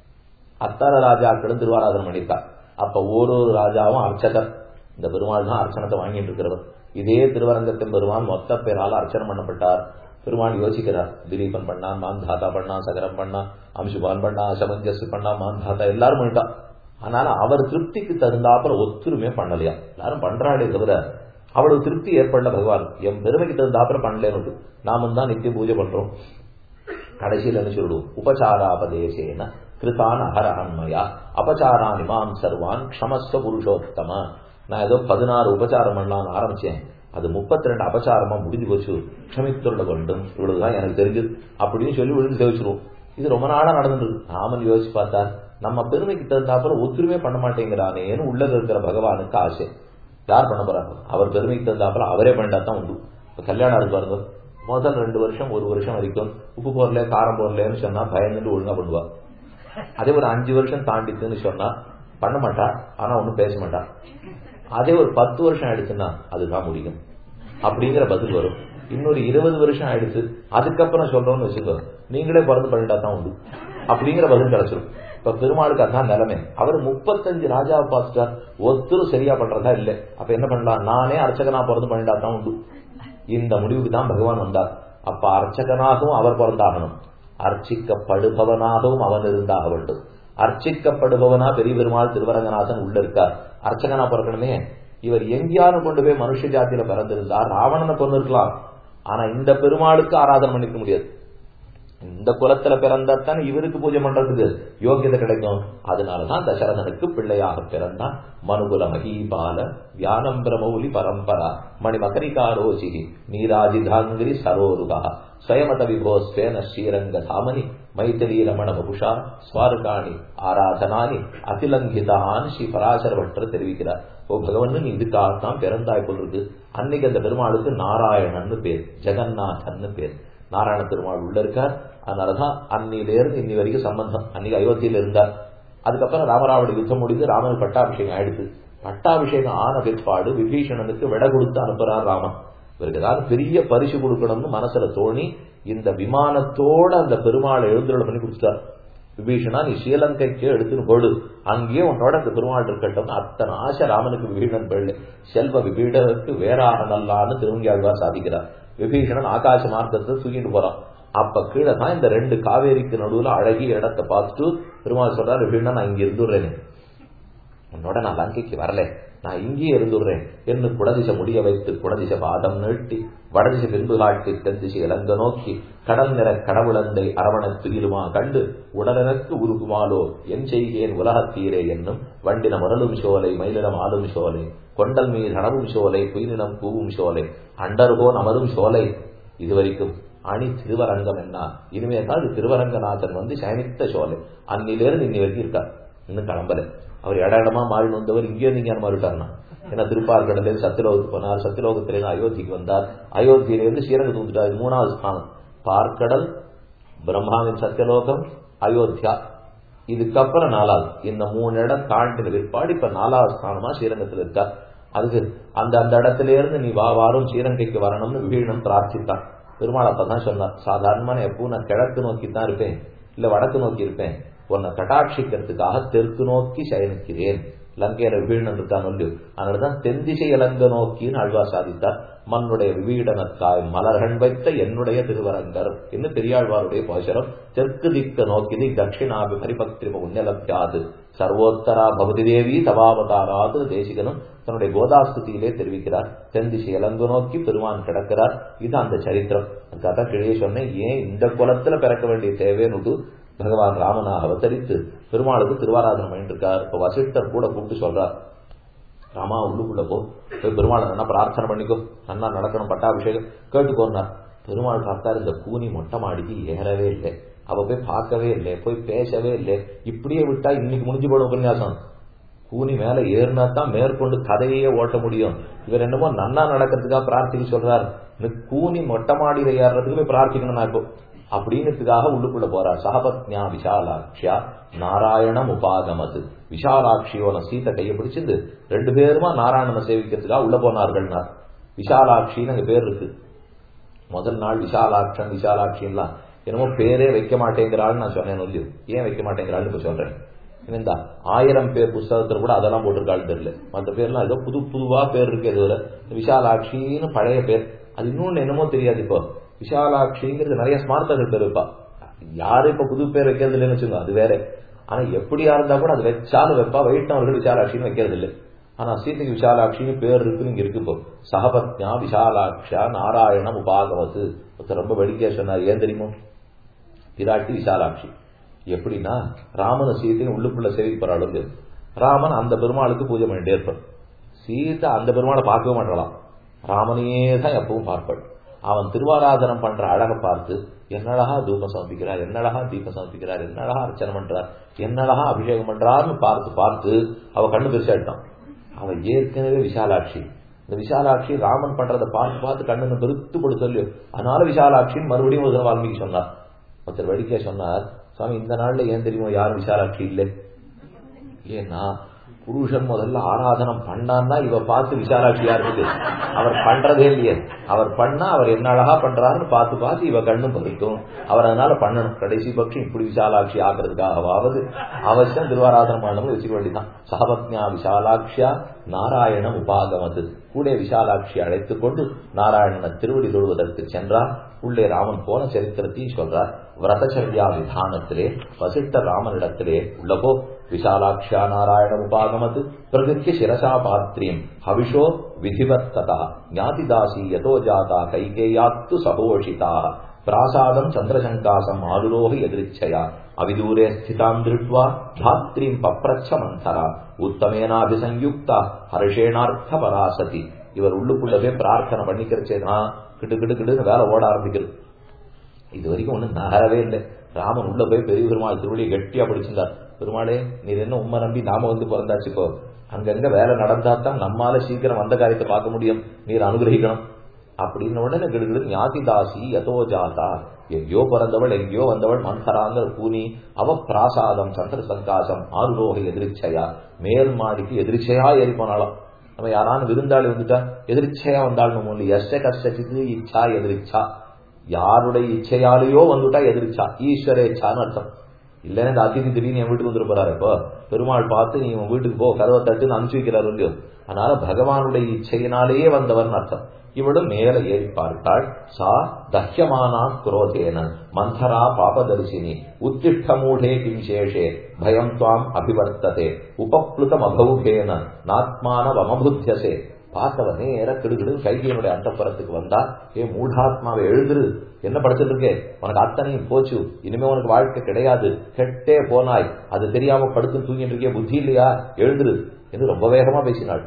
அத்தார ராஜாக்களும் திருவாராதனம் பண்ணியிருக்கா அப்ப ஒரு ஒரு ராஜாவும் அர்ச்சகர் இந்த பெருமாள் தான் அர்ச்சனத்தை வாங்கிட்டு இருக்கிறவர் இதே திருவரங்கத்தின் பெருமாள் மொத்த பேரால் அர்ச்சனை பண்ணப்பட்டார் பெருமாள் யோசிக்கிறார் திலீபன் பண்ணா மாந்தாத்தா பண்ணா சகரம் பண்ணா அம்சுபான் பண்ணா சமஞ்சஸ் பண்ணா மாந்தாத்தா எல்லாரும் பண்ணிட்டான் ஆனால அவர் திருப்திக்கு தகுந்தாப்புல ஒத்துருமே பண்ணலையா எல்லாரும் பண்றாளே தவிர அவ்வளவு திருப்தி ஏற்படல பகவான் என் பெருமைக்கு தகுந்தாப்புல பண்ணலேன்னு நாமும் தான் நித்திய பூஜை பண்றோம் கடைசியில் என்ன சொல்லிடுவோம் உபச்சாராபதேசேன கிருதான் அகரஹன்மயா அபச்சாரான் இமாம் சர்வான் க்ஷமஸ்வ புருஷோத்தம நான் ஏதோ பதினாறு உபச்சாரம் பண்ணலாம்னு ஆரம்பிச்சேன் அது முப்பத்தி ரெண்டு அபச்சாரமா முடிஞ்சு போச்சு க்ஷமித்துள்ள வேண்டும் இவ்வளவுதான் எனக்கு தெரிஞ்சது அப்படின்னு சொல்லி விழுந்து சேவிச்சிருவோம் இது ரொம்ப நாளா நடந்தது ராமன் யோசிச்சு பார்த்தா நம்ம பெருமைக்கு தகுந்தாப்புல ஒத்துருமே பண்ண மாட்டேங்கிறானேன்னு உள்ளது இருக்கிற பகவானுக்கு ஆசை யார் பண்ண போறாங்க அவர் பெருமைக்கு தகுந்தாப்புல அவரே பண்ணிட்டா தான் உண்டு இப்ப கல்யாணம் இருக்கு பாருங்க முதல் ரெண்டு வருஷம் ஒரு வருஷம் வரைக்கும் உப்பு போடல காரம் போடலன்னு சொன்னா பயந்துட்டு ஒழுங்கா பண்ணுவா அதே ஒரு அஞ்சு வருஷம் தாண்டித்துன்னு சொன்னா பண்ண மாட்டா ஆனா ஒன்னும் பேச மாட்டா அதே ஒரு பத்து வருஷம் ஆயிடுச்சுன்னா அதுதான் முடியும் அப்படிங்கிற பதில் வரும் இன்னொரு இருபது வருஷம் ஆயிடுச்சு அதுக்கப்புறம் சொல்றோம்னு வச்சுக்கோ நீங்களே பிறந்து பண்ணிட்டா தான் உண்டு அப்படிங்கிற பதில் கிடைச்சிடும் இப்ப பெருமாளுக்கு அதான் நிலைமை அவர் முப்பத்தஞ்சு ராஜாவை பார்த்துட்டார் ஒருத்தரும் சரியா பண்றதா இல்லை அப்ப என்ன பண்ணலாம் நானே அர்ச்சகனா பிறந்து பண்ணிட்டா தான் உண்டு இந்த முடிவுக்கு தான் பகவான் வந்தார் அப்ப அர்ச்சகனாகவும் அவர் பிறந்தாகணும் அர்ச்சிக்கப்படுபவனாகவும் அவன் இருந்தாக வேண்டும் அர்ச்சிக்கப்படுபவனா பெரிய பெருமாள் திருவரங்கநாதன் உள்ள இருக்கார் அர்ச்சகனா பிறக்கணுமே இவர் எங்கேயாரும் கொண்டு போய் மனுஷ ஜாத்தியில பிறந்திருந்தார் ராவணனை கொண்டு இருக்கலாம் ஆனா இந்த பெருமாளுக்கு ஆராதனை பண்ணிக்க முடியாது இந்த குலத்துல பிறந்தாத்தான் இவருக்கு பூஜை பண்றதுக்கு யோகியதை கிடைக்கும் அதனாலதான் தசரதனுக்கு பிள்ளையாக பிறந்தான் மனுகுல மகீபால வியானம் பிரமௌலி பரம்பரா மணி மகரிகாரோசி நீராஜிதாங்கிரி சரோருகா ஸ்வயமத விபோஸ்வேன ஸ்ரீரங்க தாமனி மைத்திரி ரமண வபுஷா ஸ்வாருகாணி ஆராதனானி அதிலங்கிதான் ஸ்ரீ பராசரவற்ற தெரிவிக்கிறார் ஓ பகவன் நீ இதுக்காகத்தான் பிறந்தாய் போல் அன்னைக்கு அந்த பெருமாளுக்கு நாராயணன்னு பேர் ஜெகநாதன்னு பேர் நாராயண பெருமாள் உள்ள இருக்கார் அதனாலதான் அன்னிலேருந்து இன்னி வரைக்கும் சம்பந்தம் அன்னைக்கு அயோத்தியில இருந்தார் அதுக்கப்புறம் ராமராவண யுத்தம் முடிந்து ராமன் பட்டாபிஷேகம் ஆயிடுச்சு பட்டாபிஷேகம் ஆன பிற்பாடு விபீஷணனுக்கு விட கொடுத்து அனுப்புறார் ராமன் இவருக்கு ஏதாவது பெரிய பரிசு கொடுக்கணும்னு மனசுல தோணி இந்த விமானத்தோட அந்த பெருமாளை எழுந்துள்ள பண்ணி கொடுத்தார் விபீஷணா நீ ஸ்ரீலங்கைக்கு எடுத்துன்னு போடு அங்கேயே உன்னோட அந்த பெருமாள் இருக்கட்டும் அத்தனை ஆசை ராமனுக்கு விபீஷணன் பிள்ளை செல்வ விபீடனுக்கு வேறாக நல்லான்னு திருவங்கியாழ்வார் சாதிக்கிறார் விபீஷணன் ஆகாச மார்க்கத்தை தூக்கிட்டு போறான் அப்ப கீழே தான் இந்த ரெண்டு காவேரிக்கு நடுவுல அழகிய இடத்தை பார்த்துட்டு பெருமாள் சொல்றாரு விபீஷணன் நான் இங்க இருந்துடுறேன் உன்னோட நான் லங்கைக்கு வரல நான் இங்கேயே இருந்துடுறேன் என்று குடதிசை முடிய வைத்து குடதிசை பாதம் நீட்டி வடதிசை பின்பு காட்டி தென்திசை இலங்க நோக்கி கடல் நிற கடவுளந்தை அரவணத் துயிலுமா கண்டு உடலனுக்கு உருகுமாலோ என் செய்கேன் உலகத்தீரே என்னும் வண்டின முரலும் சோலை மயிலினம் ஆளும் சோலை கொண்டல் மீது அணவும் சோலை குயிலினம் பூவும் சோலை அண்டர்கோன் அமரும் சோலை இதுவரைக்கும் அணி திருவரங்கம் என்ன இனிமே தான் அது திருவரங்கநாதன் வந்து சயனித்த சோலை அன்னிலிருந்து இன்னி வரைக்கும் இருக்கார் இன்னும் கிளம்பல அவர் இட இடமா மாறி வந்தவர் இங்கே இருந்து இங்கே மாறிட்டார்னா ஏன்னா திருப்பார்கடல சத்தியலோகத்துக்கு போனார் சத்தியலோகத்திலேருந்து அயோத்திக்கு வந்தார் அயோத்தியிலிருந்து ஸ்ரீரங்கத்துக்கு வந்துட்டார் இது மூணாவது ஸ்தானம் பார்க்கடல் பிரம்மாவின் சத்தியலோகம் அயோத்தியா இதுக்கப்புறம் நாலாவது இந்த மூணு இடம் தாண்டின பிற்பாடு இப்ப நாலாவது ஸ்தானமா ஸ்ரீரங்கத்தில் இருக்கா அதுக்கு அந்த அந்த இடத்துல இருந்து நீ வா வாரும் ஸ்ரீரங்கைக்கு வரணும்னு விபீஷணன் பிரார்த்தித்தான் பெருமாள் அப்பதான் சொன்னார் சாதாரணமான எப்பவும் நான் கிழக்கு நோக்கி தான் இருப்பேன் இல்ல வடக்கு நோக்கி இருப்பேன் உன்னை கட்டாட்சிக்கிறதுக்காக தெற்கு நோக்கி சயனிக்கிறேன் லங்கையில விபீடனன் இருக்கான் ஒல்லு அதனாலதான் தென்திசை இலங்க நோக்கின்னு அழ்வா சாதித்தார் மண்ணுடைய விபீடனக்காய் மலர்கள் வைத்த என்னுடைய திருவரங்கர் என்று பெரியாழ்வாருடைய பாசரம் தெற்கு திக்க நோக்கி தட்சிணாபி பரிபக்திரி உன்னலப்யாது சர்வோத்தரா பவதி தேவி தவாவதாராது தேசிகனும் தன்னுடைய கோதாஸ்துதியிலே தெரிவிக்கிறார் தென்திசை இலங்கு நோக்கி பெருமான் கிடக்கிறார் இது அந்த சரித்திரம் அதுக்காக கிழியே சொன்னேன் ஏன் இந்த குலத்துல பிறக்க வேண்டிய தேவைன்னு பகவான் ராமனாக அவதரித்து பெருமாளுக்கு திருவாராதனம் பண்ணிருக்கார் இப்ப வசிஷ்டர் கூட கூப்பிட்டு சொல்றார் ராமா உள்ளுக்குள்ள போ போய் பெருமாளை நல்லா பிரார்த்தனை பண்ணிக்கோ நல்லா நடக்கணும் பட்டாபிஷேகம் கேட்டுக்கோனார் பெருமாள் பார்த்தார் இந்த கூனி மொட்டை மாடிக்கு ஏறவே இல்லை அவ போய் பார்க்கவே இல்லை போய் பேசவே இல்லை இப்படியே விட்டா இன்னைக்கு முடிஞ்சு போடும் உபன்யாசம் கூனி மேல ஏறினா தான் மேற்கொண்டு கதையே ஓட்ட முடியும் இவர் என்னமோ நன்னா நடக்கிறதுக்காக பிரார்த்திக்க சொல்றார் கூனி மொட்டை மாடியில ஏறுறதுக்கு போய் பிரார்த்திக்கணும் நான் இப்போ அப்படிங்கிறதுக்காக உள்ளுக்குள்ள போறார் சகபத்யா விஷாலாட்சியா நாராயணம் உபாகமது விஷாலாட்சியோட சீத்தை கையை பிடிச்சிருந்து ரெண்டு பேருமா நாராயணனை சேவிக்கிறதுக்காக உள்ள போனார்கள்னார் விஷாலாட்சின்னு அங்க பேர் இருக்கு முதல் நாள் விஷாலாட்சன் விஷாலாட்சின்லாம் என்னமோ பேரே வைக்க மாட்டேங்கிறாள்னு நான் சொன்னேன் இல்லையோ ஏன் வைக்க மாட்டேங்கிறாள்னு இப்ப சொல்றேன் இந்த ஆயிரம் பேர் புஸ்தகத்துல கூட அதெல்லாம் போட்டிருக்காள் தெரியல மற்ற பேர்லாம் ஏதோ புது புதுவா பேர் இருக்கு இதுல விஷாலாட்சின்னு பழைய பேர் அது இன்னொன்னு என்னமோ தெரியாது இப்போ விஷாலாட்சிங்கிறது நிறைய ஸ்மார்த்தர்கள் பேர் வைப்பா யாரும் இப்ப புது பேர் வைக்கிறது இல்லைன்னு வச்சுக்கோங்க அது வேற ஆனா எப்படியா இருந்தா கூட அது வச்சாலும் வைப்பா வைஷ்ணவர்கள் விஷாலாட்சின்னு வைக்கிறது இல்லை ஆனா சீதைக்கு விஷாலாட்சின்னு பேர் இருக்குன்னு இங்க இருக்கு இப்போ சகபத்யா விஷாலாட்சா நாராயணம் உபாகவத்து ஒருத்தர் ரொம்ப வெடிக்கையா சொன்னார் ஏன் தெரியுமோ பிராட்டி விஷாலாட்சி எப்படின்னா ராமன சீதையும் உள்ளுக்குள்ள சேவிப்பறாளுங்க ராமன் அந்த பெருமாளுக்கு பூஜை பண்ணிட்டே இருப்பான் சீதை அந்த பெருமாளை பார்க்கவே மாட்டாளாம் ராமனையே தான் எப்பவும் பார்ப்பாள் அவன் திருவாராதனம் பண்ற அழகை பார்த்து என்னழகா தூபம் சமர்ப்பிக்கிறார் என்னழகா தீபம் சமர்ப்பிக்கிறார் என்னழகா அர்ச்சனை பண்றார் என்னழகா அபிஷேகம் பண்றாருன்னு பார்த்து பார்த்து அவ கண்ணு பெருசாயிட்டான் அவ ஏற்கனவே விஷாலாட்சி இந்த விஷாலாட்சி ராமன் பண்றதை பார்த்து பார்த்து கண்ணு பெருத்து போட்டு சொல்லு அதனால விஷாலாட்சின்னு மறுபடியும் ஒரு வால்மீகி சொன்னார் ஒருத்தர் வேடிக்கையா சொன்னார் சுவாமி இந்த நாள்ல ஏன் தெரியுமோ யாரும் விஷாலாட்சி இல்லை ஏன்னா புருஷன் முதல்ல ஆராதனம் பண்ணான்னா இவ பார்த்து விசாலாட்சியா இருக்குது அவர் பண்றதே இல்லையே அவர் பண்ணா அவர் என்ன அழகா பண்றாருன்னு பார்த்து பார்த்து இவ கண்ணும் பறிக்கும் அவர் அதனால பண்ணணும் கடைசி பட்சம் இப்படி விசாலாட்சி ஆகிறதுக்காகவாவது அவசியம் திருவாராதனம் பண்ணணும் வச்சுக்க வேண்டியதான் சகபத்யா விசாலாட்சியா நாராயணம் உபாகமது கூட விசாலாட்சி அழைத்துக் கொண்டு நாராயணனை திருவடி தொழுவதற்கு சென்றார் உள்ளே ராமன் போன சரித்திரத்தையும் சொல்றார் விரதச்சரியா விதானத்திலே வசிட்ட ராமனிடத்திலே உள்ளபோ விசாலாட்சியா நாராயண உபாகமது பிரகிருத்திய சிரசா பாத்திரியம் ஹவிஷோ விதிவத் ததா ஞாதிதாசி யதோ ஜாதா கைகேயாத்து சகோஷிதா பிராசாதம் சந்திரசங்காசம் ஆதுரோக எதிர்ச்சயா அவிதூரே ஸ்திதாம் திருட்வா தாத்ரீம் பப்ரச்ச மந்தரா உத்தமேனாபிசயுக்தா ஹர்ஷேனார்த்த பராசதி இவர் உள்ளுக்குள்ளவே பிரார்த்தனை பண்ணிக்கிறச்சேனா கிட்டு கிட்டு கிட்டுன்னு வேலை ஓட ஆரம்பிக்கிறது இது வரைக்கும் ஒண்ணு நகரவே இல்லை ராமன் உள்ள போய் பெரிய பெருமாள் திருவடியை கெட்டியா படிச்சிருந்தார் பெருமாளே நீர் என்ன உண்மை நம்பி நாம வந்து பிறந்தாச்சு இப்போ அங்கங்க வேலை நடந்தா தான் நம்மால சீக்கிரம் வந்த காரியத்தை பார்க்க முடியும் நீர் அனுகிரகிக்கணும் அப்படின்னு உடனே கிடுகிடு ஞாதிதாசி யதோ ஜாதா எங்கேயோ பிறந்தவள் எங்கேயோ வந்தவள் மந்தராங்கிற கூனி அவ பிராசாதம் சந்திர சங்காசம் ஆறுரோக எதிர்ச்சையா மேல் மாடிக்கு எதிர்ச்சையா ஏறி போனாலும் நம்ம யாரான விருந்தாளி வந்துட்டா எதிர்ச்சையா வந்தாலும் ஒண்ணு எஸ்ட கஷ்டத்துக்கு இச்சா எதிர்ச்சா யாருடைய இச்சையாலேயோ வந்துட்டா எதிர்ச்சா ஈஸ்வரேச்சான்னு அர்த்தம் இல்லைன்னா இந்த அதிதி திடீர்னு என் வீட்டுக்கு வந்துட்டு போறாரு இப்போ பெருமாள் பார்த்து நீ உன் வீட்டுக்கு போ கதவை தட்டுன்னு அனுப்பிச்சு வைக்கிறாரு இல்லையோ அதனால பகவானுடைய இச்சையினாலேயே வந்தவன் அர்த்தம் இவளும் மேல ஏறி பார்த்தாள் சா தஹ்யமானா குரோதேன மந்தரா பாபதர்சினி உத்திஷ்ட மூடே கிம்சேஷே பயம் துவாம் அபிவர்த்ததே உபப்ளுதம் அபௌகேன நாத்மானவமபுத்தியசே பார்த்தவ நேர கிடுகிடு கைகையினுடைய அந்தப்புறத்துக்கு வந்தா ஏ மூடாத்மாவை எழுதுரு என்ன படிச்சிட்டு இருக்கே உனக்கு அத்தனையும் போச்சு இனிமே உனக்கு வாழ்க்கை கிடையாது கெட்டே போனாய் அது தெரியாம படுத்து தூங்கிட்டு இருக்கே புத்தி இல்லையா எழுதுரு என்று ரொம்ப வேகமா பேசினாள்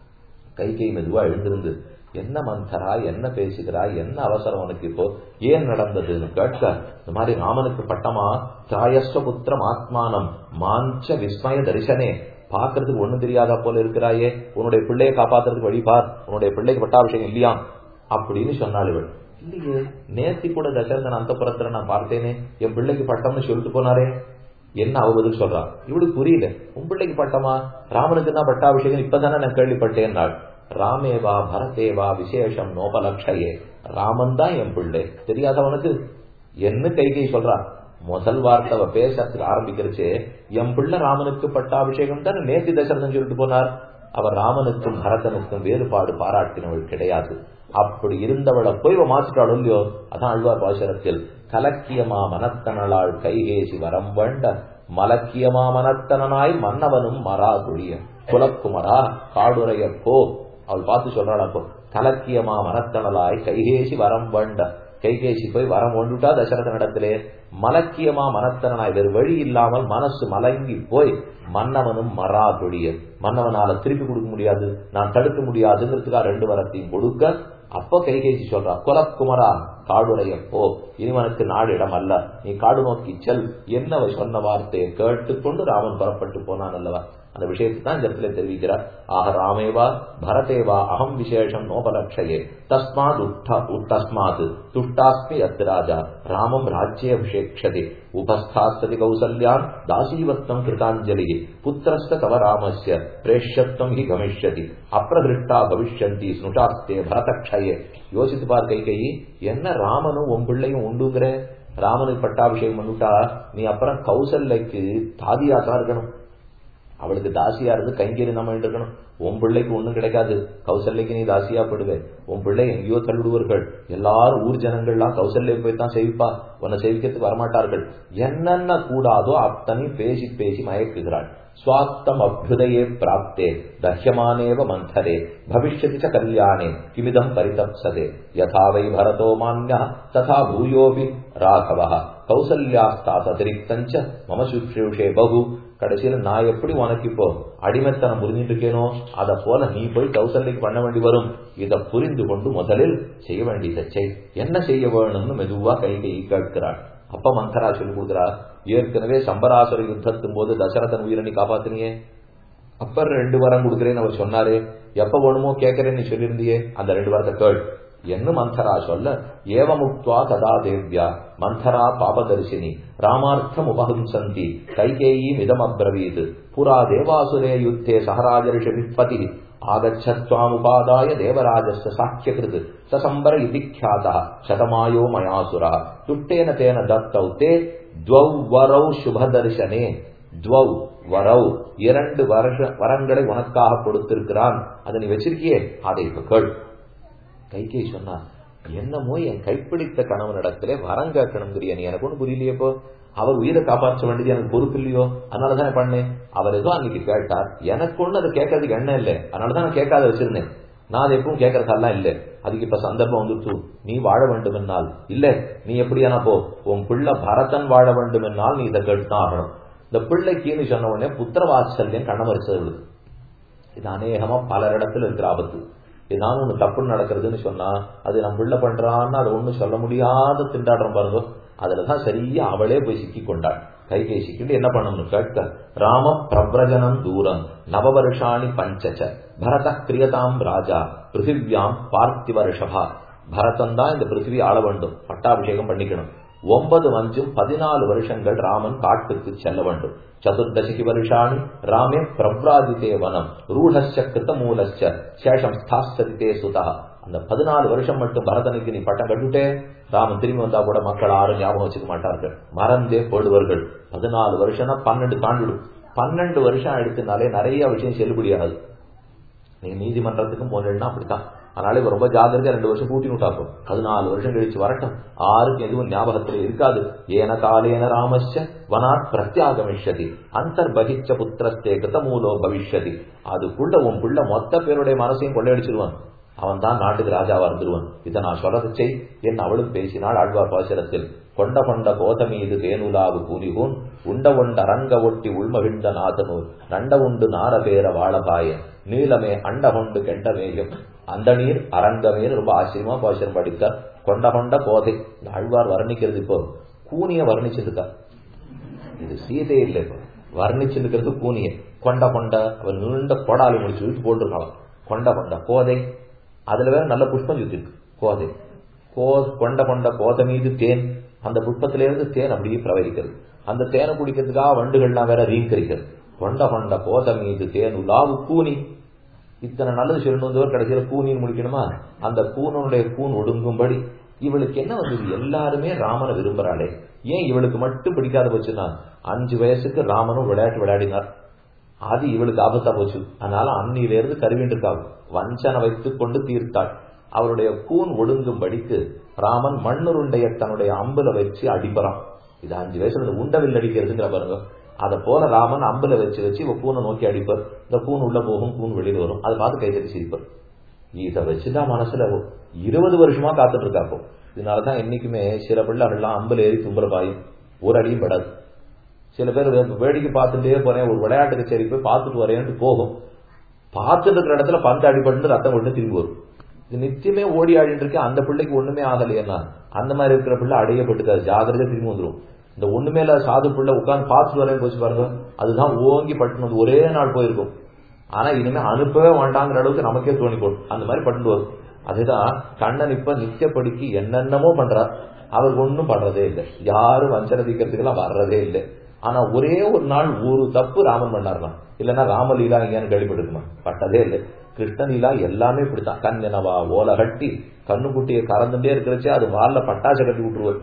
கைகை மெதுவா எழுந்திருந்து என்ன மந்தரா என்ன பேசுகிறாய் என்ன அவசரம் உனக்கு இப்போ ஏன் நடந்ததுன்னு கேட்க இந்த மாதிரி ராமனுக்கு பட்டமா திராயஸ்வபுத்திரம் ஆத்மானம் மாஞ்ச விஸ்மய தரிசனே பாக்குறதுக்கு ஒண்ணும் தெரியாதா போல இருக்கிறாயே உன்னுடைய பிள்ளையை காப்பாத்துறதுக்கு வழிபார் உன்னுடைய பிள்ளைக்கு பட்டாபிஷேகம் இல்லையா அப்படின்னு சொன்னாள் இவள் இல்லையே நேத்தி கூட தசரதன் அந்த புறத்துல நான் பார்த்தேனே என் பிள்ளைக்கு பட்டம்னு சொல்லிட்டு போனாரே என்ன அவ பதில் சொல்றா இவளுக்கு புரியல உன் பிள்ளைக்கு பட்டமா ராமனுக்கு தான் பட்டாபிஷேகம் இப்பதானே நான் கேள்விப்பட்டேன் நாள் ராமேவா பரதேவா விசேஷம் நோபலக்ஷயே ராமன் தான் என் பிள்ளை தெரியாதவனுக்கு என்ன கைகை சொல்றா முதல் வார்த்தை பேசறதுக்கு ஆரம்பிக்கிறச்சு என் பிள்ளை ராமனுக்கு பட்டாபிஷேகம் தான் நேத்தி தசரதன் சொல்லிட்டு போனார் அவர் ராமனுக்கும் பரதனுக்கும் வேறுபாடு பாராட்டினவள் கிடையாது அப்படி இருந்தவளை போய் மாத்திட்டாள் இல்லையோ அதான் அழ்வார் பாசரத்தில் கலக்கியமா மனத்தனளாள் கைகேசி வரம் வேண்ட மலக்கியமா மனத்தனாய் மன்னவனும் மரா குழிய குலக்குமரா காடுரைய போ அவள் பார்த்து சொல்றாள் அப்போ கலக்கியமா மனத்தனலாய் கைகேசி வரம் வேண்ட கைகேசி போய் வரம் ஒன்றுட்டா தசரத இடத்திலே மலக்கியமா மனத்தனாய் வேறு வழி இல்லாமல் மனசு மலங்கி போய் மன்னவனும் மரா கொடிய மன்னவனால திருப்பி கொடுக்க முடியாது நான் தடுக்க முடியாதுங்கிறதுக்காக ரெண்டு வரத்தையும் கொடுக்க அப்ப கைகேசி சொல்றா குலக்குமரா காடுடைய போ இனிவனுக்கு நாடு இடம் அல்ல நீ காடு நோக்கி செல் என்னவை சொன்ன வார்த்தையை கேட்டுக்கொண்டு ராமன் புறப்பட்டு போனான் அல்லவா அந்த விஷயத்தை தான் இந்த இடத்துல தெரிவிக்கிறார் ஆக ராமேவா பரதேவா அகம் விசேஷம் நோபலக்ஷயே தஸ்மாத் உத்த தஸ்மாத் துஷ்டாஸ்மி அத் ராஜா ராமம் ராஜ்யபிஷேக்ஷதே உபஸ்தாஸ்ததி கௌசல்யான் தாசீவத்வம் கிருதாஞ்சலி புத்திரஸ்த தவ ராமஸ்ய பிரேஷ்யத்வம் ஹி கமிஷ்யதி அப்பிரதிருஷ்டா பவிஷ்யந்தி ஸ்னுஷாஸ்தே பரதக்ஷயே யோசித்து பார் கை கை என்ன ராமனும் உன் பிள்ளையும் உண்டுங்கிற ராமனுக்கு பட்டாபிஷேகம் பண்ணிட்டா நீ அப்புறம் கௌசல்லைக்கு தாதியாசா இருக்கணும் அவளுக்கு தாசியா இருந்து கைங்கறி நம்ம இருக்கணும் உன் பிள்ளைக்கு ஒண்ணும் கிடைக்காது கௌசல்லைக்கு நீ தாசியா படுவே உன் பிள்ளை எங்கேயோ தள்ளிடுவார்கள் எல்லாரும் ஊர் ஜனங்கள்லாம் கௌசல்யை போய் தான் செய்விப்பா உன்னை செய்விக்கிறதுக்கு வரமாட்டார்கள் என்னென்ன கூடாதோ அத்தனையும் பேசி பேசி மயக்குகிறாள் சுவாத்தம் அபியுதயே பிராப்தே தஹ்யமானேவ மந்தரே பவிஷ்யதி ச கல்யாணே கிமிதம் பரிதப்சதே யதா வை பரதோ மான்யா ததா பூயோபி ராகவ கௌசல்யாஸ்தாத் அதிரிக்தஞ்ச மம சுஷ்ரூஷே பகு கடைசியில நான் எப்படி உனக்கு இப்போ அடிமைத்தனம் புரிஞ்சுட்டு இருக்கேனோ அதை போல நீ போய் கௌசல்லைக்கு பண்ண வேண்டி வரும் இதை புரிந்து கொண்டு முதலில் செய்ய வேண்டியதை செய் என்ன செய்ய வேணும்னு மெதுவா கை கை கேட்கிறாள் அப்ப மந்தரா சொல்லி கொடுக்குறா ஏற்கனவே சம்பராசுர யுத்தத்தின் போது தசரதன் உயிரை நீ காப்பாத்தினியே அப்ப ரெண்டு வரம் கொடுக்குறேன்னு அவர் சொன்னாரே எப்ப வேணுமோ கேட்கறேன்னு சொல்லியிருந்தியே அந்த ரெண்டு வரத்தை கேள் என்ன மந்தரா சொல்ல ஏவமுக்துவா ததா தேவ்யா மந்தரா பாபதர்சினி ராமார்த்தம் உபஹம்சந்தி கைகேயி மிதம் அப்ரவீத் புரா தேவாசுரே யுத்தே சகராஜரிஷ விற்பதி ஆகச்சத்வாமுபாதாய தேவராஜஸ்ய சாக்கியகிருத் சசம்பர இதி ख्यातः சதமாயோ மயாசுரா துட்டேன தேன தத்தௌ தே துவௌ வரௌ சுபதர்ஷனே துவௌ வரௌ இரண்டு வருஷ வரங்களை உனக்காக கொடுத்திருக்கிறான் அதை நீ வச்சிருக்கியே அதை இப்ப கேள் கைகை சொன்னா என்னமோ என் கைப்பிடித்த கணவனிடத்திலே வரம் கேட்கணுங்கிறிய நீ எனக்கு ஒண்ணு புரியலையப்போ அவர் உயிரை காப்பாற்ற வேண்டியது எனக்கு பொறுப்பு இல்லையோ அதனாலதானே பண்ணேன் அவர் ஏதோ அன்னைக்கு கேட்டார் எனக்கு ஒண்ணு அதை கேட்கறதுக்கு எண்ணம் இல்லை அதனாலதான் நான் கேட்காத வச்சிருந்தேன் நான் அதை எப்பவும் கேட்கறதெல்லாம் இல்லை அதுக்கு இப்ப சந்தர்ப்பம் வந்துட்டு நீ வாழ வேண்டும் என்னால் இல்ல நீ எப்படியானா போ உன் பிள்ளை பரதன் வாழ வேண்டும் என்னால் நீ இதை கேட்டுதான் ஆகணும் இந்த பிள்ளைக்குன்னு சொன்ன உடனே புத்திர வாத்சல்யம் கண்ணமரிச்சது இது அநேகமா பலரிடத்துல இருக்கிற ஆபத்து ஏதாவது ஒண்ணு தப்பு நடக்கிறதுன்னு சொன்னா அது நம்ம பிள்ளை பண்றான்னு அதை ஒண்ணும் சொல்ல முடியாத திண்டாடுறோம் பாருங்க அதுலதான் சரியா அவளே போய் சிக்கி கொண்டாள் கைகை சிக்கிட்டு என்ன பண்ணணும்னு கேட்க ராம பிரபிரஜனம் தூரம் நவவருஷாணி பஞ்சச்ச பரத கிரியதாம் ராஜா பிருத்திவியாம் பார்த்திவ ரிஷபா பரதன் தான் இந்த பிருத்திவி ஆள வேண்டும் பட்டாபிஷேகம் பண்ணிக்கணும் ஒன்பது அஞ்சும் பதினாலு வருஷங்கள் ராமன் காட்டுக்கு செல்ல வேண்டும் சதுர்தசிக்கு வருஷாணி ராமே பிரவ்ராதித்தே வனம் ரூಢஸ்ய கிருத்த மூலஸ்ய சேஷம் ஸ்தாஸ்ததித்தே சுதா அந்த பதினாலு வருஷம் மட்டும் பரதனுக்கு நீ பட்டம் கட்டுட்டே ராமன் திரும்பி வந்தா கூட மக்கள் யாரும் ஞாபகம் வச்சுக்க மாட்டார்கள் மறந்தே போடுவார்கள் பதினாலு வருஷம்னா பன்னெண்டு தாண்டிடும் பன்னெண்டு வருஷம் எடுத்துனாலே நிறைய விஷயம் செல்லுபடியாகுது நீங்க நீதிமன்றத்துக்கும் போனீங்கன்னா அப்படித்தான் அதனால இப்ப ரொம்ப ஜாகிரதையா ரெண்டு வருஷம் கூட்டி விட்டாக்கும் பதினாலு வருஷம் கழிச்சு வரட்டும் ஆருக்கும் எதுவும் ஞாபகத்துல இருக்காது ஏன காலேன ராமஸ்ய வனாத் பிரத்யாகமிஷதி அந்தர்பகிச்ச புத்திரஸ்தே கிருத மூலோ பவிஷ்யதி அதுக்குள்ள உன் புள்ள மொத்த பேருடைய மனசையும் கொள்ளையடிச்சிருவான் அவன் தான் நாட்டுக்கு ராஜாவா இருந்துருவான் இதை நான் சொல்றது செய் என் அவளும் பேசினாள் ஆழ்வார் பாசுரத்தில் கொண்ட கொண்ட கோத மீது தேனுலாவு கூலிகூன் உண்ட உண்ட அரங்க ஒட்டி உள்மகிழ்ந்த நாதனூர் நண்ட உண்டு நாரபேர வாழபாய நீலமே அண்ட கொண்டு கெண்ட மேகம் அந்த நீர் அரங்கமே ரொம்ப ஆச்சரியமா பாசுரம் படித்தார் கொண்ட கொண்ட கோதை இந்த ஆழ்வார் வர்ணிக்கிறது இப்போ கூனிய வர்ணிச்சிருக்கார் இது சீதை இல்லை இப்போ வர்ணிச்சிருக்கிறது கூனிய கொண்ட கொண்ட அவர் நீண்ட கோடாலி முடிச்சு இழுத்து போட்டிருக்கலாம் கொண்ட கொண்ட கோதை அதுல வேற நல்ல புஷ்பம் சுத்திருக்கு கோதை கோ கொண்ட கொண்ட கோதை மீது தேன் அந்த புஷ்பத்திலிருந்து தேன் அப்படியே பிரவகிக்கிறது அந்த தேனை குடிக்கிறதுக்காக வண்டுகள்லாம் வேற ரீங்கரிக்கிறது கொண்ட கொண்ட கோதை மீது தேன் உலாவு கூனி இத்தனை நல்லது சொல்லணும் கடைசியில கூனின்னு முடிக்கணுமா அந்த கூனுடைய கூன் ஒடுங்கும்படி இவளுக்கு என்ன வந்தது எல்லாருமே ராமனை விரும்புறாளே ஏன் இவளுக்கு மட்டும் பிடிக்காத போச்சுன்னா அஞ்சு வயசுக்கு ராமனும் விளையாட்டு விளையாடினார் அது இவளுக்கு ஆபத்தா போச்சு அதனால அன்னியிலிருந்து கருவின்றிருக்காள் வஞ்சனை வைத்துக் கொண்டு தீர்த்தாள் அவருடைய கூன் ஒடுங்கும்படிக்கு ராமன் மண்ணுருண்டைய தன்னுடைய அம்புல வச்சு அடிப்பறான் இது அஞ்சு வயசுல இந்த உண்டவில் அடிக்கிறதுங்கிற பாருங்க அதை போல ராமன் அம்புல வச்சு வச்சு இவ கூனை நோக்கி அடிப்பார் இந்த கூன் உள்ள போகும் கூன் வெளியில வரும் அதை பார்த்து கைதட்டி சிரிப்பார் இதை வச்சுதான் மனசுல இருபது வருஷமா காத்துட்டு இருக்காப்போ இதனாலதான் என்னைக்குமே சில பிள்ளைகள்லாம் அம்புல ஏறி தும்புற பாயும் ஒரு அடியும் படாது சில பேர் வேடிக்கை பார்த்துட்டே போறேன் ஒரு விளையாட்டு கச்சேரி போய் பார்த்துட்டு வரேன்ட்டு போகும் பார்த்துட்டு இருக்கிற இடத்துல பந்து அடிபட்டு ரத்தம் கொண்டு திரும்பி வரும் இது நிச்சயமே ஓடி ஆடிட்டு இருக்கேன் அந்த பிள்ளைக்கு ஒண்ணுமே ஆகலையா அந்த மாதிரி இருக்கிற பிள்ளை அடையப்பட்டுக்காது ஜாகிரதையா திரும்பி வந்துடும் இந்த ஒண்ணுமே இல்லாத சாது பிள்ளை உட்கார்ந்து பார்த்துட்டு வரேன்னு போச்சு பாருங்க அதுதான் ஓங்கி பட்டு வந்து ஒரே நாள் போயிருக்கும் ஆனா இனிமே அனுப்பவே வேண்டாங்கிற அளவுக்கு நமக்கே தோணி போடும் அந்த மாதிரி பட்டு வரும் அதுதான் கண்ணன் இப்ப நித்தியப்படிக்கு என்னென்னமோ பண்றார் அவர் ஒன்னும் பண்றதே இல்லை யாரும் வஞ்சனதிக்கிறதுக்கெல்லாம் வர்றதே இல்லை ஆனா ஒரே ஒரு நாள் ஒரு தப்பு ராமன் பண்ணார்லாம் இல்லைன்னா ராமலீலா எங்கேயானு கேள்விப்பட்டிருக்குமா பட்டதே இல்லை கிருஷ்ணலீலா எல்லாமே இப்படித்தான் கண்ணனவா ஓலை கட்டி கண்ணுக்குட்டியை கறந்துட்டே இருக்கிறச்சே அது வாரில பட்டாசை கட்டி விட்டுருவார்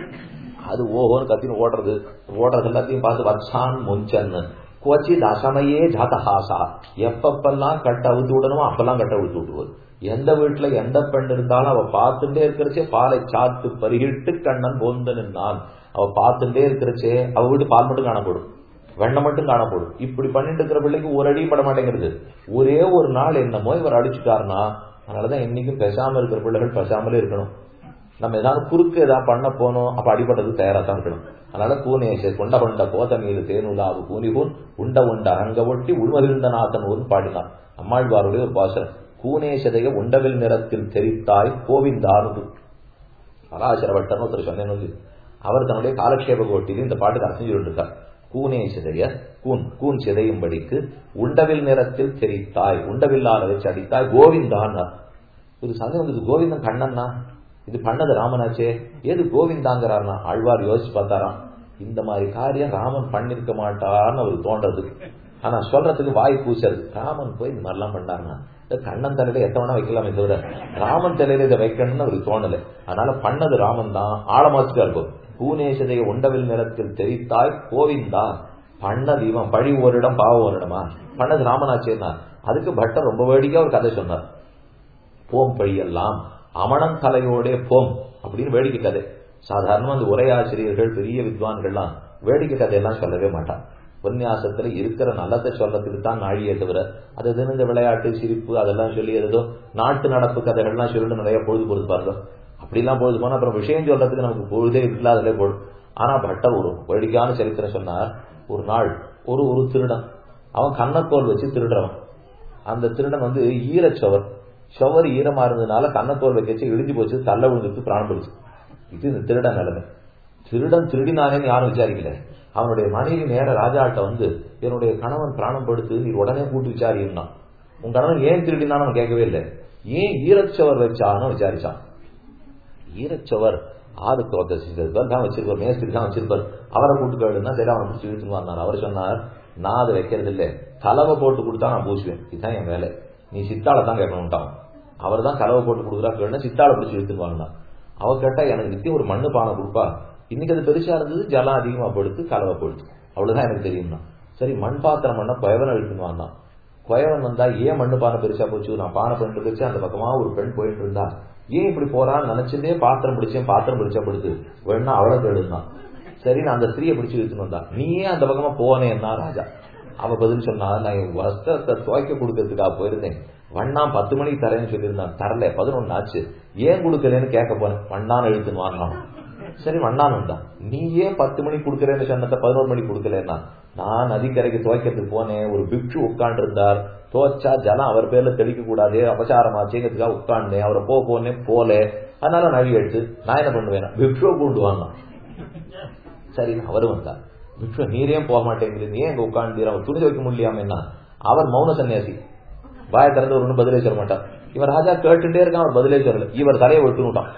அது ஓஹோன்னு கத்தின்னு ஓடுறது ஓடுறது எல்லாத்தையும் பார்த்து வச்சான் முஞ்சன்னு கோச்சி தசமையே ஜாதஹாசா எப்பப்பெல்லாம் கட்ட அவுத்து விடணுமோ அப்பெல்லாம் கட்ட அவுத்து விட்டுருவது எந்த வீட்டுல எந்த பெண் இருந்தாலும் அவ பார்த்துட்டே இருக்கிறச்சே பாலை சாத்து பருகிட்டு கண்ணன் போந்து நின்னான் அவ பார்த்துட்டே இருக்கிறச்சே அவ வீட்டு பால் மட்டும் காணப்படும் வெண்ணை மட்டும் காணப்படும் இப்படி பண்ணிட்டு இருக்கிற பிள்ளைக்கு ஒரு அடி பட மாட்டேங்கிறது ஒரே ஒரு நாள் என்னமோ இவர் அடிச்சுட்டாருன்னா அதனாலதான் என்னைக்கும் பேசாம இருக்கிற பிள்ளைகள் பேசாமலே இருக்கணும் நம்ம ஏதாவது குறுக்கு ஏதாவது பண்ண போனோம் அப்ப அடிபட்டதுக்கு தயாரா தான் இருக்கணும் அதனால கூனேச கொண்ட கொண்ட கோத மீது தேனுலாவு கூனிகூன் உண்ட உண்ட அரங்க ஒட்டி உள்மகிழ்ந்த நாதன் ஒரு பாடினார் அம்மாழ்வாருடைய ஒரு பாசனம் கூனேசதைய உண்டவில் நிறத்தில் தெரித்தாய் கோவிந்தானது பராசரவட்டன் ஒருத்தர் சொன்னேன் அவர் தன்னுடைய காலக்ஷேப கோட்டியில் இந்த பாட்டுக்கு அர்த்தம் சொல்லிருக்கார் கூனே சிதைய கூன் கூன் சிதையும்படிக்கு உண்டவில் நிறத்தில் தெரித்தாய் உண்டவில்லாத வச்சு அடித்தாய் கோவிந்தான் ஒரு சந்தேகம் வந்தது கோவிந்தன் கண்ணன்னா இது பண்ணது ராமனாச்சே ஏது கோவிந்தாங்கிறார்னா ஆழ்வார் யோசிச்சு பார்த்தாராம் இந்த மாதிரி காரியம் ராமன் பண்ணிருக்க மாட்டார்னு அவருக்கு தோன்றது ஆனா சொல்றதுக்கு வாய் பூசறது ராமன் போய் இந்த மாதிரிலாம் பண்ணாருன்னா கண்ணன் தலையில எத்தவனா வைக்கலாமே தவிர ராமன் தலையில இதை வைக்கணும்னு அவருக்கு தோணல அதனால பண்ணது ராமன் தான் ஆழமாச்சுக்கா இருக்கும் பூனேசதைய உண்டவில் நிலத்தில் தெரித்தாய் கோவிந்தா பண்ணது இவன் பழி ஒரு இடம் பாவம் ஒரு இடமா பண்ணது ராமனாச்சேர்னா அதுக்கு பட்டர் ரொம்ப வேடிக்கையா ஒரு கதை சொன்னார் போம் பழியெல்லாம் அமணன் தலையோடே போம் அப்படின்னு வேடிக்கை கதை சாதாரணமா அந்த உரையாசிரியர்கள் பெரிய வித்வான்கள்லாம் வேடிக்கை கதையெல்லாம் சொல்லவே மாட்டான் உபன்யாசத்துல இருக்கிற நல்லதை சொல்றதுக்கு தான் நாழியே தவிர அது இந்த விளையாட்டு சிரிப்பு அதெல்லாம் சொல்லி ஏதோ நாட்டு நடப்பு கதைகள்லாம் சொல்லிட்டு நிறைய பொழுது பொழுதுப்பார்கள் அப்படிலாம் பொழுது போனா அப்புறம் விஷயம் சொல்றதுக்கு நமக்கு பொழுதே இல்லாதலே போடும் ஆனா பட்டர் ஒரு வேடிக்கையான சரித்திரம் சொன்னார் ஒரு நாள் ஒரு ஒரு திருடன் அவன் கண்ணக்கோல் வச்சு திருடுறவன் அந்த திருடன் வந்து ஈரச்சவர் சுவர் ஈரமா இருந்ததுனால கண்ணத்தோல் வைக்கச்சு இடிஞ்சு போச்சு தள்ள விழுந்துட்டு பிராணம் போச்சு இது இந்த திருடன் நிலைமை திருடன் திருடினானேன்னு யாரும் விசாரிக்கல அவனுடைய மனைவி நேர ராஜாட்ட வந்து என்னுடைய கணவன் பிராணம் படுத்து நீ உடனே கூட்டு விசாரியும்னா உன் கணவன் ஏன் திருடினான்னு அவன் கேட்கவே இல்லை ஏன் ஈரச்சவர் வச்சான்னு விசாரிச்சான் ஈரச்சவர் ஆறு தோட்ட செஞ்சதுக்கு தான் வச்சிருப்பார் மேஸ்திரி தான் வச்சிருப்பார் அவரை கூட்டு கேளுன்னா சரி அவனை பிடிச்சி இழுத்துன்னு வந்தார் அவர் சொன்னார் நான் அதை வைக்கிறது இல்லை கலவை போட்டு கொடுத்தா நான் பூசுவேன் இதுதான் என் வேலை நீ சித்தாளை தான் கேட்கணும்ட்டான் அவர் தான் கலவை போட்டு கொடுக்குறா கேளுன்னா சித்தாளை பிடிச்சி இழுத்துன்னு வாங்கினான் அவர் கேட்டா எனக்கு நித்தியம் ஒரு மண்ணு பானை கொடுப்பா இன்னைக்கு அது பெருசா இருந்தது ஜலம் அதிகமா படுத்து கலவை படுத்து அவ்வளவுதான் எனக்கு தெரியும்னா சரி மண் பாத்திரம் பண்ண குயவன் இழுத்துன்னு வந்தான் குயவன் வந்தா ஏன் மண்ணு பானை பெருசா போச்சு நான் பானை பண்ணிட்டு போச்சு அந்த பக்கமா ஒரு பெண் போயிட்டு இருந்தா ஏன் இப்படி போறான்னு நினைச்சதே பாத்திரம் பிடிச்சேன் பாத்திரம் பிடிச்சா படுத்து வேணா அவளை தேடுந்தான் சரி நான் அந்த ஸ்திரீயை பிடிச்சு இழுத்துன்னு வந்தா நீ ஏன் அந்த பக்கமா போனேன்னா ராஜா அவ பதில் சொன்னா நான் என் வஸ்திரத்தை துவைக்க கொடுக்கறதுக்காக போயிருந்தேன் வண்ணா பத்து மணிக்கு தரேன்னு சொல்லியிருந்தான் தரல பதினொன்னு ஆச்சு ஏன் கொடுக்கலன்னு கேட்க போனேன் வண்ணான் எழுத்துன்னு வாங்கினான் சரி வண்ணான் வந்தான் நீ ஏன் பத்து மணிக்கு கொடுக்குறேன்னு சொன்னத பதினோரு மணிக்கு கொடுக்கலன்னா நான் நதிக்கரைக்கு துவைக்கிறதுக்கு போனேன் ஒரு பிக்ஷு உட்காந்து இருந்தார் துவைச்சா ஜலம் அவர் பேர்ல தெளிக்க கூடாது அபசாரமாச்சுங்கிறதுக்காக உட்காந்தேன் அவரை போ போனேன் போல அதனால நழி எடுத்து நான் என்ன பண்ணுவேன் பிக்ஷுவை கொண்டு வாங்க சரி அவரு வந்தார் பிக்ஷு நீரே போக மாட்டேங்குது நீ எங்க உட்காந்து அவர் துணி வைக்க முடியாம என்ன அவர் மௌன சன்னியாசி வாய திறந்து ஒரு பதிலே சொல்ல மாட்டார் இவர் ராஜா கேட்டுட்டே இருக்கான் அவர் பதிலே சொல்லல இவர் தலையை விட்டுனுட்டான்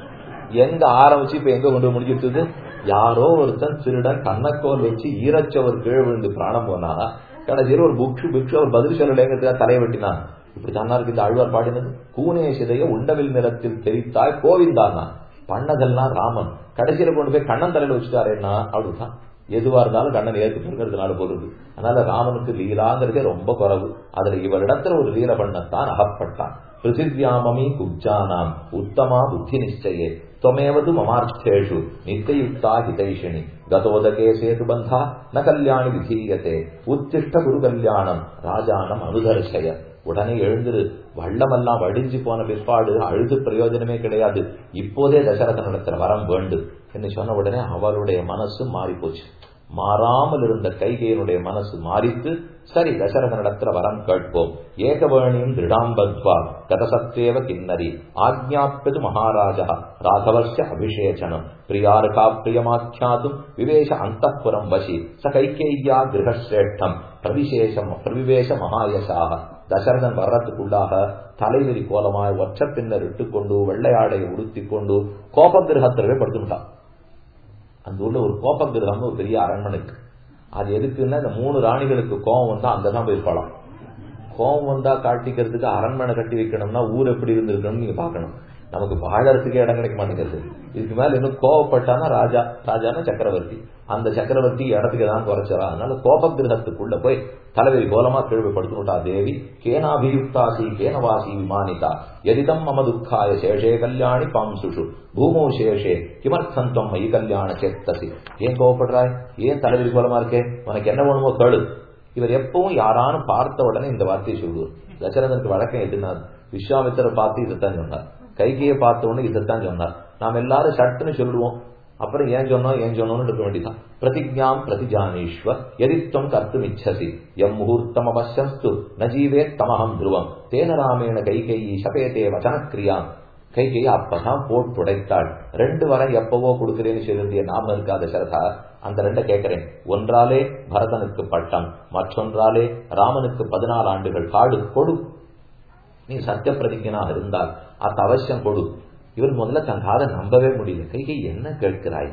எங்க ஆரம்பிச்சு இப்ப எங்க கொண்டு முடிஞ்சிட்டு யாரோ ஒருத்தன் திருடன் கண்ணக்கோல் வச்சு ஈரச்சவர் கீழ் விழுந்து பிராணம் போனா கடைசியில் ஒரு புக்ஷு பிக்ஷு அவர் பதில் சொல்லலைங்கிறதுக்காக தலையை வெட்டினான் இப்படி தானா இருக்கு இந்த ஆழ்வார் பாடினது கூனே சிதைய உண்டவில் நிறத்தில் தெரித்தாய் கோவிந்தானா பண்ணதெல்லாம் ராமன் கடைசியில கொண்டு போய் கண்ணன் தலையில வச்சுட்டாருன்னா அவ்வளவுதான் எதுவா இருந்தாலும் கண்ணன் ஏற்றுக்கிறதுனால பொருள் அதனால ராமனுக்கு லீலாங்கிறதே ரொம்ப குறவு அதுல இவரிடத்துல ஒரு லீல பண்ணத்தான் அகப்பட்டான் பிருத்திவியாமமி குப்ஜானாம் உத்தமா புத்தி நிச்சயே त्वमेवतु ममार्थेषु नित्ययुक्ता हितैषिणि गतोदके सेतुबन्धा न कल्याणि विधीयते உத்திஷ்ட குரு கல்யாணம் ராஜானம் அனுதர்ஷய உடனே எழுந்திரு வள்ளமெல்லாம் வடிஞ்சு போன பிற்பாடு அழுது பிரயோஜனமே கிடையாது இப்போதே தசரத நடத்துற வரம் வேண்டும் என்று சொன்ன உடனே அவருடைய மனசு மாறி போச்சு மாறாமல் இருந்த கைகையனுடைய மனசு மாறித்து சரி தசரத நடத்துற வரம் கேட்போம் ஏகவேணியும் திருடாம்பத்வா கதசத்தேவ கிண்ணரி ஆக்ஞாப்பியது மகாராஜா ராகவஸ்ய அபிஷேச்சனம் பிரியாருகா பிரியமாக்கியாதும் விவேஷ அந்தப்புறம் வசி ச கைகேய்யா கிரகஸ்ரேஷ்டம் பிரவிசேஷம் பிரவிவேஷ மகாயசாக தசரதன் வர்றதுக்குள்ளாக தலைவிரி கோலமாய் ஒற்ற பின்னர் இட்டுக்கொண்டு வெள்ளையாடையை உடுத்திக் கொண்டு கோப கிரகத்திலே படுத்துட்டான் அந்த ஊர்ல ஒரு கோப கிரகம்னு ஒரு பெரிய அரண்மனை இருக்கு அது எதுக்குன்னா இந்த மூணு ராணிகளுக்கு கோபம் வந்தா அங்கதான் போயிருக்கலாம் கோபம் வந்தா காட்டிக்கிறதுக்கு அரண்மனை கட்டி வைக்கணும்னா ஊர் எப்படி இருந்திருக்கணும்னு நீங்க பாக்கணும் நமக்கு வாழறதுக்கே இடம் கிடைக்க மாட்டேங்கிறது இதுக்கு மேல இன்னும் கோவப்பட்டானா ராஜா ராஜானா சக்கரவர்த்தி அந்த சக்கரவர்த்தி இடத்துக்கு தான் குறைச்சரா அதனால கோப கிரகத்துக்குள்ள போய் தலைவரி கோலமா கேள்விப்படுத்தினுட்டா தேவி கேனாபியுக்தாசி கேனவாசி விமானிதா எதிதம் மம துக்காய சேஷே கல்யாணி பாம்சுஷு பூமோ சேஷே கிமர்த்தந்தம் மயி கல்யாண சேத்தசி ஏன் கோவப்படுறாய் ஏன் தலைவரி கோலமா இருக்கே உனக்கு என்ன வேணுமோ கேளு இவர் எப்பவும் யாரானும் பார்த்த உடனே இந்த வார்த்தையை சொல்லுவார் தசரதனுக்கு வழக்கம் எதுனா விஸ்வாமித்திர பார்த்து இதைத்தான் சொன்னார் கைகையை பார்த்த உடனே இதைத்தான் சொன்னார் நாம் எல்லாரும் சட்டுன்னு சொல்லுவோம் அப்புறம் ஏன் சொன்னோம் ஏன் சொன்னோம்னு இருக்க வேண்டியதான் பிரதிஜாம் பிரதிஜானீஸ்வ எதித்வம் கர்த்தும் இச்சசி எம் முகூர்த்தம் அவசஸ்து நஜீவே தமகம் துருவம் தேன ராமேண கைகையி சபேதே வச்சனக்கிரியாம் கைகையை அப்பதான் போட்டுடைத்தாள் ரெண்டு வரம் எப்பவோ கொடுக்கிறேன்னு சொல்லியிருந்திய நாம இருக்காத சரதா அந்த ரெண்ட கேட்கிறேன் ஒன்றாலே பரதனுக்கு பட்டம் மற்றொன்றாலே ராமனுக்கு பதினாறு ஆண்டுகள் காடு கொடு நீ சத்திய பிரதிஜனாக இருந்தால் அது அவசியம் கொடு இவர் முதல்ல தன் காதை நம்பவே முடியல கைகை என்ன கேட்கிறாய் நீ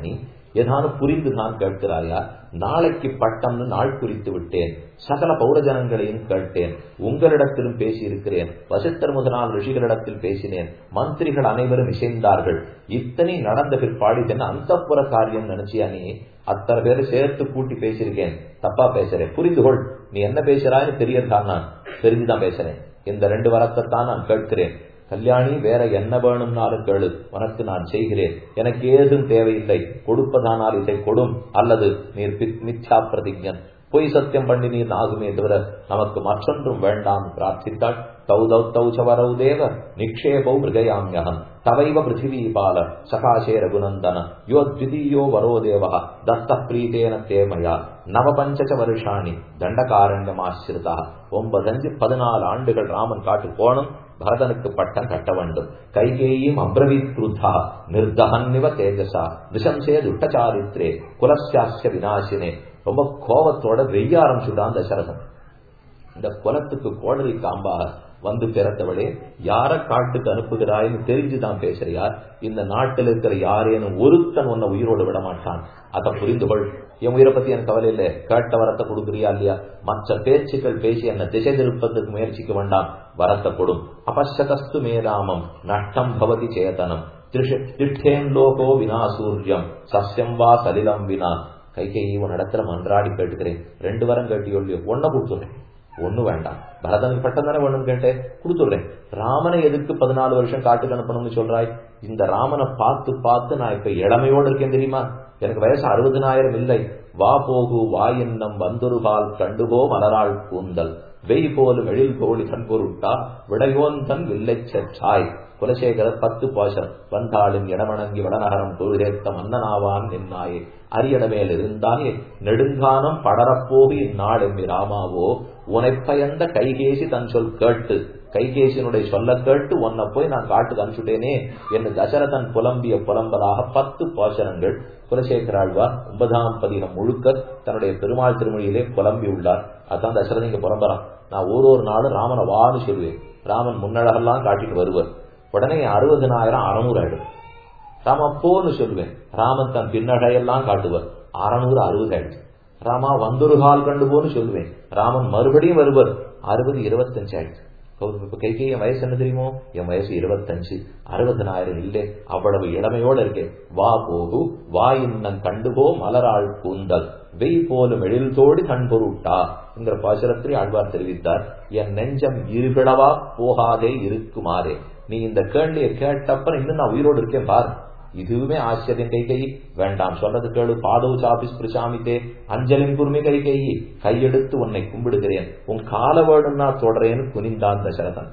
ஏதானும் புரிந்துதான் கேட்கிறாயா நாளைக்கு பட்டம்னு நாள் குறித்து விட்டேன் சகல பௌரஜனங்களையும் கேட்டேன் உங்களிடத்திலும் பேசியிருக்கிறேன் வசித்தர் முதலான ரிஷிகளிடத்தில் பேசினேன் மந்திரிகள் அனைவரும் இசைந்தார்கள் இத்தனை நடந்த பிற்பாடு என்ன அந்த காரியம் நினைச்சியா நீ அத்தனை பேரை சேர்த்து கூட்டி பேசியிருக்கேன் தப்பா பேசுறேன் புரிந்து கொள் நீ என்ன பேசுறான்னு தெரியறதான் நான் தெரிஞ்சுதான் பேசுறேன் இந்த ரெண்டு வரத்தை தான் நான் கேட்கிறேன் கல்யாணி வேற என்ன வேணும்னாலும் கேளு உனக்கு நான் செய்கிறேன் எனக்கு ஏதும் தேவையில்லை கொடுப்பதானால் இதை கொடும் அல்லது நீர் மித்யா பிரதிஜன் பொய் சத்தியம் பண்ணி நீர் ஆகுமே தவிர நமக்கு மற்றொன்றும் வேண்டாம் பிரார்த்தித்தாள் தௌ தௌ தௌ சவரௌ தேவ நிக்ஷேபௌ மிருகயாமியகம் தவைவ பிருத்திவி பால சகாசே ரகுநந்தன யோ த்விதீயோ வரோ தேவ தஸ்த பிரீதேன தேமயா நவபஞ்ச வருஷாணி தண்டகாரண்யமாசிரிதா ஒன்பதஞ்சு பதினாலு ஆண்டுகள் ராமன் காட்டு போனும் பரதனுக்கு பட்டம் கட்ட வேண்டும் கைகேயும் அப்ரவீத் குருத்தா நிர்தகன்னிவ தேஜசா நிசம்சே துட்டச்சாரித்ரே குலசியாசிய வினாசினே ரொம்ப கோபத்தோட வெய்ய ஆரம்பிச்சுடான் தசரதன் இந்த குலத்துக்கு கோடரி காம்பாக வந்து பிறந்தவளே யார காட்டுக்கு அனுப்புகிறாய்னு தெரிஞ்சுதான் பேசுறியா இந்த நாட்டில் இருக்கிற யாரேனும் ஒருத்தன் உன்னை உயிரோடு விட மாட்டான் அதை புரிந்து கொள் என் உயிரை பத்தி எனக்கு கவலை இல்லை கேட்ட வரத்தை கொடுக்குறியா இல்லையா மற்ற பேச்சுக்கள் பேசி என்ன திசை திருப்பத்துக்கு முயற்சிக்க வேண்டாம் வரத்தை கொடும் அபஷதஸ்து மேராமம் நஷ்டம் பவதி சேதனம் திஷ்டேன் லோகோ வினா சூரியம் சஸ்யம் வா சலிலம் வினா கைகேயி உன் இடத்துல மன்றாடி கேட்டுக்கிறேன் ரெண்டு வாரம் கேட்டியோ இல்லையோ ஒன்ன கொடுத்துறேன் ஒண்ணு வேண்டாம் பரதனுக்கு பட்டம் தானே வேணும் கேட்டேன் கொடுத்துடுறேன் ராமனை எதுக்கு பதினாலு வருஷம் காட்டுக்கு அனுப்பணும்னு சொல்றாய் இந்த ராமனை பார்த்து பார்த்து நான் இப்ப இளமையோடு இருக்கேன் தெரியுமா எனக்கு வயசு அறுபதினாயிரம் இல்லை வா போகு வா என்னம் வந்தொருபால் கண்டுபோ மலராள் கூந்தல் வெய் போலும் எழில் கோழி தன் பொருட்டா விடையோன் தன் வில்லை செற்றாய் குலசேகரர் பத்து பாசம் வந்தாளின் இடமணங்கி வடநகரம் தொழுகேத்த மன்னனாவான் நின்னாயே அரியடமேல் இருந்தானே நெடுங்கானம் படரப்போகு இந்நாள் எம்மி ராமாவோ உனைப்பயந்த கைகேசி தன் சொல் கேட்டு கைகேசியனுடைய சொல்ல கேட்டு உன்னை போய் நான் காட்டுக்கு அனுப்பிச்சுட்டேனே என்று தசரதன் புலம்பிய புலம்பலாக பத்து பாசனங்கள் குலசேகராழ்வார் ஒன்பதாம் பதினம் முழுக்க தன்னுடைய பெருமாள் திருமொழியிலே புலம்பி உள்ளார் அதான் தசரதன் இங்க புலம்புறான் நான் ஒரு ஒரு நாளும் ராமனை வான்னு சொல்லுவேன் ராமன் முன்னழகெல்லாம் காட்டிட்டு வருவர் உடனே அறுபதினாயிரம் அறநூறு ஆயிடும் ராமா போன்னு சொல்லுவேன் ராமன் தன் பின்னடையெல்லாம் காட்டுவர் அறநூறு அறுபது ஆயிடுச்சு ராமா வந்தொரு கால் கண்டு போன்னு சொல்லுவேன் ராமன் மறுபடியும் வருவர் அறுபது இருபத்தஞ்சு ஆயிடுச்சு இப்ப கைகை என் வயசு என்ன தெரியுமோ என் வயசு இருபத்தஞ்சு அறுபதனாயிரம் இல்லை அவ்வளவு இளமையோட இருக்கேன் வா போகு வா இன்னம் கண்டுபோ மலராள் கூந்தல் வெய் போலும் எழில் தோடி கண் பொருட்டா என்கிற பாசுரத்திலே ஆழ்வார் தெரிவித்தார் என் நெஞ்சம் இருபிளவா போகாதே இருக்குமாறே நீ இந்த கேள்வியை கேட்டப்ப இன்னும் நான் உயிரோடு இருக்கேன் பார் இதுவுமே ஆச்சரியம் கை கை வேண்டாம் சொல்றது கேளு பாதவு சாபிஸ் பிரிசாமித்தே அஞ்சலின் குருமி கை கை கையெடுத்து உன்னை கும்பிடுகிறேன் உன் கால வேணும்னா தொடரேன்னு குனிந்தான் தசரதன்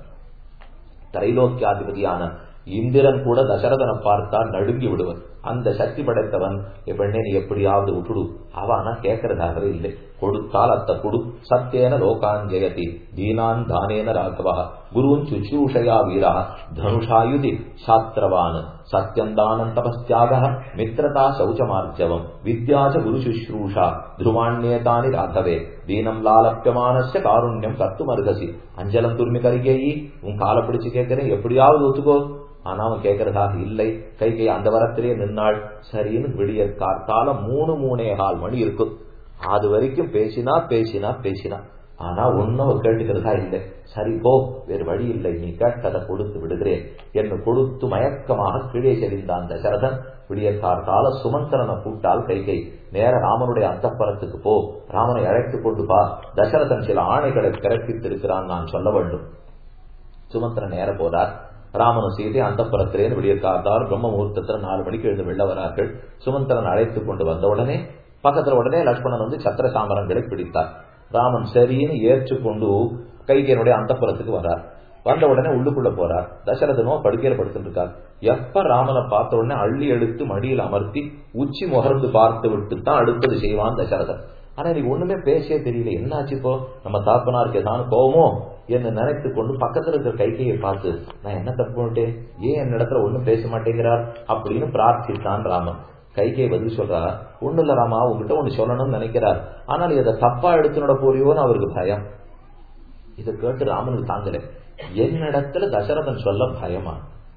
திரைலோக்கியாதிபதியான இந்திரன் கூட தசரதனை பார்த்தா நடுங்கி விடுவன் அந்த சக்தி படைத்தவன் பெண்ணே நீ எப்படியாவது விட்டுடு அவனா கேட்கறதாகவே இல்லை கொடுத்தால் அத்த குடு சத்தியேன லோகான் ஜெயதி தீனான் தானேன ராகவா குருன் சுச்சூஷயா வீரா தனுஷாயுதி சாத்திரவான் சத்தியந்தானம் தபஸ்தியாக மித்திரதா சௌச்சமார்ஜவம் வித்யாச குரு சுஷ்ரூஷா த்ருவாண்யேதானி ராகவே தீனம் லாலப்பியமானஸ்ய காருண்யம் கத்துமருகசி அஞ்சலம் துர்மி கரிகேயி உன் காலை பிடிச்சு கேட்கிறேன் எப்படியாவது ஒத்துக்கோ ஆனா அவன் கேட்கறதாக இல்லை கை கை அந்த வரத்திலே நின்னாள் சரின்னு விடிய காத்தால மூணு மூணே கால் மணி இருக்கும் அது வரைக்கும் பேசினா பேசினா பேசினா ஆனா ஒன்னும் கேட்டுக்கிறதா இல்லை சரி போ வேறு வழி இல்லை நீ கேட்டதை கொடுத்து விடுகிறேன் என்று கொடுத்து மயக்கமாக கீழே செறிந்தான் தசரதன் விடிய கார்த்தால சுமந்திரனை கூட்டால் கை கை நேர ராமனுடைய அந்தப்பரத்துக்கு போ ராமனை அழைத்துக் கொண்டு பா தசரதன் சில ஆணைகளை பிறப்பித்திருக்கிறான் நான் சொல்ல வேண்டும் சுமந்திரன் நேர போறார் ராமனும் சீதை அந்த புறத்திலே விடிய காத்தார் பிரம்ம முகூர்த்தத்தில் நாலு மணிக்கு எழுந்து வெள்ள வரார்கள் சுமந்திரன் அழைத்துக் கொண்டு வந்த உடனே பக்கத்துல உடனே லட்சுமணன் வந்து சத்திர சாமரங்களை பிடித்தார் ராமன் சரின்னு ஏற்றுக்கொண்டு கைகையனுடைய அந்த புறத்துக்கு வரார் வந்த உடனே உள்ளுக்குள்ள போறார் தசரதனோ படுக்கையில படுத்துட்டு இருக்கார் எப்ப ராமனை பார்த்த உடனே அள்ளி எடுத்து மடியில் அமர்த்தி உச்சி முகர்ந்து பார்த்து விட்டு தான் அடுத்தது செய்வான் தசரதன் ஆனா எனக்கு ஒண்ணுமே பேசவே தெரியல என்னாச்சு இப்போ நம்ம தாப்பனாருக்கு ஏதாவது கோவமோ என்று நினைத்து கொண்டு பக்கத்துல இருக்கிற கைகையை பார்த்து நான் என்ன தப்பு பண்ணிட்டேன் ஏன் என் இடத்துல ஒண்ணும் பேச மாட்டேங்கிறார் அப்படின்னு பிரார்த்தித்தான் ராமன் கைகை பதில் சொல்றா ஒண்ணு இல்ல ராமா உங்ககிட்ட ஒண்ணு சொல்லணும்னு நினைக்கிறார் ஆனால் இதை தப்பா எடுத்துனோட போறியோன்னு அவருக்கு பயம் இதை கேட்டு ராமனுக்கு தாங்கல என்னிடத்துல தசரதன் சொல்ல பயமா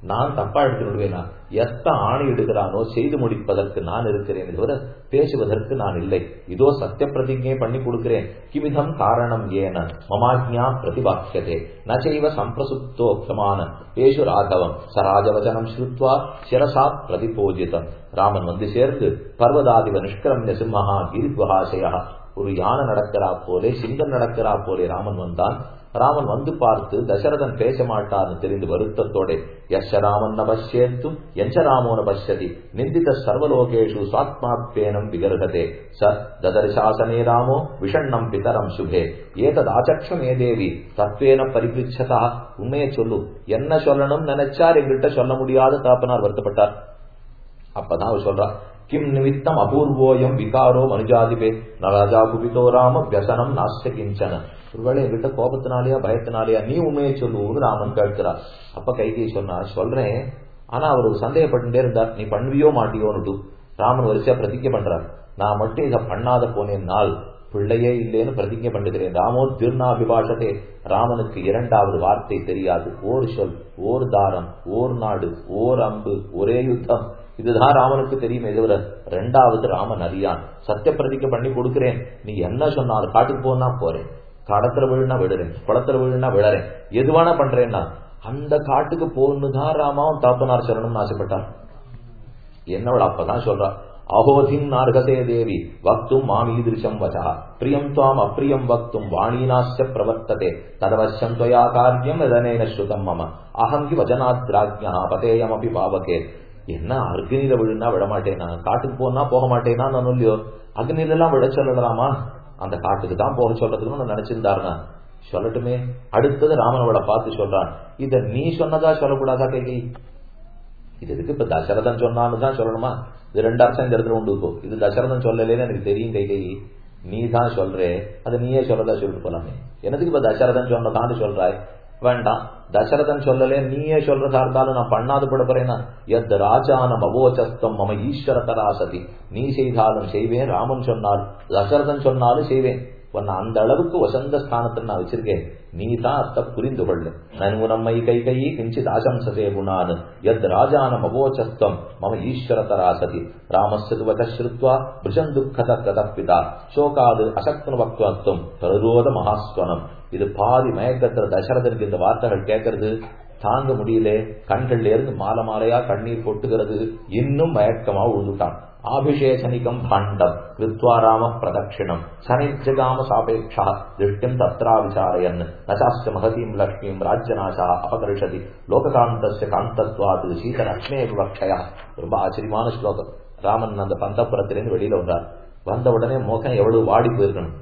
நான் தப்பா எடுத்துடுவேனா எத்த ஆணை எடுக்கிறானோ செய்து முடிப்பதற்கு நான் இருக்கிறேன் தவிர பேசுவதற்கு நான் இல்லை இதோ சத்திய பிரதிஜை பண்ணி கொடுக்கிறேன் கிமிதம் காரணம் ஏன மமாஜ்ஞா பிரதிபாக்கியதே நச்சைவ சம்பிரசுப்தோ க்ஷமான பேசு ராகவம் சராஜவச்சனம் ஸ்ருத்வா சிரசா பிரதிபோஜிதம் ராமன் வந்து சேர்ந்து பர்வதாதிவ நிஷ்கிரமிய சிம்மஹா கீர்வகாசயா ஒரு யானை நடக்கிறா போலே சிங்கம் நடக்கிறா போலே ராமன் வந்தான் ராமன் வந்து பார்த்து தசரதன் பேச மாட்டார்னு தெரிந்து வருத்தத்தோட யஷ ராமன் நபஷ்யேத்தும் எஞ்ச ராமோ நபஷ்யதி நிந்தித சர்வலோகேஷு சுவாத்மாத்வேனம் விகர்கதே ச ததர்சாசனே ராமோ விஷண்ணம் பிதரம் சுபே ஏததாச்சக்ஷமே தேவி தத்வேன பரிபிருச்சதா உண்மையை சொல்லு என்ன சொல்லணும் நினைச்சார் எங்கிட்ட சொல்ல முடியாத தாப்பனார் வருத்தப்பட்டார் அப்பதான் அவர் சொல்றா கிம் நிமித்தம் அபூர்வோயம் விகாரோ மனுஜாதிபே நராஜா குபிதோ ராம வியசனம் நாஸ்ய கிஞ்சன ஒருவேளை என்கிட்ட கோபத்தினாலேயா பயத்தினாலேயா நீ உண்மையை சொல்லுவோன்னு ராமன் கேட்கிறார் அப்ப கைகை சொன்னா சொல்றேன் ஆனா அவர் சந்தேகப்பட்டுட்டே இருந்தார் நீ பண்ணுவியோ மாட்டியோன்னு ராமன் வரிசையா பிரதிஜை பண்றார் நான் மட்டும் இதை பண்ணாத போனேன் நாள் பிள்ளையே இல்லேன்னு பிரதிஜை பண்ணுகிறேன் ராமோ தீர்ணாபிபாஷதே ராமனுக்கு இரண்டாவது வார்த்தை தெரியாது ஓர் சொல் ஓர் தாரம் ஓர் நாடு ஓர் அம்பு ஒரே யுத்தம் இதுதான் ராமனுக்கு தெரியுமே தவிர ரெண்டாவது ராமன் அறியான் சத்திய பிரதிக்க பண்ணி கொடுக்கிறேன் நீ என்ன சொன்னாலும் காட்டுக்கு போனா போறேன் கடத்துல விழுனா விடுறேன் குளத்துல விழுனா விழறேன் எதுவானா பண்றேன்னா அந்த காட்டுக்கு போகணுதான் ராமாவும் தாப்பனார் சொல்லணும்னு ஆசைப்பட்டான் என்னவள் அப்பதான் சொல்றா அகோதிம் நார்கதே தேவி வக்தும் மாமீதிருஷம் வச்சா பிரியம் துவாம் அப்பிரியம் வக்தும் வாணீனாஸ்ய பிரவர்த்ததே ததவசம் துவயா காரியம் எதனேன ஸ்ருதம் மம அகம் கி வஜனாத்ராஜ்யா பதேயமபி பாவகே என்ன அக்னியில விழுனா விடமாட்டேனா காட்டுக்கு போனா போக மாட்டேனா நான் இல்லையோ அக்னியில எல்லாம் விட சொல்லலாமா அந்த காட்டுக்கு தான் போக சொல்றதுக்கு நான் நினைச்சிருந்தாருனா சொல்லட்டுமே அடுத்தது ராமனோட பார்த்து சொல்றான் இத நீ சொன்னதா சொல்லக்கூடாதா கைகை இது எதுக்கு இப்ப தசரதன் சொன்னான்னு தான் சொல்லணுமா இது ரெண்டு அர்த்தம் இந்த இடத்துல உண்டு இப்போ இது தசரதன் சொல்லலேன்னு எனக்கு தெரியும் கைகை நீ தான் சொல்றே அது நீயே சொல்லதா சொல்லிட்டு போலாமே எனதுக்கு இப்ப தசரதன் சொன்னதான்னு சொல்றாய் வேண்டாம் தசரதன் சொல்லலே நீயே சொல்றதா இருந்தாலும் நான் பண்ணாது படப்படுறேன்னா எத் ராஜானம் அவோச்சஸ்தம் மம ஈஸ்வர தராசதி நீ செய்தாலும் செய்வேன் ராமன் சொன்னால் தசரதன் சொன்னாலும் செய்வேன் உன்னை அந்த அளவுக்கு வசந்த ஸ்தானத்தில் நான் வச்சிருக்கேன் நீ தான் அர்த்த புரிந்து கொள்ளு நன்கு நம்மை கை கை கிஞ்சித் ஆசம்சதே குணான் எத் ராஜானம் அவோச்சஸ்தம் மம ஈஸ்வர தராசதி ராமஸ்துவத ஸ்ருத்வா பிருஷன் துக்கத கதப்பிதா சோகாது அசக்தன வக்துவத்துவம் பிரரோத மகாஸ்வனம் இது பாதி மயக்கத்துல தசரதனுக்கு இந்த வார்த்தைகள் கேட்கறது தாங்க முடியல கண்கள்ல இருந்து மாலை மாலையா கண்ணீர் கொட்டுகிறது இன்னும் மயக்கமா உழுதுட்டான் ஆபிஷேசனிகம் பாண்டம் கிருத்வா ராம பிரதட்சிணம் சனிஜகாம சாபேட்சா திருஷ்டிம் தத்ரா விசாரயன் நசாஸ்த மகதீம் லக்ஷ்மீம் ராஜ்யநாசா அபகர்ஷதி லோககாந்தஸ்ய காந்தத்வாது சீதலக்ஷ்மே விவக்ஷயா ரொம்ப ஆச்சரியமான ஸ்லோகம் ராமன் அந்த பந்தபுரத்திலிருந்து வெளியில வந்தார் வந்த உடனே முகம் எவ்வளவு வாடி போயிருக்கணும்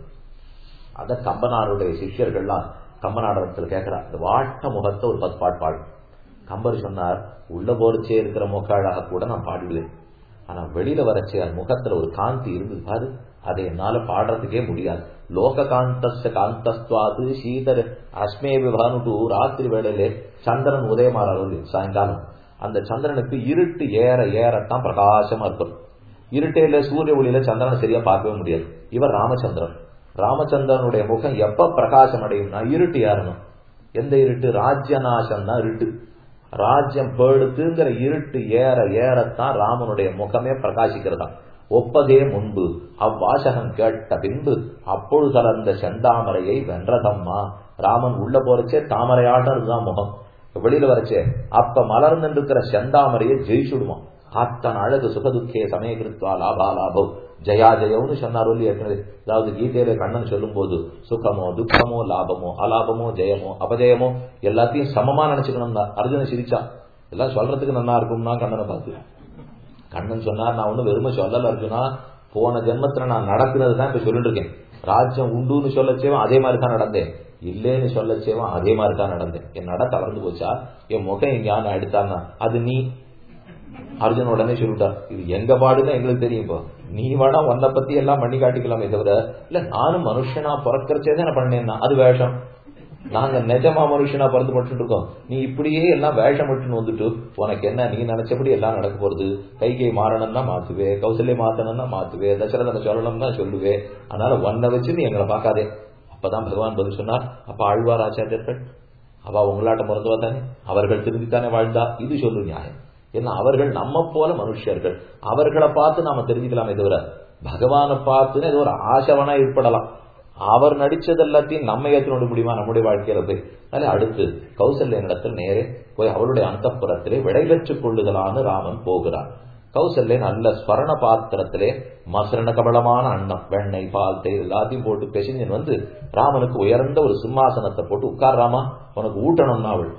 அத கம்பனாருடைய சிஷ்யர்கள்லாம் கம்பநாடகத்தில் கேட்கிறார் இந்த வாட்ட முகத்தை ஒரு பத்து பாட்டு பாடு கம்பர் சொன்னார் உள்ள போரிச்சே இருக்கிற முக அழகா கூட நான் பாடுவேன் ஆனா வெளியில வரச்சே அது முகத்துல ஒரு காந்தி இருந்தது பாரு அதை என்னால பாடுறதுக்கே முடியாது லோக காந்தஸ்ய காந்தஸ்துவாது சீதர் அஸ்மே விபானுட்டு ராத்திரி வேளையிலே சந்திரன் உதயமாறாரு சாயங்காலம் அந்த சந்திரனுக்கு இருட்டு ஏற ஏறத்தான் பிரகாசமா இருக்கும் இருட்டையில சூரிய ஒளியில சந்திரனை சரியா பார்க்கவே முடியாது இவர் ராமச்சந்திரன் ராமச்சந்திரனுடைய முகம் எப்ப பிரகாசம் அடையும்னா இருட்டு ஏறணும் எந்த இருட்டு ராஜ்யநாசம் தான் இருட்டு ராஜ்யம் பேடுத்துங்கிற இருட்டு ஏற ஏறத்தான் ராமனுடைய முகமே பிரகாசிக்கிறதா ஒப்பதே முன்பு அவ்வாசகம் கேட்ட பின்பு அப்பொழுது கலந்த செந்தாமரையை வென்றதம்மா ராமன் உள்ள போறச்சே தாமரையாட்டம் இதுதான் முகம் வெளியில வரச்சே அப்ப மலர்ந்து இருக்கிற செந்தாமரையை ஜெயிச்சுடுவான் அத்தன் அழகு சுகதுக்கே சமயகிருத்வா லாபா லாபம் ஜயா ஜெயம்னு சொன்னார் ஒல்லி ஏற்கனவே அதாவது கீதையில கண்ணன் சொல்லும் போது சுகமோ துக்கமோ லாபமோ அலாபமோ ஜெயமோ அபஜயமோ எல்லாத்தையும் சமமா நினைச்சுக்கணும் தான் அர்ஜுன சிரிச்சா எல்லாம் சொல்றதுக்கு நல்லா இருக்கும்னா கண்ணனை பார்த்து கண்ணன் சொன்னார் நான் ஒண்ணு வெறுமை சொல்லல அர்ஜுனா போன ஜென்மத்துல நான் நடக்கிறது தான் இப்ப சொல்லிட்டு இருக்கேன் ராஜ்யம் உண்டுன்னு சொல்லச்சேவன் அதே மாதிரி தான் நடந்தேன் இல்லேன்னு சொல்லச்சேவன் அதே மாதிரி தான் நடந்தேன் என் நட தளர்ந்து போச்சா என் முகம் எங்கேயான எடுத்தான்னா அது நீ அர்ஜுன் உடனே சொல்லிட்டார் இது எங்க பாடுன்னு எங்களுக்கு தெரியும் இப்போ நீ வேணா உன்னை பத்தி எல்லாம் பண்ணி காட்டிக்கலாமே தவிர இல்ல நானும் மனுஷனா பிறக்கிறச்சே தான் பண்ணேன்னா அது வேஷம் நாங்க நிஜமா மனுஷனா பிறந்து பட்டு இருக்கோம் நீ இப்படியே எல்லாம் வேஷம் மட்டுன்னு வந்துட்டு உனக்கு என்ன நீ நினைச்சபடி எல்லாம் நடக்க போறது கைகை மாறணும்னா மாத்துவே கௌசல்ய மாத்தணும்னா மாத்துவே தசரதனை சொல்லணும்னா சொல்லுவே அதனால ஒன்ன வச்சு நீ எங்களை பார்க்காதே அப்பதான் பகவான் பதில் சொன்னார் அப்ப ஆழ்வார் ஆச்சாரியர்கள் அவ உங்களாட்டம் பிறந்தவா தானே அவர்கள் திருந்தித்தானே வாழ்ந்தா இது சொல்லு நியாயம் ஏன்னா அவர்கள் நம்ம போல மனுஷர்கள் அவர்களை பார்த்து நாம தெரிஞ்சுக்கலாமே தவிர பகவானை பார்த்துன்னு ஏதோ ஒரு ஆசவனா ஏற்படலாம் அவர் நடிச்சது எல்லாத்தையும் நம்ம ஏற்றுனோட முடியுமா நம்முடைய வாழ்க்கையில போய் அதனால அடுத்து கௌசல்ய இடத்தில் நேரே போய் அவளுடைய அந்தப்புறத்திலே விடை பெற்றுக் கொள்ளுதலான்னு ராமன் போகிறார் கௌசல்ய நல்ல ஸ்வரண பாத்திரத்திலே மசரண கபலமான அன்னம் வெண்ணெய் பால் தேய் எல்லாத்தையும் போட்டு பெசிஞ்சன் வந்து ராமனுக்கு உயர்ந்த ஒரு சிம்மாசனத்தை போட்டு உட்கார் ராமா உனக்கு ஊட்டணும்னா அவள்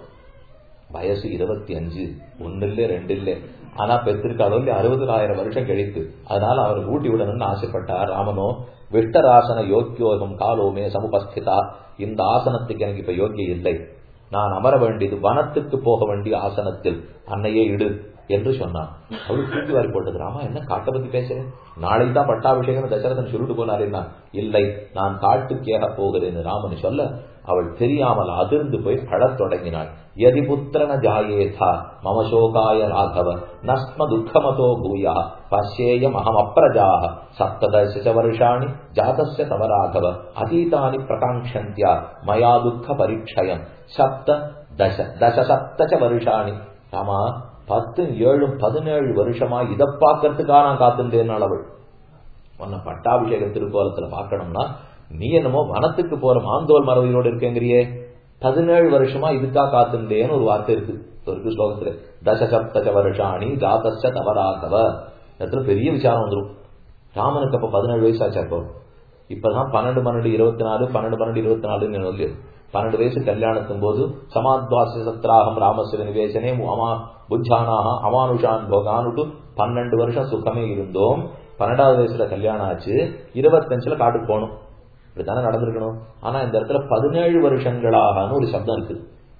வயசு இருபத்தி அஞ்சு ஒன்னு இல்ல ரெண்டு இல்ல ஆனா பெற்றிருக்காளோ இல்ல அறுபதாயிரம் வருஷம் கழித்து அதனால அவருக்கு ஊட்டி விடணும்னு ஆசைப்பட்டார் ராமனோ விஷ்டராசன யோக்கியோகம் காலோமே சமுபஸ்திதா இந்த ஆசனத்துக்கு எனக்கு இப்ப யோக்கியம் இல்லை நான் அமர வேண்டியது வனத்துக்கு போக வேண்டிய ஆசனத்தில் அன்னையே இடு என்று சொன்னான் அவಳು தூக்கி வாரி போட்டது ராமா என்ன காட்டை பத்தி பேசுறேன் நாளைக்கு தான் பட்டாபிஷேகம் தசரதன் சொல்லிட்டு போனாருன்னா இல்லை நான் காட்டுக்கேக போகிறேன் ராமன் சொல்ல அவள் தெரியாமல் அதிர்ந்து போய் அழத் தொடங்கினாள் எதி புத்திரன ஜாயேதா மம சோகாய ராகவ நஸ்ம துக்கமதோ பூயா பசேயம் அகம் அப்ரஜாக சப்ததச வருஷாணி ஜாதஸ்ய தவ ராகவ அதீதானி பிரகாங்ஷந்தியா மயா துக்க பரீட்சயம் சப்த தச தச சப்தச்ச வருஷாணி ராமா பத்து ஏழும் பதினேழு வருஷமா இதை பார்க்கறதுக்காக நான் காத்திருந்தேன் அவள் உன்னை பட்டாபிஷேக திருக்கோலத்துல பார்க்கணும்னா நீ என்னமோ வனத்துக்கு போற மாந்தோல் மரபையோடு இருக்கேங்கிறியே பதினேழு வருஷமா இதுக்கா காத்திருந்தேன்னு ஒரு வார்த்தை இருக்கு இருக்கு ஸ்லோகத்துல தசசப்தச வருஷாணி ஜாதச தவராகவ இடத்துல பெரிய விசாரம் வந்துடும் ராமனுக்கு அப்ப பதினேழு வயசு ஆச்சா இப்போ இப்பதான் பன்னெண்டு பன்னெண்டு இருபத்தி நாலு பன்னெண்டு பன்னெண்டு இருபத்தி நாலுன்னு சொல்லி பன்னெண்டு வயசு கல்யாணத்தும் போது சமாத்வாச சத்ராகம் ராமஸ்வர நிவேசனே அமா புஜானாக அமானுஷான் போகானுட்டு பன்னெண்டு வருஷம் சுகமே இருந்தோம் பன்னெண்டாவது வயசுல கல்யாணம் ஆச்சு இருபத்தஞ்சுல காட்டுக்கு போகணும் இப்படித்தானே நடந்திருக்கணும் ஆனா இந்த இடத்துல பதினேழு வருஷங்களாகனு ஒரு சப்தம் இருக்கு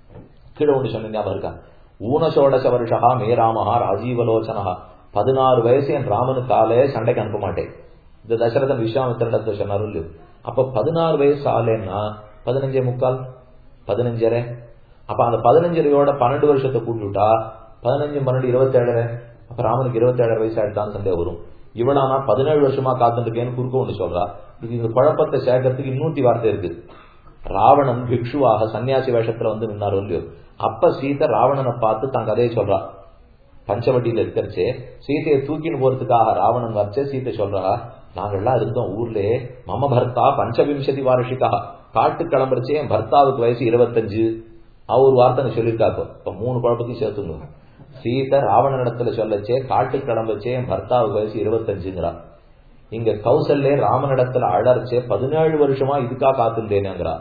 கீழே ஒன்று சொன்ன ஞாபகம் இருக்கா ஊனசோடச வருஷா மே ராமஹா ராஜீவலோச்சனஹா பதினாறு வயசு என் ராமனுக்காலே சண்டைக்கு அனுப்ப மாட்டேன் இந்த தசரதன் விஸ்வாமித்திரத்தை சொன்னார் இல்லையோ அப்ப பதினாறு வயசு ஆலேன்னா பதினஞ்சே முக்கால் பதினஞ்சரை அப்ப அந்த பதினஞ்சரையோட பன்னெண்டு வருஷத்தை கூட்டிவிட்டா பதினஞ்சு பன்னெண்டு இருபத்தேழரை அப்ப ராமனுக்கு இருபத்தேழரை வயசு ஆயிட்டான்னு சந்தேகம் வரும் இவனானா பதினேழு வருஷமா காத்துருக்கேன்னு குறுக்க ஒண்ணு சொல்றா இது இந்த குழப்பத்தை சேர்க்கறதுக்கு இன்னூத்தி வார்த்தை இருக்கு ராவணன் பிக்ஷுவாக சன்னியாசி வேஷத்துல வந்து நின்னார் இல்லையோ அப்ப சீதை ராவணனை பார்த்து தான் கதையை சொல்றா பஞ்சவட்டியில இருக்கிறச்சே சீதையை தூக்கின்னு போறதுக்காக ராவணன் வச்ச சீதை சொல்றா நாங்கள்லாம் இருந்தோம் ஊர்லயே மம பர்த்தா பஞ்சவிம்சதி வார்ஷிகா காட்டு கிளம்புறச்சே என் பர்த்தாவுக்கு வயசு இருபத்தஞ்சு அவர் வார்த்தை சொல்லியிருக்காப்போ இப்ப மூணு குழப்பத்தையும் சேர்த்துங்க சீதை ராவணன் இடத்துல சொல்லச்சே காட்டு கிளம்பச்சே என் பர்த்தாவுக்கு வயசு இருபத்தஞ்சுங்கிறா இங்க கௌசல்யே ராமனிடத்துல அழறச்சே பதினேழு வருஷமா இதுக்கா காத்துட்டேனுங்கிறா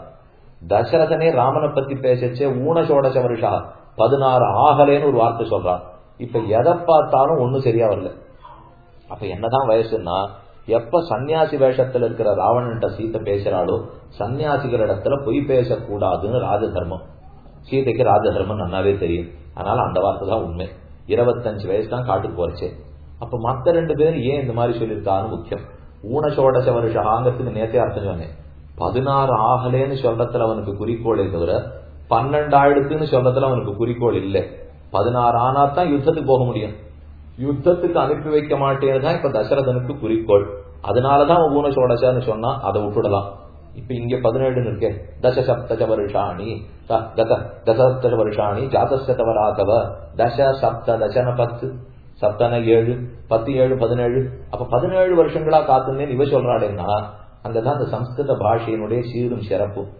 தசரதனே ராமனை பத்தி பேசச்சே ஊனசோடச வருஷா பதினாறு ஆகலேன்னு ஒரு வார்த்தை சொல்றான் இப்ப எதை பார்த்தாலும் ஒண்ணும் சரியா வரல அப்ப என்னதான் வயசுன்னா எப்ப சன்னியாசி வேஷத்துல இருக்கிற ராவணன்ட்ட சீத்தை பேசுறாளோ சன்னியாசிகள் இடத்துல பொய் பேசக்கூடாதுன்னு ராஜதர்மம் சீதைக்கு ராஜதர்மம் நன்னாவே தெரியும் அதனால அந்த வார்த்தை தான் உண்மை இருபத்தஞ்சு வயசு தான் காட்டுக்கு போறச்சே அப்ப மத்த ரெண்டு பேர் ஏன் இந்த மாதிரி சொல்லியிருக்கான்னு முக்கியம் ஊனசோடச வருஷாங்கிறதுக்கு நேத்தே அர்த்தம் சொன்னேன் பதினாறு ஆகலேன்னு சொல்றதுல அவனுக்கு குறிக்கோளே தவிர பன்னெண்டாயிரத்துன்னு சொல்றதுல அவனுக்கு குறிக்கோள் இல்லை பதினாறு ஆனா தான் யுத்தத்துக்கு போக முடியும் யுத்தத்துக்கு அனுப்பி வைக்க மாட்டேன்னு தான் இப்ப தசரதனுக்கு குறிக்கோள் அதனாலதான் ஊனசோடசன்னு சொன்னா அதை விட்டுடலாம் இப்ப இங்க பதினேழுன்னு இருக்கே தச சப்தஜ வருஷாணி கத தசப்தஜ வருஷாணி ஜாதசத ராகவ தச சப்த தசன பத்து சப்தன ஏழு பத்து ஏழு பதினேழு அப்ப பதினேழு வருஷங்களா காத்துனேன் இவ சொல்றாளேன்னா அங்கதான் அந்த சம்ஸ்கிருத பாஷையினுடைய சீரும் சிறப்பும்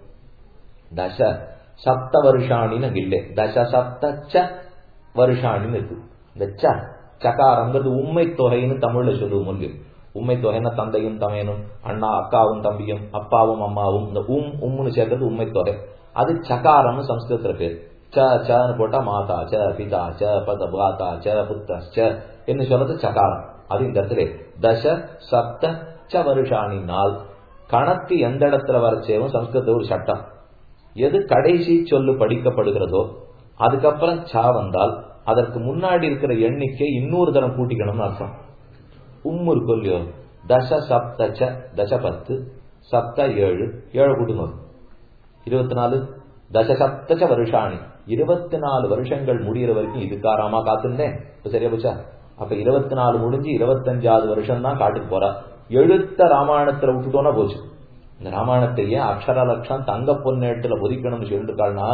தச சப்த வருஷாணின்னு அங்க இல்லை தச சப்த வருஷாணின்னு இருக்கு இந்த ச சகாரங்கிறது உண்மை தொகைன்னு தமிழ்ல சொல்லுவோம் முடியும் உண்மை தொகைன்னா தந்தையும் தமையனும் அண்ணா அக்காவும் தம்பியும் அப்பாவும் அம்மாவும் இந்த உம் உம்னு சேர்க்கறது உண்மை தொகை அது சகாரம்னு சம்ஸ்கிருதத்துல பேர் ச சன்னு போட்டா மாதா ச பிதா ச பத பாதா ச புத்த ச என்ன சொல்றது சகாரம் அது இந்த இடத்துல தச சப்த ச வருஷாணினால் கணக்கு எந்த இடத்துல வரச்சேவும் சம்ஸ்கிருத ஒரு சட்டம் எது கடைசி சொல்லு படிக்கப்படுகிறதோ அதுக்கப்புறம் சா வந்தால் அதற்கு முன்னாடி இருக்கிற எண்ணிக்கை இன்னொரு தரம் கூட்டிக்கணும்னு அர்த்தம் உம்மு இருக்கும் இல்லையோ தச சப்த ச தச பத்து சப்த ஏழு ஏழு கூட்டணும் இருபத்தி நாலு தச சப்தச்ச வருஷாணி இருபத்தி நாலு வருஷங்கள் முடிகிற வரைக்கும் இதுக்காராமா காத்துருந்தேன் இப்ப சரியா போச்சா அப்ப இருபத்தி நாலு முடிஞ்சு இருபத்தஞ்சாவது வருஷம் தான் காட்டுக்கு போறா எழுத்த ராமாயணத்துல விட்டுட்டோம்னா போச்சு இந்த ராமாயணத்தை ஏன் அக்ஷர லட்சம் தங்க பொன்னேட்டுல ஒதுக்கணும்னு சொல்லிட்டு இருக்காள்னா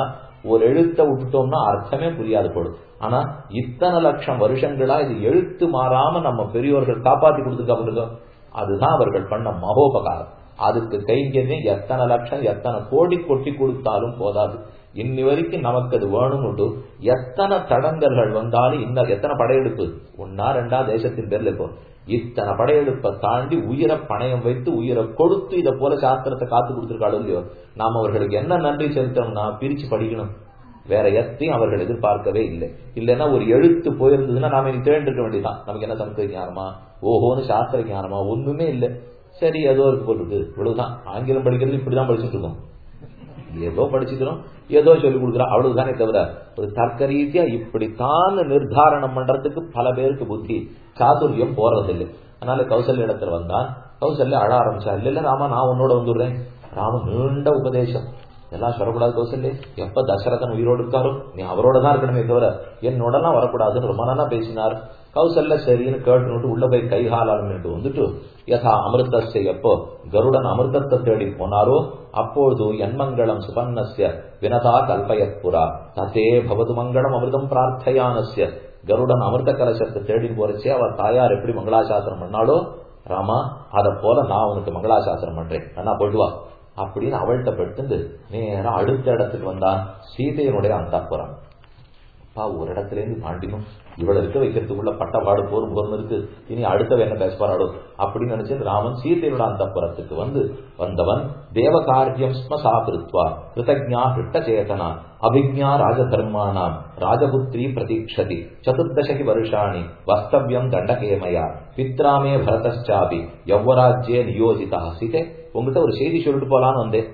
ஒரு எழுத்தை விட்டுட்டோம்னா அர்த்தமே புரியாது போடும் ஆனா இத்தனை லட்சம் வருஷங்களா இது எழுத்து மாறாம நம்ம பெரியோர்கள் காப்பாத்தி கொடுத்துருக்காங்க அதுதான் அவர்கள் பண்ண மகோபகாரம் அதுக்கு கைங்கரியம் எத்தனை லட்சம் எத்தனை கோடி கொட்டி கொடுத்தாலும் போதாது இன்னி வரைக்கும் நமக்கு அது வேணும்னு எத்தனை தடங்கல்கள் வந்தாலும் இன்னும் எத்தனை படையெடுப்பு ஒன்னா ரெண்டா தேசத்தின் பேர்ல இப்போ இத்தனை படையெடுப்பை தாண்டி உயிரை பணயம் வைத்து உயிரை கொடுத்து இதை போல சாஸ்திரத்தை காத்து கொடுத்துருக்காளோ இல்லையோ நாம் அவர்களுக்கு என்ன நன்றி செலுத்தணும்னா பிரிச்சு படிக்கணும் வேற எத்தையும் அவர்கள் எதிர்பார்க்கவே இல்லை இல்லைன்னா ஒரு எழுத்து போயிருந்ததுன்னா நாம இனி தேர்ந்திருக்க வேண்டியதான் நமக்கு என்ன சமஸ்கிருத ஞானமா ஓஹோன்னு சாஸ்திர ஞானமா ஒண்ணுமே இல்லை சரி ஏதோ இருக்கு போல் இருக்கு இவ்வளவுதான் ஆங்கிலம் படிக்கிறது இப்படிதான் படிச்சுட்டு இருக்கோம் ஏதோ படிச்சுக்கிறோம் ஏதோ சொல்லி கொடுக்குறோம் அவ்வளவுதானே தவிர ஒரு தர்க்க ரீதியா இப்படித்தான் நிர்தாரணம் பண்றதுக்கு பல பேருக்கு புத்தி சாதுரியம் போறதில்லை அதனால கௌசல்ய இடத்துல வந்தான் கௌசல்ய அழ ஆரம்பிச்சா இல்ல இல்ல ராமா நான் உன்னோட வந்துடுறேன் ராம நீண்ட உபதேசம் எல்லாம் சொல்லக்கூடாது கௌசல்யே எப்ப தசரதன் உயிரோடு இருக்காரோ நீ அவரோட தான் இருக்கணுமே தவிர என்னோடலாம் வரக்கூடாதுன்னு ரொம்ப நாளா பேசினார் கௌசல்ல சரின்னு கேட்டுனுட்டு உள்ள போய் கைகாலான்னு வந்துட்டு யதா அமிர்தஸ்ய எப்போ கருடன் அமிர்தத்தை தேடி போனாரோ அப்பொழுது என்மங்களம் சுபன்னஸ்ய வினதா கல்பயத் புரா ததே பவது மங்களம் அமிர்தம் பிரார்த்தையானஸ்ய கருடன் அமிர்த கலசத்தை தேடி போறச்சே அவர் தாயார் எப்படி மங்களாசாசனம் பண்ணாலோ ராமா அத போல நான் உனக்கு மங்களாசாசனம் பண்றேன் அண்ணா போயிட்டு வா அப்படின்னு அவள்கிட்ட படுத்துட்டு நேரா அடுத்த இடத்துக்கு வந்தான் சீதையனுடைய அந்தாப்புறம் அப்பா ஒரு இடத்துல இருந்து தாண்டினும் இவளை இருக்க வைக்கிறதுக்குள்ள பட்டப்பாடு போரும் போரும் இருக்கு இனி அடுத்தவ என்ன பேசப்பாடோ அப்படின்னு நினைச்சு ராமன் சீதையோட அந்தப்புறத்துக்கு வந்து வந்தவன் தேவ காரியம் ஸ்ம சாபிருத்வா கிருதஜா ஹிட்ட சேதனா அபிஜா ராஜதர்மானாம் ராஜபுத்திரி பிரதீட்சதி சதுர்தசகி வருஷாணி வஸ்தவியம் தண்டகேமயா பித்ராமே பரதச்சாபி யவ்வராஜ்யே நியோஜிதா சீதே உங்ககிட்ட ஒரு செய்தி சொல்லிட்டு போலான்னு வந்தேன்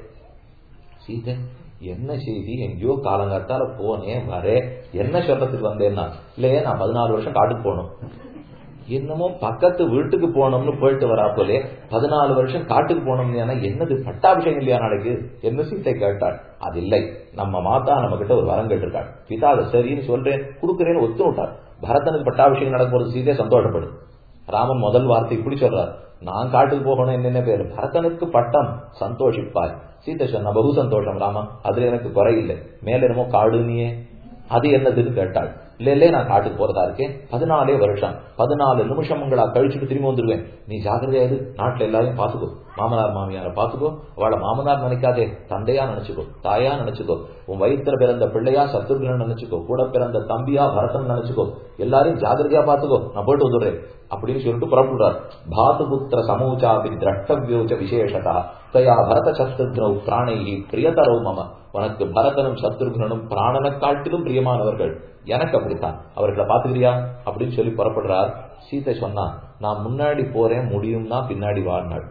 சீதை என்ன செய்தி எங்கேயோ காலங்காத்தால போனேன் வரேன் என்ன சொல்றதுக்கு வந்தேன்னா இல்லையே நான் பதினாலு வருஷம் காட்டுக்கு போகணும் என்னமோ பக்கத்து வீட்டுக்கு போனோம்னு போயிட்டு வரா போலே பதினாலு வருஷம் காட்டுக்கு போனோம்னு என்னது பட்டாபிஷேகம் இல்லையா நாளைக்கு என்ன சீத்தை கேட்டாள் அது இல்லை நம்ம மாதா நம்ம கிட்ட ஒரு வரம் கேட்டிருக்காள் பிதா அதை சரின்னு சொல்றேன் கொடுக்குறேன்னு ஒத்து விட்டார் பரதனுக்கு பட்டாபிஷேகம் நடக்க போறது சீதே சந்தோஷப்படு ராமன் முதல் வார்த்தை இப்படி சொல்றார் நான் காட்டுக்கு போகணும் என்னென்ன பேரு பரதனுக்கு பட்டம் சந்தோஷிப்பாய் சீதை சொன்ன பகு சந்தோஷம் ராமன் அதுல எனக்கு குறை இல்லை மேல என்னமோ காடுனியே அது என்னதுன்னு கேட்டாள் இல்ல இல்ல நான் காட்டுக்கு போறதா இருக்கேன் பதினாலே வருஷம் பதினாலு நிமிஷம் உங்களா கழிச்சுட்டு திரும்பி வந்துருவேன் நீ ஜாக்கிரதையா இரு நாட்டுல எல்லாரையும் பாத்துக்கோ மாமனார் மாமியார பாத்துக்கோ அவளை மாமனார் நினைக்காதே தந்தையா நினைச்சுக்கோ தாயா நினைச்சுக்கோ உன் வயிற்றுல பிறந்த பிள்ளையா சத்துருகன் நினைச்சுக்கோ கூட பிறந்த தம்பியா பரதன் நினைச்சுக்கோ எல்லாரையும் ஜாகிரதையா பாத்துக்கோ நான் போயிட்டு வந்துடுறேன் அப்படின்னு சொல்லிட்டு புறப்படுறார் பாதுபுத்திர சமூச்சாபி திரஷ்டவியோச்ச விசேஷதா தயா பரத சத்ருக்னௌ பிராணைகி பிரியதரோ மம உனக்கு பரதனும் சத்ருக்னனும் பிராணனை காட்டிலும் பிரியமானவர்கள் எனக்கு அப்படித்தான் அவர்களை பாத்துக்கிறியா அப்படின்னு சொல்லி புறப்படுறார் சீதை சொன்னா நான் முன்னாடி போறேன் முடியும்னா பின்னாடி வாழ்நாள்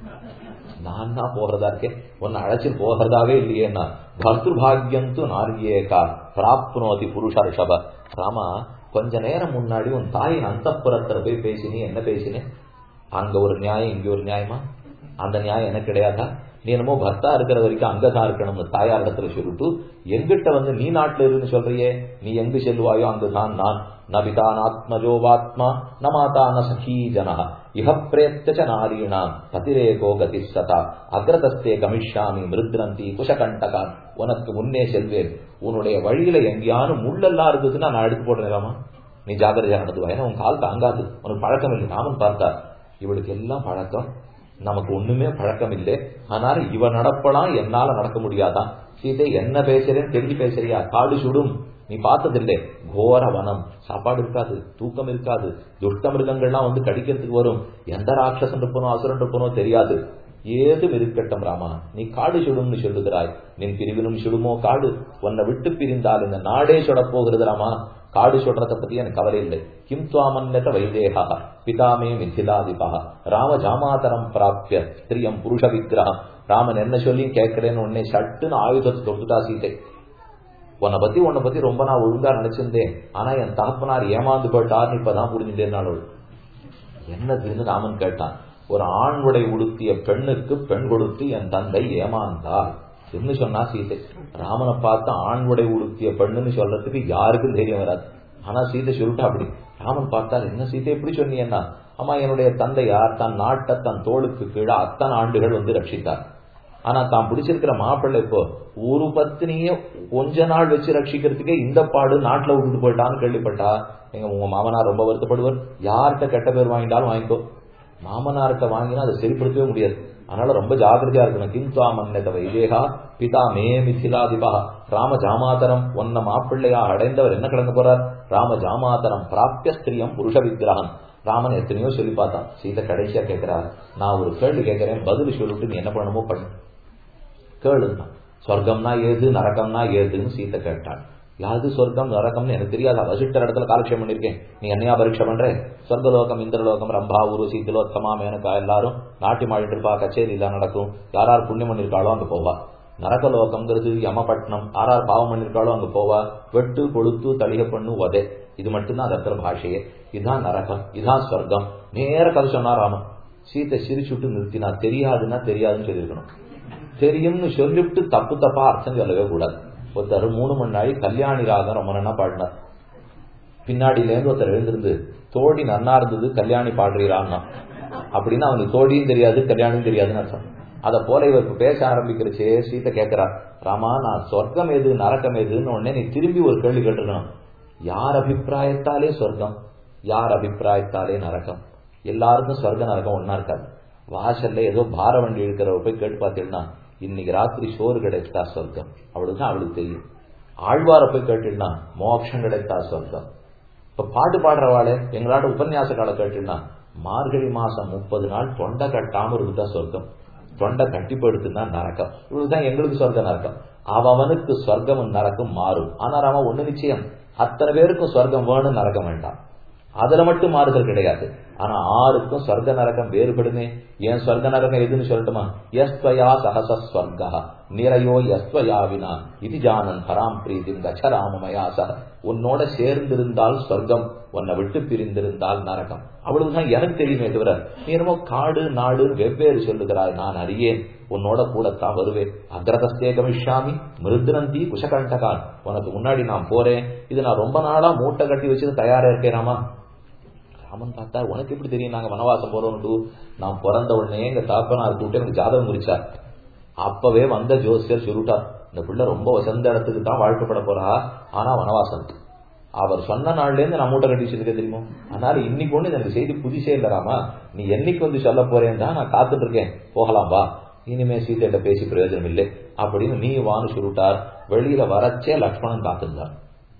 நான் தான் போகிறதா இருக்கேன் உன்னை அழைச்சி போகிறதாவே இல்லையேன்னா பர்துபாகியம் து நாரியேகா பிராப்னோதி புருஷ ரிஷப ராமா கொஞ்ச நேரம் முன்னாடி உன் தாயின் அந்தப்புறத்துல போய் பேசினே என்ன பேசினேன் அங்க ஒரு நியாயம் இங்க ஒரு நியாயமா அந்த நியாயம் எனக்கு கிடையாதா நீ என்னமோ பர்த்தா இருக்கிற வரைக்கும் அங்கதான் இருக்கணும்னு தாயார் இடத்துல சொல்லிட்டு எங்கிட்ட வந்து நீ நாட்டுல இருக்குன்னு சொல்றியே நீ எங்கு செல்வாயோ அங்குதான் நான் நபிதானாத்மஜோவாத்மா நமாதா ந சகீ ஜன இஹ பிரேத்த நாரீணாம் பதிரேகோ கதி சதா அக்ரதஸ்தே கமிஷாமி மிருத்ரந்தி குஷகண்டகான் உனக்கு முன்னே செல்வேன் உன்னுடைய வழியில எங்கேயானும் முள்ளெல்லாம் இருக்குதுன்னா நான் எடுத்து போடுறேன் நீ ஜாகிரதையா நடத்துவா ஏன்னா உன் கால் தாங்காது உனக்கு பழக்கம் இல்லை நாமும் பார்த்தா இவளுக்கு எல்லாம் பழக்கம் நமக்கு ஒண்ணுமே பழக்கம் இல்லை ஆனால் இவ நடப்பலாம் என்னால நடக்க முடியாதான் சீதை என்ன பேசுறேன்னு தெரிஞ்சு பேசுறியா காடு சுடும் நீ பார்த்ததில்லை கோர வனம் சாப்பாடு இருக்காது தூக்கம் இருக்காது துஷ்ட மிருகங்கள்லாம் வந்து கடிக்கிறதுக்கு வரும் எந்த ராட்சசன் இருப்பனோ அசுரன் இருப்பனோ தெரியாது ஏதும் இருக்கட்டும் ராமா நீ காடு சுடும்னு சொல்லுகிறாய் நின் பிரிவினும் சுடுமோ காடு உன்னை விட்டு பிரிந்தால் இந்த நாடே சுடப் போகிறது ராமா காடு சொல்றத பத்தி எனக்கு கவலை இல்லை கிம் துவாமன்யத வைதேகா பிதாமே மிथिलाதிபா ராம ஜாமாதரம் பிராப்திய ஸ்திரியம் புருஷ விக்கிரகம் ராமன் என்ன சொல்லி கேட்கிறேன்னு உடனே சட்டுன்னு ஆயுதத்தை தொட்டுட்டா சீதை உன்னை பத்தி உன்னை பத்தி ரொம்ப நான் ஒழுங்கா நினைச்சிருந்தேன் ஆனா என் தகப்பனார் ஏமாந்து போயிட்டார்னு இப்பதான் புரிஞ்சுட்டேன் என்னதுன்னு ராமன் கேட்டான் ஒரு ஆண் உடை உடுத்திய பெண்ணுக்கு பெண் கொடுத்து என் தந்தை ஏமாந்தார் என்ன சொன்னா சீதை ராமனை பார்த்து ஆண் உடை உடுத்திய பெண்ணுன்னு சொல்றதுக்கு யாருக்கும் தைரியம் வராது ஆனா சீதை சொல்லிட்டா அப்படி ராமன் பார்த்தார் என்ன சீதை எப்படி சொன்னீங்கன்னா அம்மா என்னுடைய தந்தையார் தன் நாட்டை தன் தோளுக்கு கீழே அத்தனை ஆண்டுகள் வந்து ரட்சித்தார் ஆனா தான் பிடிச்சிருக்கிற மாப்பிள்ளை இப்போ ஒரு பத்தினிய கொஞ்ச நாள் வச்சு ரட்சிக்கிறதுக்கே இந்த பாடு நாட்டுல விட்டுட்டு போயிட்டான்னு கேள்விப்பட்டா எங்க உங்க மாமனார் ரொம்ப வருத்தப்படுவார் யார்கிட்ட கெட்ட பேர் வாங்கிட்டாலும் வாங்கிக்கோ மாமனார்கிட்ட வாங்கினா அதை சரிப்படுத்தவே முடியாது அதனால ரொம்ப ஜாகிரதையா இருக்கணும் கிம் துவாமன்னத வைதேகா பிதா மே மிथिलाதிபா ராம ஜாமாதரம் ஒன்ன மாப்பிள்ளையா அடைந்தவர் என்ன கிடங்க போறார் ராம ஜாமாதரம் பிராப்திய ஸ்திரியம் புருஷ விக்கிரகம் ராமன் எத்தனையோ சொல்லி பார்த்தான் சீதை கடைசியா கேட்கிறார் நான் ஒரு கேள்வி கேட்கிறேன் பதில் சொல்லிட்டு நீ என்ன பண்ணணுமோ பண்ணு கேளுன்னா சொர்க்கம்னா ஏது நரகம்னா ஏதுன்னு சீத்தை கேட்டாள் யாது சொர்க்கம் நரகம்னு எனக்கு தெரியாது வசிஷ்டர் இடத்துல காலட்சேபம் பண்ணிருக்கேன் நீ என்னையா பரீட்சை பண்ற சொர்க்கலோகம் இந்திரலோகம் ரம்பா உருசி திலோத்தமா மேனகா எல்லாரும் நாட்டி மாடிட்டு இருப்பா கச்சேரி எல்லாம் நடக்கும் யார் யார் புண்ணியம் பண்ணிருக்காளோ அங்க போவா நரகலோகம்ங்கிறது யமபட்னம் யார் யார் பாவம் பண்ணிருக்காளோ அங்க போவா வெட்டு கொளுத்து தளிக பண்ணு உதே இது மட்டும்தான் அது இருக்கிற பாஷையே இதுதான் நரகம் இதுதான் சொர்க்கம் நேர கதை சொன்னா ராமன் சீத்தை சிரிச்சுட்டு நிறுத்தினா தெரியாதுன்னா தெரியாதுன்னு சொல்லியிருக்கணும் தெரியும்னு சொல்லிவிட்டு தப்பு தப்பா அர்த்தம் சொல்லவே கூடாது ஒருத்தர் மூணு மணி நாள் கல்யாணி ராகம் ரொம்ப நன்னா பாடினார் பின்னாடியில இருந்து ஒருத்தர் எழுந்திருந்து தோடி நன்னா இருந்தது கல்யாணி பாடுறீரான்னா அப்படின்னா அவனுக்கு தோடியும் தெரியாது கல்யாணியும் தெரியாதுன்னு அர்த்தம் அத போல இவர் பேச ஆரம்பிக்கிறச்சே சீத்தை கேட்கிறார் ராமா நான் சொர்க்கம் எது நரக்கம் எதுன்னு உடனே நீ திரும்பி ஒரு கேள்வி கேட்டிருக்கணும் யார் அபிப்பிராயத்தாலே சொர்க்கம் யார் அபிப்பிராயத்தாலே நரக்கம் எல்லாருக்கும் சொர்க்க நரக்கம் ஒன்னா இருக்காது வாசல்ல ஏதோ பார வண்டி இருக்கிறவ போய் கேட்டு பார்த்தீங்கன்னா இன்னைக்கு ராத்திரி சோறு கிடைத்தா சொர்க்கம் அவளுக்கு அவளுக்கு தெரியும் ஆழ்வார போய் கேட்டுனா மோட்சம் கிடைத்தா சொர்க்கம் இப்ப பாட்டு பாடுறவாளே எங்களாட்ட உபன்யாச கால கேட்டுனா மார்கழி மாசம் முப்பது நாள் தொண்டை கட்டாம இருந்தா சொர்க்கம் தொண்டை கட்டி போயிடுத்துனா நரக்கம் இவ்வளவுதான் எங்களுக்கு சொர்க்க நரக்கம் அவனுக்கு சொர்க்கமும் நரக்கம் மாறும் ஆனா அவன் ஒண்ணு நிச்சயம் அத்தனை பேருக்கும் சொர்க்கம் வேணும் நரக்கம் வேண்டாம் அதுல மட்டும் மாறுதல் கிடையாது ஆனா ஆருக்கும் சொர்க்க நரகம் வேறுபடுமே ஏன் சொர்க்க நரகம் எதுன்னு சொல்லட்டுமா எஸ்வயா சகச ஸ்வர்கா நிறையோ எஸ்வயாவினா இது ஜானன் பராம் பிரீதிம் கச்சராமமயா சக உன்னோட சேர்ந்திருந்தால் சொர்க்கம் உன்னை விட்டு பிரிந்திருந்தால் நரகம் அவ்வளவுதான் எனக்கு தெரியுமே தவிர நீ என்னமோ காடு நாடு வெவ்வேறு சொல்லுகிறாய் நான் அறியேன் உன்னோட கூடத்தான் வருவேன் அக்ரதஸ்தே கமிஷாமி மிருத்னந்தி குஷகண்டகான் உனக்கு முன்னாடி நான் போறேன் இது நான் ரொம்ப நாளா மூட்டை கட்டி வச்சுட்டு தயாரா இருக்கேனாமா ராமன் பார்த்தா உனக்கு எப்படி தெரியும் நாங்க வனவாசம் போறோம்னு நான் பிறந்த உடனே எங்க தாப்பனார் கூப்பிட்டு எனக்கு ஜாதகம் குறிச்சார் அப்பவே வந்த ஜோசியர் சொல்லிட்டார் இந்த பிள்ளை ரொம்ப வசந்த இடத்துக்கு தான் வாழ்க்கப்பட போறா ஆனா வனவாசம் அவர் சொன்ன நாள்ல இருந்து நான் மூட்டை கட்டி வச்சிருக்க தெரியுமோ அதனால இன்னைக்கு ஒண்ணு எனக்கு செய்தி புதுசே இல்ல ராமா நீ என்னைக்கு வந்து சொல்ல போறேன் தான் நான் காத்துட்டு இருக்கேன் போகலாம் வா இனிமே சீதையிட்ட பேசி பிரயோஜனம் இல்லை அப்படின்னு நீ வான்னு சொல்லிட்டார் வெளியில வரச்சே லக்ஷ்மணன் காத்திருந்தார்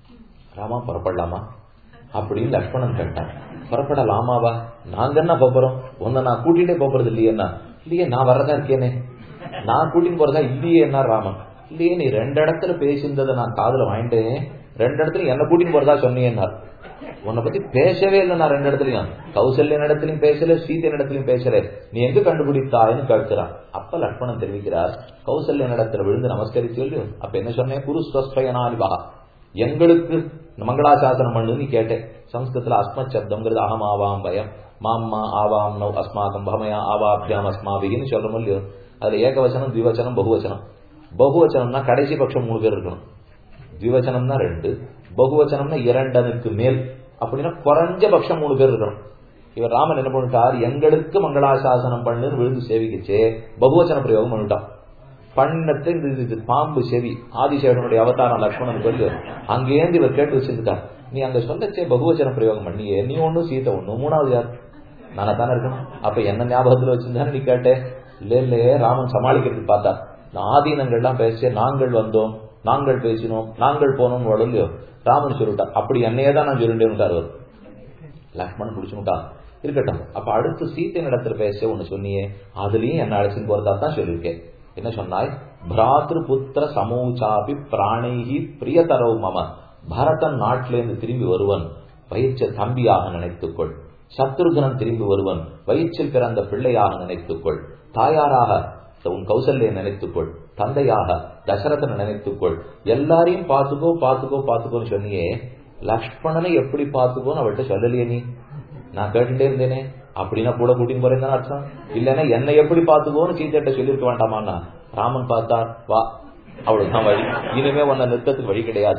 ராமா புறப்படலாமா அப்படின்னு லக்ஷ்மணன் கேட்டான் புறப்படலாமாவா நாங்க என்ன போறோம் உன்னை நான் கூட்டிகிட்டே போறது இல்லையேன்னா இல்லையே நான் வரதா இருக்கேனே நான் கூட்டின்னு போறதா இல்லையே என்ன ராமன் இல்லையே நீ ரெண்டு இடத்துல பேசியிருந்ததை நான் காதுல வாங்கிட்டேன் ரெண்டு இடத்துல என்ன கூட்டின்னு போறதா சொன்னீங்கன்னார் உன்னை பத்தி பேசவே இல்லை நான் ரெண்டு இடத்துலயும் கௌசல்யன் இடத்துலயும் பேசல சீதையின் இடத்துலயும் பேசல நீ எங்க கண்டுபிடித்தாய்னு கேட்கிறான் அப்ப லக்ஷ்மணன் தெரிவிக்கிறார் கௌசல்யன் இடத்துல விழுந்து நமஸ்கரிச்சு சொல்லி அப்ப என்ன சொன்னேன் குரு ஸ்வஸ்பயனாலிவா எங்களுக்கு மங்களாசாசனம் பண்ணு நீ கேட்டேன் சம்ஸ்கிருத்துல அஸ்மத் சப்தம்ங்கிறது அகம் ஆவாம் பயம் மாம்மா ஆவாம் நவ் அஸ்மாகம் பகமயா ஆவாபியாம் அஸ்மாபின்னு சொல்றோம் இல்லையோ அதுல ஏகவசனம் திவச்சனம் பகுவச்சனம் பகுவச்சனம்னா கடைசி பட்சம் மூணு பேர் இருக்கணும் திவச்சனம்னா ரெண்டு பகுவச்சனம்னா இரண்டனுக்கு மேல் அப்படின்னா குறைஞ்ச பட்சம் மூணு பேர் இருக்கணும் இவர் ராமன் என்ன பண்ணிட்டார் எங்களுக்கு மங்களாசாசனம் பண்ணுன்னு விழுந்து சேவிக்கிச்சே பகுவச்சன பிரயோகம் பண்ணிட்டான் பண்ணத்தை இது பாம்பு செவி ஆதிசேவனுடைய அவதாரம் லக்ஷ்மணன் சொல்லு அங்கேருந்து இவர் கேட்டு வச்சிருக்கார் நீ அங்க சொல்லச்சே பகுவச்சன பிரயோகம் பண்ணியே நீ ஒண்ணும் சீத்தை ஒண்ணு மூணாவது யார் நானே தானே இருக்கணும் அப்ப என்ன ஞாபகத்துல வச்சிருந்தானே நீ கேட்டே இல்ல இல்லையே ராமன் சமாளிக்கிறதுக்கு பார்த்தா ஆதீனங்கள்லாம் பேச நாங்கள் வந்தோம் நாங்கள் பேசினோம் நாங்கள் போனோம் இல்லையோ ராமன் சொல்லிட்டார் அப்படி என்னையே தான் நான் சொல்லிட்டேன் அவர் லக்ஷ்மணன் பிடிச்சுட்டான் இருக்கட்டும் அப்ப அடுத்து சீத்தை இடத்துல பேச ஒண்ணு சொன்னியே அதுலயும் என்ன அழைச்சின்னு போறதா தான் சொல்லியிருக்கேன் என்ன சொன்னாய் பிராத்ரு புத்திர சமூச்சாபி பிராணைகி பிரியதரவு மம பரதன் நாட்டிலேருந்து திரும்பி வருவன் வயிற்ற தம்பியாக நினைத்துக்கொள் சத்ருகனன் திரும்பி வருவன் வயிற்றில் பிறந்த பிள்ளையாக நினைத்துக்கொள் தாயாராக உன் கௌசல்யை நினைத்துக்கொள் தந்தையாக தசரதனை நினைத்துக்கொள் எல்லாரையும் பார்த்துக்கோ பார்த்துக்கோ பார்த்துக்கோன்னு சொன்னியே லக்ஷ்மணனை எப்படி பார்த்துக்கோன்னு அவள்கிட்ட சொல்லலையே நீ நான் கேட்டுட்டே இருந்தேனே அப்படின்னா கூட கூட்டின்னு போறேன் அர்த்தம் இல்லைன்னா என்னை எப்படி பார்த்துக்கோன்னு சீதைட்ட சொல்லியிருக்க வேண்டாமான்னா ராமன் பார்த்தார் வா அவ்வளவுதான் வழி இனிமே உன்னை நிறுத்தத்துக்கு வழி கிடையாது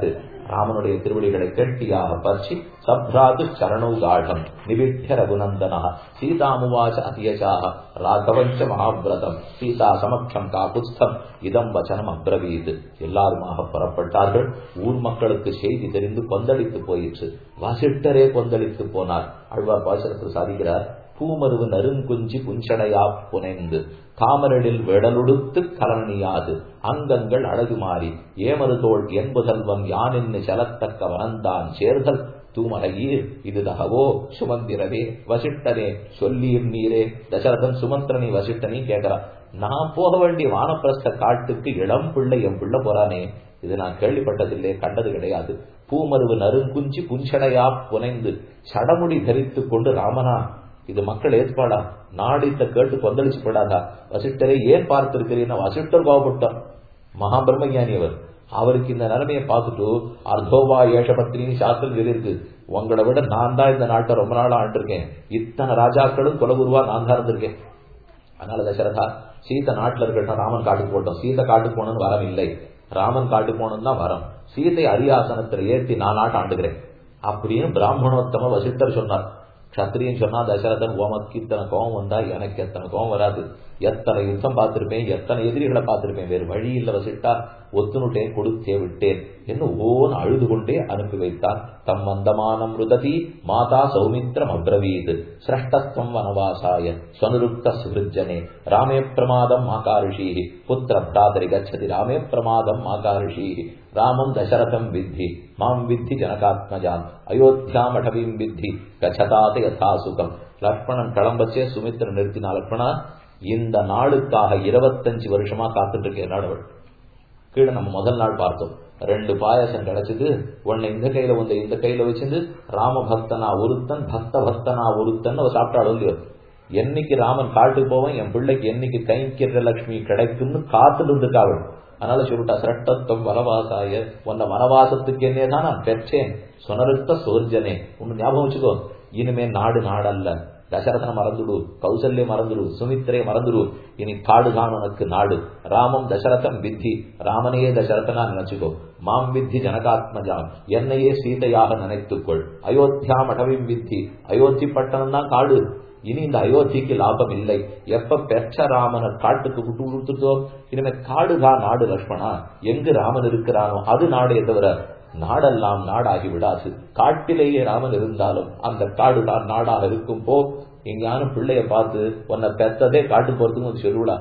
ராமனுடைய திருவடிகளை கெட்டியாக பற்றி சப்ராது சரணௌ காடம் நிபிட்ய ரகுநந்தனா சீதாமுவாச்ச அதியஜாக ராகவஞ்ச மகாவிரதம் சீதா சமக்ஷம் காபுஸ்தம் இதம் வச்சனம் அப்ரவீது எல்லாருமாக புறப்பட்டார்கள் ஊர் மக்களுக்கு செய்தி தெரிந்து கொந்தளித்து போயிற்று வசிட்டரே கொந்தளித்து போனார் அழ்வார் பாசனத்தில் சாதிக்கிறார் பூமருவு நறுங்குஞ்சி புஞ்சடையா புனைந்து தாமரடில் வெடலுடுத்து கலனியாது அங்கங்கள் அழகு மாறி ஏமரு தோல் என்பதல்வன் யானின்னு செலத்தக்க வனந்தான் சேர்தல் தூமலையீர் இது தகவோ சுமந்திரவே வசிட்டனே சொல்லீர் நீரே தசரதன் சுமந்திரனை வசிட்டனே கேட்கிறான் நான் போக வேண்டிய வானப்பிரஸ்த காட்டுக்கு இளம் பிள்ளை என் பிள்ளை போறானே இது நான் கேள்விப்பட்டதில்லை கண்டது கிடையாது பூமருவு நறுங்குஞ்சி புஞ்சடையா புனைந்து சடமுடி தரித்துக் கொண்டு ராமனா இது மக்கள் ஏற்பாடா நாடித்த கேட்டு கொந்தளிச்சு போடாதா வசிட்டரை ஏன் பார்த்திருக்கிறீன்னா வசிட்டர் கோபப்பட்டார் மகா பிரம்மஞானி அவர் அவருக்கு இந்த நிலைமையை பார்த்துட்டு அர்த்தோவா ஏஷபத்ரின்னு சாஸ்திரம் சொல்லியிருக்கு உங்களை விட நான் தான் இந்த நாட்டை ரொம்ப நாளா ஆண்டிருக்கேன் இத்தனை ராஜாக்களும் குலகுருவா நான் தான் இருந்திருக்கேன் அதனால தசரதா சீதை நாட்டுல இருக்கட்டும் ராமன் காட்டுக்கு போட்டோம் சீதை காட்டுக்கு போகணும்னு வரம் இல்லை ராமன் காட்டுக்கு போகணும் தான் வரம் சீதை அரியாசனத்துல ஏற்றி நான் நாட்டை ஆண்டுகிறேன் அப்படின்னு பிராமணோத்தம வசிட்டர் சொன்னார் கத்திரின்னு சொன்னா தசரதன் உமக்கு இத்தனை கோபம் வந்தா எனக்கு எத்தனை கோபம் வராது எத்தனை யுத்தம் பார்த்திருப்பேன் எத்தனை எதிரிகளை பார்த்திருப்பேன் வேறு வழி இல்ல வசிட்டா ஒத்துனுட்டேன் கொடுத்தே விட்டேன் என்று ஓன் அழுது கொண்டே அனுப்பி வைத்தான் தம் மந்தமானம் ருததி மாதா சௌமித்ரம் அப்ரவீத் சிரஷ்டஸ்தம் வனவாசாய ஸ்வனுருக்த சுகிருஜனே ராமே பிரமாதம் ஆகாரிஷீ புத்திர பிராதரி கச்சதி ராமே பிரமாதம் ஆகாரிஷீ ராமம் தசரதம் வித்தி மாம் வித்தி ஜனகாத்மஜான் அயோத்தியாம் அடவீம் வித்தி கச்சதாத யதா சுகம் லக்ஷ்மணன் கிளம்பச்சே சுமித்திரன் நிறுத்தினா லக்ஷ்மணா இந்த நாளுக்காக இருபத்தஞ்சு வருஷமா காத்துட்டு இருக்கேன் நாடவள் கீழே நம்ம முதல் நாள் பார்த்தோம் ரெண்டு பாயசம் கிடைச்சது ஒன்னு இந்த கையில ஒன்று இந்த கையில வச்சிருந்து ராம பக்தனா ஒருத்தன் பக்த பக்தனா ஒருத்தன் அவ சாப்பிட்டாலும் இல்லையோ என்னைக்கு ராமன் காட்டுக்கு போவேன் என் பிள்ளைக்கு என்னைக்கு கைங்கிற லட்சுமி கிடைக்கும்னு காத்துட்டு இருந்துக்காவள் அதனால சொல்லிட்டா சிரட்டத்துவம் வனவாசாய உன்ன வனவாசத்துக்கு என்னதான் நான் பெற்றேன் சுனருத்த சோர்ஜனே ஒன்னு ஞாபகம் வச்சுக்கோ இனிமே நாடு நாடல்ல தசரதனை மறந்துடு கௌசல்ய மறந்துடு சுமித்திரை மறந்துடு இனி காடுதான் உனக்கு நாடு ராமம் தசரதம் வித்தி ராமனையே தசரதனா நினைச்சுக்கோ மாம் வித்தி ஜனகாத்மஜாம் என்னையே சீதையாக நினைத்துக்கொள் அயோத்தியா மடவின் வித்தி அயோத்தி பட்டணம் தான் காடு இனி இந்த அயோத்திக்கு லாபம் இல்லை எப்ப பெற்ற ராமனை காட்டுக்கு விட்டு கொடுத்துட்டோ இனிமே காடுதான் நாடு லக்ஷ்மணா எங்கு ராமன் இருக்கிறானோ அது நாடே தவிர நாடெல்லாம் நாடாகி விடாது காட்டிலேயே ராமன் இருந்தாலும் அந்த காடு தான் நாடாக இருக்கும் போ எங்கேயானும் பிள்ளைய பார்த்து உன்னை பெத்ததே காட்டு போறதுக்கு சொல்லுடா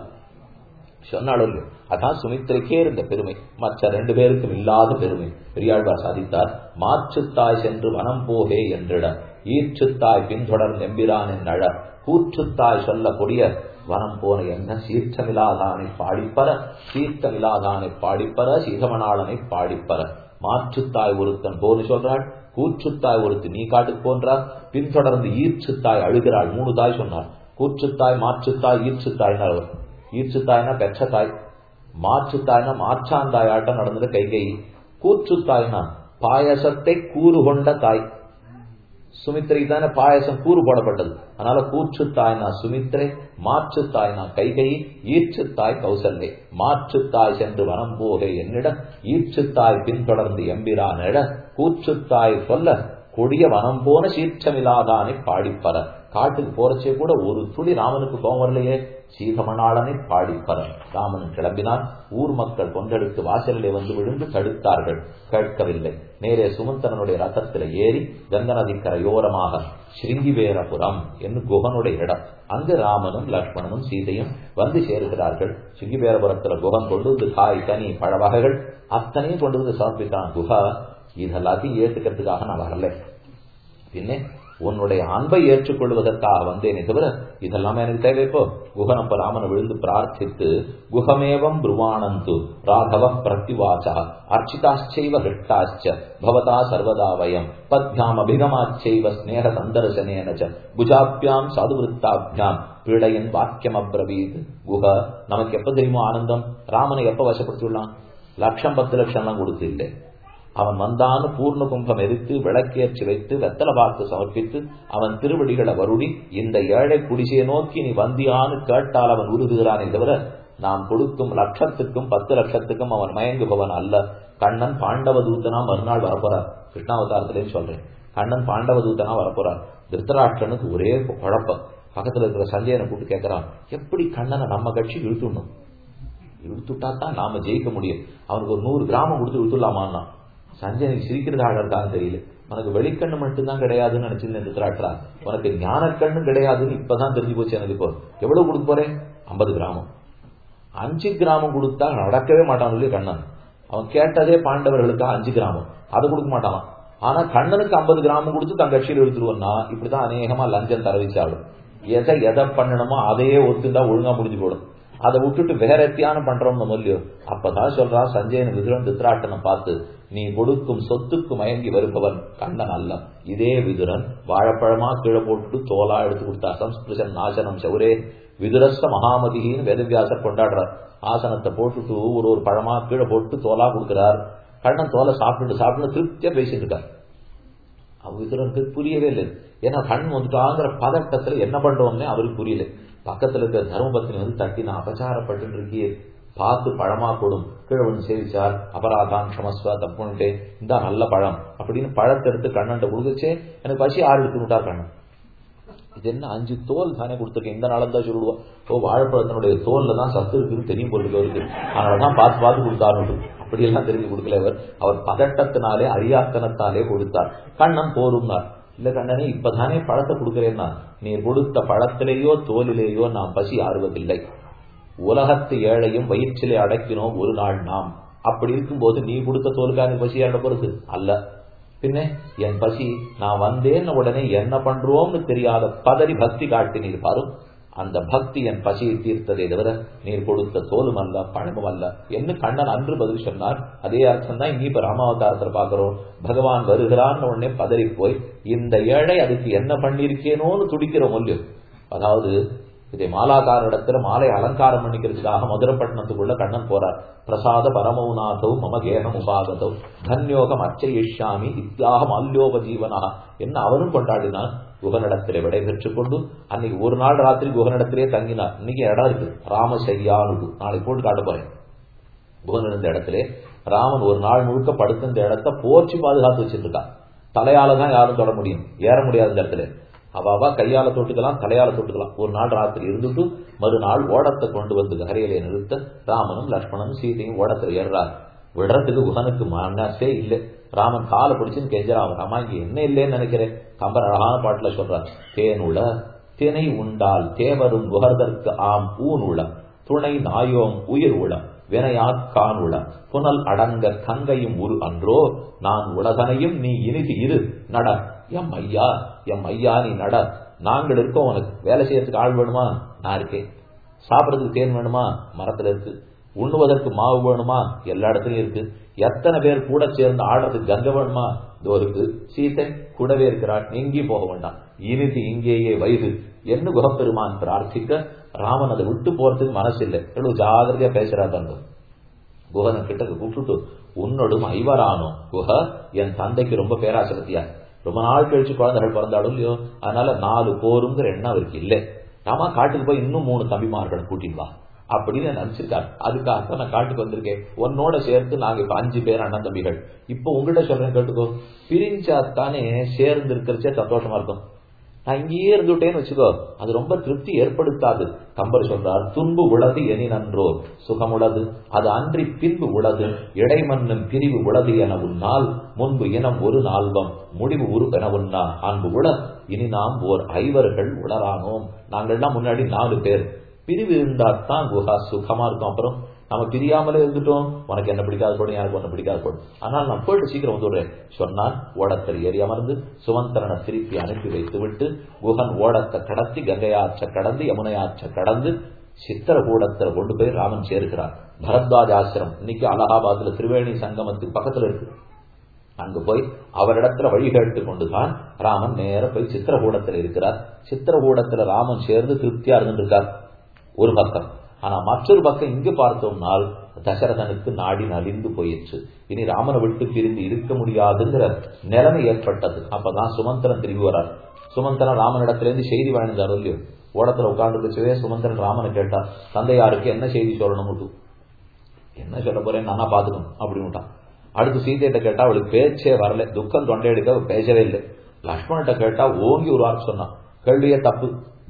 சொன்னாலும் அதான் சுமித்திரைக்கே இருந்த பெருமை மற்ற ரெண்டு பேருக்கும் இல்லாத பெருமை பெரியாழ்வார் சாதித்தார் மாற்றுத்தாய் சென்று வனம் போகே என்றிட ஈற்றுத்தாய் பின்தொடர் நெம்பிரான் நழ கூற்றுத்தாய் சொல்ல கொடிய வனம் போன என்ன சீர்த்தமில்லாதானை பாடிப்பற சீர்த்தமில்லாதானை பாடிப்பற சீதமனாளனை பாடிப்பற மாற்றுத்தாய் ஒருத்தன் போன்னு சொல்றாள் கூற்றுத்தாய் ஒருத்தி நீ காட்டுக்கு போன்றார் பின்தொடர்ந்து ஈர்ச்சுத்தாய் அழுகிறாள் மூணு தாய் சொன்னார் கூற்றுத்தாய் மாற்றுத்தாய் ஈர்ச்சுத்தாய்னார் அவர் ஈர்ச்சுத்தாய்னா பெற்ற தாய் மாற்றுத்தாய்னா மாற்றாந்தாய் ஆட்டம் நடந்தது கைகை கூற்றுத்தாய்னா பாயசத்தை கூறு கொண்ட தாய் சுமித்திரை தானே பாயசம் கூறு போடப்பட்டது அதனால கூற்று தாய்னா சுமித்திரை மாற்று தாய்னா கைகை ஈற்று தாய் கௌசல்லை மாற்று தாய் சென்று வனம் போக என்னிடம் ஈற்று தாய் பின்தொடர்ந்து எம்பிரானிட கூற்று தாய் சொல்ல கொடிய வனம் போன சீற்றமில்லாதானை பாடிப்பற காட்டுக்கு போறச்சே கூட ஒரு துளி ராமனுக்கு கோபம் வரலையே சீதமணாளனை பாடிப்பற ராமன் கிளம்பினான் ஊர் மக்கள் கொண்டெடுத்து வாசலிலே வந்து விழுந்து தடுத்தார்கள் கேட்கவில்லை நேரே சுமந்தரனுடைய ரத்தத்தில் ஏறி கங்க நதிக்கரையோரமாக ஸ்ருங்கிவேரபுரம் என்று குகனுடைய இடம் அங்கு ராமனும் லக்ஷ்மணனும் சீதையும் வந்து சேருகிறார்கள் ஸ்ருங்கிவேரபுரத்துல குகன் கொண்டு வந்து காய் கனி பழ வகைகள் அத்தனையும் கொண்டு வந்து சமர்ப்பித்தான் குகா இதெல்லாத்தையும் ஏற்றுக்கிறதுக்காக நான் வரல பின்னே உன்னுடைய அன்பை ஏற்றுக்கொள்வதற்காக வந்தேனே தவிர இதெல்லாமே எனக்கு தேவை இப்போ குகனப்ப ராமனை விழுந்து பிரார்த்தித்து குகமேவம் புருவானந்து ராகவ பிரத்யுவாச்சா அர்ச்சிதாச்சைவ ஹிட்டாச்ச பவதா சர்வதா வயம் பத்யாம் அபிகமாச்சைவ ஸ்நேக சந்தர்சனேன ச புஜாபியாம் சாதுவிருத்தாபியாம் பீடையன் வாக்கியம் அப்ரவீத் குஹ நமக்கு எப்ப தெரியுமோ ஆனந்தம் ராமனை எப்ப வசப்படுத்தியுள்ளான் லட்சம் பத்து லட்சம் எல்லாம் கொடுத்து இல்லை அவன் வந்தான்னு பூர்ண கும்பம் எரித்து விளக்கேற்றி வைத்து வெத்தலை பார்த்து சமர்ப்பித்து அவன் திருவடிகளை வருடி இந்த ஏழை குடிசையை நோக்கி நீ வந்தியான்னு கேட்டால் அவன் உருதுகிறானே தவிர நாம் கொடுக்கும் லட்சத்துக்கும் பத்து லட்சத்துக்கும் அவன் மயங்குபவன் அல்ல கண்ணன் பாண்டவ தூத்தனா மறுநாள் வரப்போறார் கிருஷ்ணாவதாரத்திலேயும் சொல்றேன் கண்ணன் பாண்டவ தூத்தனா வரப்போறார் திருத்தராஷ்டனுக்கு ஒரே குழப்பம் பக்கத்துல இருக்கிற சஞ்சயனை கூப்பிட்டு கேட்கறான் எப்படி கண்ணனை நம்ம கட்சி இழுத்துடணும் இழுத்துட்டா தான் நாம ஜெயிக்க முடியும் அவனுக்கு ஒரு நூறு கிராமம் கொடுத்து இழுத்துடலாமான்னா சஞ்சயனுக்கு சிரிக்கிறதாக இருக்கான்னு தெரியல உனக்கு வெளிக்கண்ணு மட்டும்தான் கிடையாதுன்னு நினைச்சிருந்தேன் திருத்தராட்டா உனக்கு ஞானக்கண்ணு கிடையாதுன்னு இப்பதான் தெரிஞ்சு போச்சு எனக்கு இப்போ எவ்வளவு கொடுக்க போறேன் ஐம்பது கிராமம் அஞ்சு கிராமம் கொடுத்தா நடக்கவே மாட்டான் இல்லையா கண்ணன் அவன் கேட்டதே பாண்டவர்களுக்கு அஞ்சு கிராமம் அதை கொடுக்க மாட்டான் ஆனா கண்ணனுக்கு ஐம்பது கிராமம் கொடுத்து தன் கட்சியில் எடுத்துருவா இப்படிதான் அநேகமா லஞ்சம் தரவிச்சாலும் எதை எதை பண்ணணுமோ அதையே ஒத்துண்டா ஒழுங்கா முடிஞ்சு போடும் அதை விட்டுட்டு வேற எத்தியானம் பண்றோம் இல்லையோ அப்பதான் சொல்றா சஞ்சயன் விதுரன் திருத்தராட்டனை பார்த்து நீ கொடுக்கும் சொத்துக்கு மயங்கி வருபவன் கண்ணன் அல்ல இதே விதுரன் வாழைப்பழமா கீழே போட்டுட்டு தோலா எடுத்து கொடுத்தா சம்ஸ்பிருஷன் நாசனம் சௌரே விதுரஸ்த மகாமதின்னு வேதவியாசர் கொண்டாடுறார் ஆசனத்தை போட்டுட்டு ஒரு ஒரு பழமா கீழே போட்டு தோலா கொடுக்கிறார் கண்ணன் தோலை சாப்பிட்டு சாப்பிட்டு திருப்தியா பேசிட்டு இருக்கார் விதுரனுக்கு புரியவே இல்லை ஏன்னா கண் வந்துட்டாங்கிற பதட்டத்துல என்ன பண்றோம்னே அவருக்கு புரியல பக்கத்துல இருக்கிற தர்மபத்தினி வந்து தட்டி நான் அபச்சாரப்பட்டு இருக்கியே பார்த்து பழமா கொடும் கீழவன் சேவிச்சார் அபராதான் க்ஷமஸ்வா தப்புன்ட்டே இந்த நல்ல பழம் அப்படின்னு பழத்தை எடுத்து கண்ணன்ட்ட கொடுக்கச்சே எனக்கு பசி ஆறு எடுத்து விட்டார் கண்ணன் இது என்ன அஞ்சு தோல் தானே கொடுத்துருக்கேன் இந்த நாள் தான் சொல்லுவோம் ஓ வாழைப்பழத்தினுடைய தோல்ல தான் சத்து இருக்குன்னு தெரியும் பொருளுக்கு அவருக்கு அதனாலதான் பார்த்து பார்த்து கொடுத்தாரு அப்படியெல்லாம் தெரிஞ்சு கொடுக்கல அவர் அவர் பதட்டத்தினாலே அறியாத்தனத்தாலே கொடுத்தார் கண்ணன் போரும்னார் இல்ல கண்ணனே இப்பதானே பழத்தை கொடுக்கிறேன்னா நீ கொடுத்த பழத்திலேயோ தோலிலேயோ நாம் பசி ஆறுவதில்லை உலகத்து ஏழையும் வயிற்றிலே அடக்கினோம் ஒரு நாள் நாம் அப்படி இருக்கும்போது நீ கொடுத்த தோலுக்காக பசி ஆட போறது அல்ல பின்ன என் பசி நான் வந்தேன்னு உடனே என்ன பண்றோம்னு தெரியாத பதறி பக்தி காட்டினீர் பாரும் அந்த பக்தி என் பசியை தீர்த்ததை தவிர நீர் கொடுத்த தோலும் அல்ல பழமும் அல்ல என்று கண்ணன் அன்று பதில் சொன்னார் அதே அர்த்தம் தான் இங்கே இப்ப ராமாவதாரத்தில் பாக்குறோம் பகவான் வருகிறான்னு உடனே பதறி போய் இந்த ஏழை அதுக்கு என்ன பண்ணிருக்கேனோன்னு துடிக்கிறோம் இல்லையோ அதாவது இதை மாலாக்காரிடத்துல மாலை அலங்காரம் பண்ணிக்கிறதுக்காக மதுரப்பட்டினத்துக்குள்ள கண்ணன் போறார் பிரசாத பரமௌநாதோ மம கேகம் உபாகதோ தன்யோகம் அச்சயிஷாமி இத்தியாக மால்யோப ஜீவனா என்ன அவரும் கொண்டாடினான் குகனிடத்திலே விடை பெற்றுக் கொண்டு அன்னைக்கு ஒரு நாள் ராத்திரி குகனிடத்திலே தங்கினார் இன்னைக்கு இடம் இருக்கு ராமசையானு நாளைக்கு போட்டு காட்ட போறேன் குகன் இருந்த இடத்திலே ராமன் ஒரு நாள் முழுக்க படுத்த இந்த இடத்த போர்ச்சி பாதுகாத்து வச்சிருக்கான் தலையால தான் யாரும் தொட முடியும் ஏற முடியாத இந்த இடத்துல அவாவா கையால தொட்டுக்கலாம் தலையால தொட்டுக்கலாம் ஒரு நாள் ராத்திரி இருந்துட்டு மறுநாள் ஓடத்தை கொண்டு வந்து கரையிலே நிறுத்த ராமனும் லக்ஷ்மணனும் சீதையும் ஓடத்தில் ஏறுறார் விடுறதுக்கு குகனுக்கு மனசே இல்லை ராமன் காலை பிடிச்சுன்னு கெஞ்சராம ராமா இங்க என்ன இல்லைன்னு நினைக்கிறேன் கம்பர் அழகான பாட்டுல சொல்றார் தேனுள தினை உண்டால் தேவரும் குகர்தற்கு ஆம் ஊனுள துணை நாயோம் உயிர் உளம் வினையாக்கானுள புனல் அடங்க கங்கையும் உரு அன்றோ நான் உலகனையும் நீ இனிது இரு நட எம் ஐயா எம் ஐயா நீ நட நாங்கள் இருக்கோம் உனக்கு வேலை செய்யறதுக்கு ஆள் வேணுமா நான் இருக்கேன் சாப்பிடறதுக்கு தேன் வேணுமா மரத்துல இருக்கு உண்ணுவதற்கு மாவு வேணுமா எல்லா இடத்துலயும் இருக்கு எத்தனை பேர் கூட சேர்ந்து ஆடுறதுக்கு கங்கை வேணுமா இதோ இருக்கு சீத்தை கூடவே இருக்கிறாள் எங்கேயும் போக வேண்டாம் இனிது இங்கேயே வயது என்ன குகப்பெருமான் பிரார்த்திக்க ராமன் அதை விட்டு போறதுக்கு மனசு இல்லை எவ்வளவு ஜாகிரதையா பேசுறா தங்க குகனை கிட்ட கூப்பிட்டு உன்னோடும் ஐவரானோ குக என் தந்தைக்கு ரொம்ப பேராசக்தியா ரொம்ப நாள் கழிச்சு குழந்தைகள் பிறந்தாலும் இல்லையோ அதனால நாலு போருங்கிற எண்ணம் அவருக்கு இல்லை ராமா காட்டுக்கு போய் இன்னும் மூணு தம்பிமார்களை கூட்டிட்டு வா அப்படின்னு நினைச்சிருக்காரு அதுக்காக நான் காட்டுக்கு வந்திருக்கேன் உன்னோட சேர்த்து நாங்க இப்ப அஞ்சு பேர் அண்ணன் தம்பிகள் இப்ப உங்ககிட்ட சொல்றேன் கேட்டுக்கோ பிரிஞ்சாத்தானே சேர்ந்து இருக்கிறச்சே சந்தோஷமா இருக்கும் நான் இங்கேயே இருந்துட்டேன்னு வச்சுக்கோ அது ரொம்ப திருப்தி ஏற்படுத்தாது கம்பர் சொல்றார் துன்பு உளது எனி நன்றோ சுகமுளது அது அன்றி பின்பு உளது இடைமண்ணும் பிரிவு உளது என உன்னால் முன்பு இனம் ஒரு நால்வம் முடிவு உரு என உண்ணா அன்பு உள இனி நாம் ஓர் ஐவர்கள் உளரானோம் நாங்கள்லாம் முன்னாடி நாலு பேர் பிரிவு இருந்தா தான் குஹா சுகமா இருக்கும் அப்புறம் நம்ம பிரியாமலே இருந்துட்டோம் உனக்கு என்ன பிடிக்காது போடும் எனக்கு ஒண்ணு பிடிக்காது போடும் ஆனால் நான் போயிட்டு சீக்கிரம் வந்துடுறேன் சொன்னான் ஓடத்தில் ஏறி அமர்ந்து சுமந்திரனை திருப்பி அனுப்பி வைத்து விட்டு குகன் ஓடத்தை கடத்தி கங்கையாற்ற கடந்து யமுனையாற்ற கடந்து சித்திரகூடத்தில் கொண்டு போய் ராமன் சேர்க்கிறார் பரத்வாஜ் ஆசிரம் இன்னைக்கு அலகாபாத்ல திரிவேணி சங்கமத்துக்கு பக்கத்துல இருக்கு அங்கு போய் அவரிடத்துல வழி கேட்டு கொண்டுதான் ராமன் நேர போய் சித்திரகூடத்தில் இருக்கிறார் சித்திரகூடத்துல ராமன் சேர்ந்து திருப்தியா இருந்திருக்கார் ஒரு பக்கம் ஆனா மற்றொரு பக்கம் இங்கு பார்த்தோம்னால் தசரதனுக்கு நாடி நலிந்து போயிடுச்சு இனி ராமனை விட்டு பிரிந்து இருக்க முடியாதுங்கிற நிலைமை ஏற்பட்டது அப்பதான் சுமந்திரன் திரும்பி வரார் சுமந்திரன் ராமனிடத்திலிருந்து செய்தி வாழ்ந்தார் இல்லையோ ஓடத்துல உட்கார்ந்துருக்கவே சுமந்திரன் ராமனை கேட்டா தந்தையாருக்கு என்ன செய்தி சொல்லணும் என்ன சொல்ல போறேன் நானா பாத்துக்கணும் அப்படின்னு அடுத்து சீதையிட்ட கேட்டா அவளுக்கு பேச்சே வரல துக்கம் தொண்டை எடுக்க பேசவே இல்லை லக்ஷ்மண்கிட்ட கேட்டா ஓங்கி ஒரு வார்த்தை சொன்னான் கேள்வியே தப்பு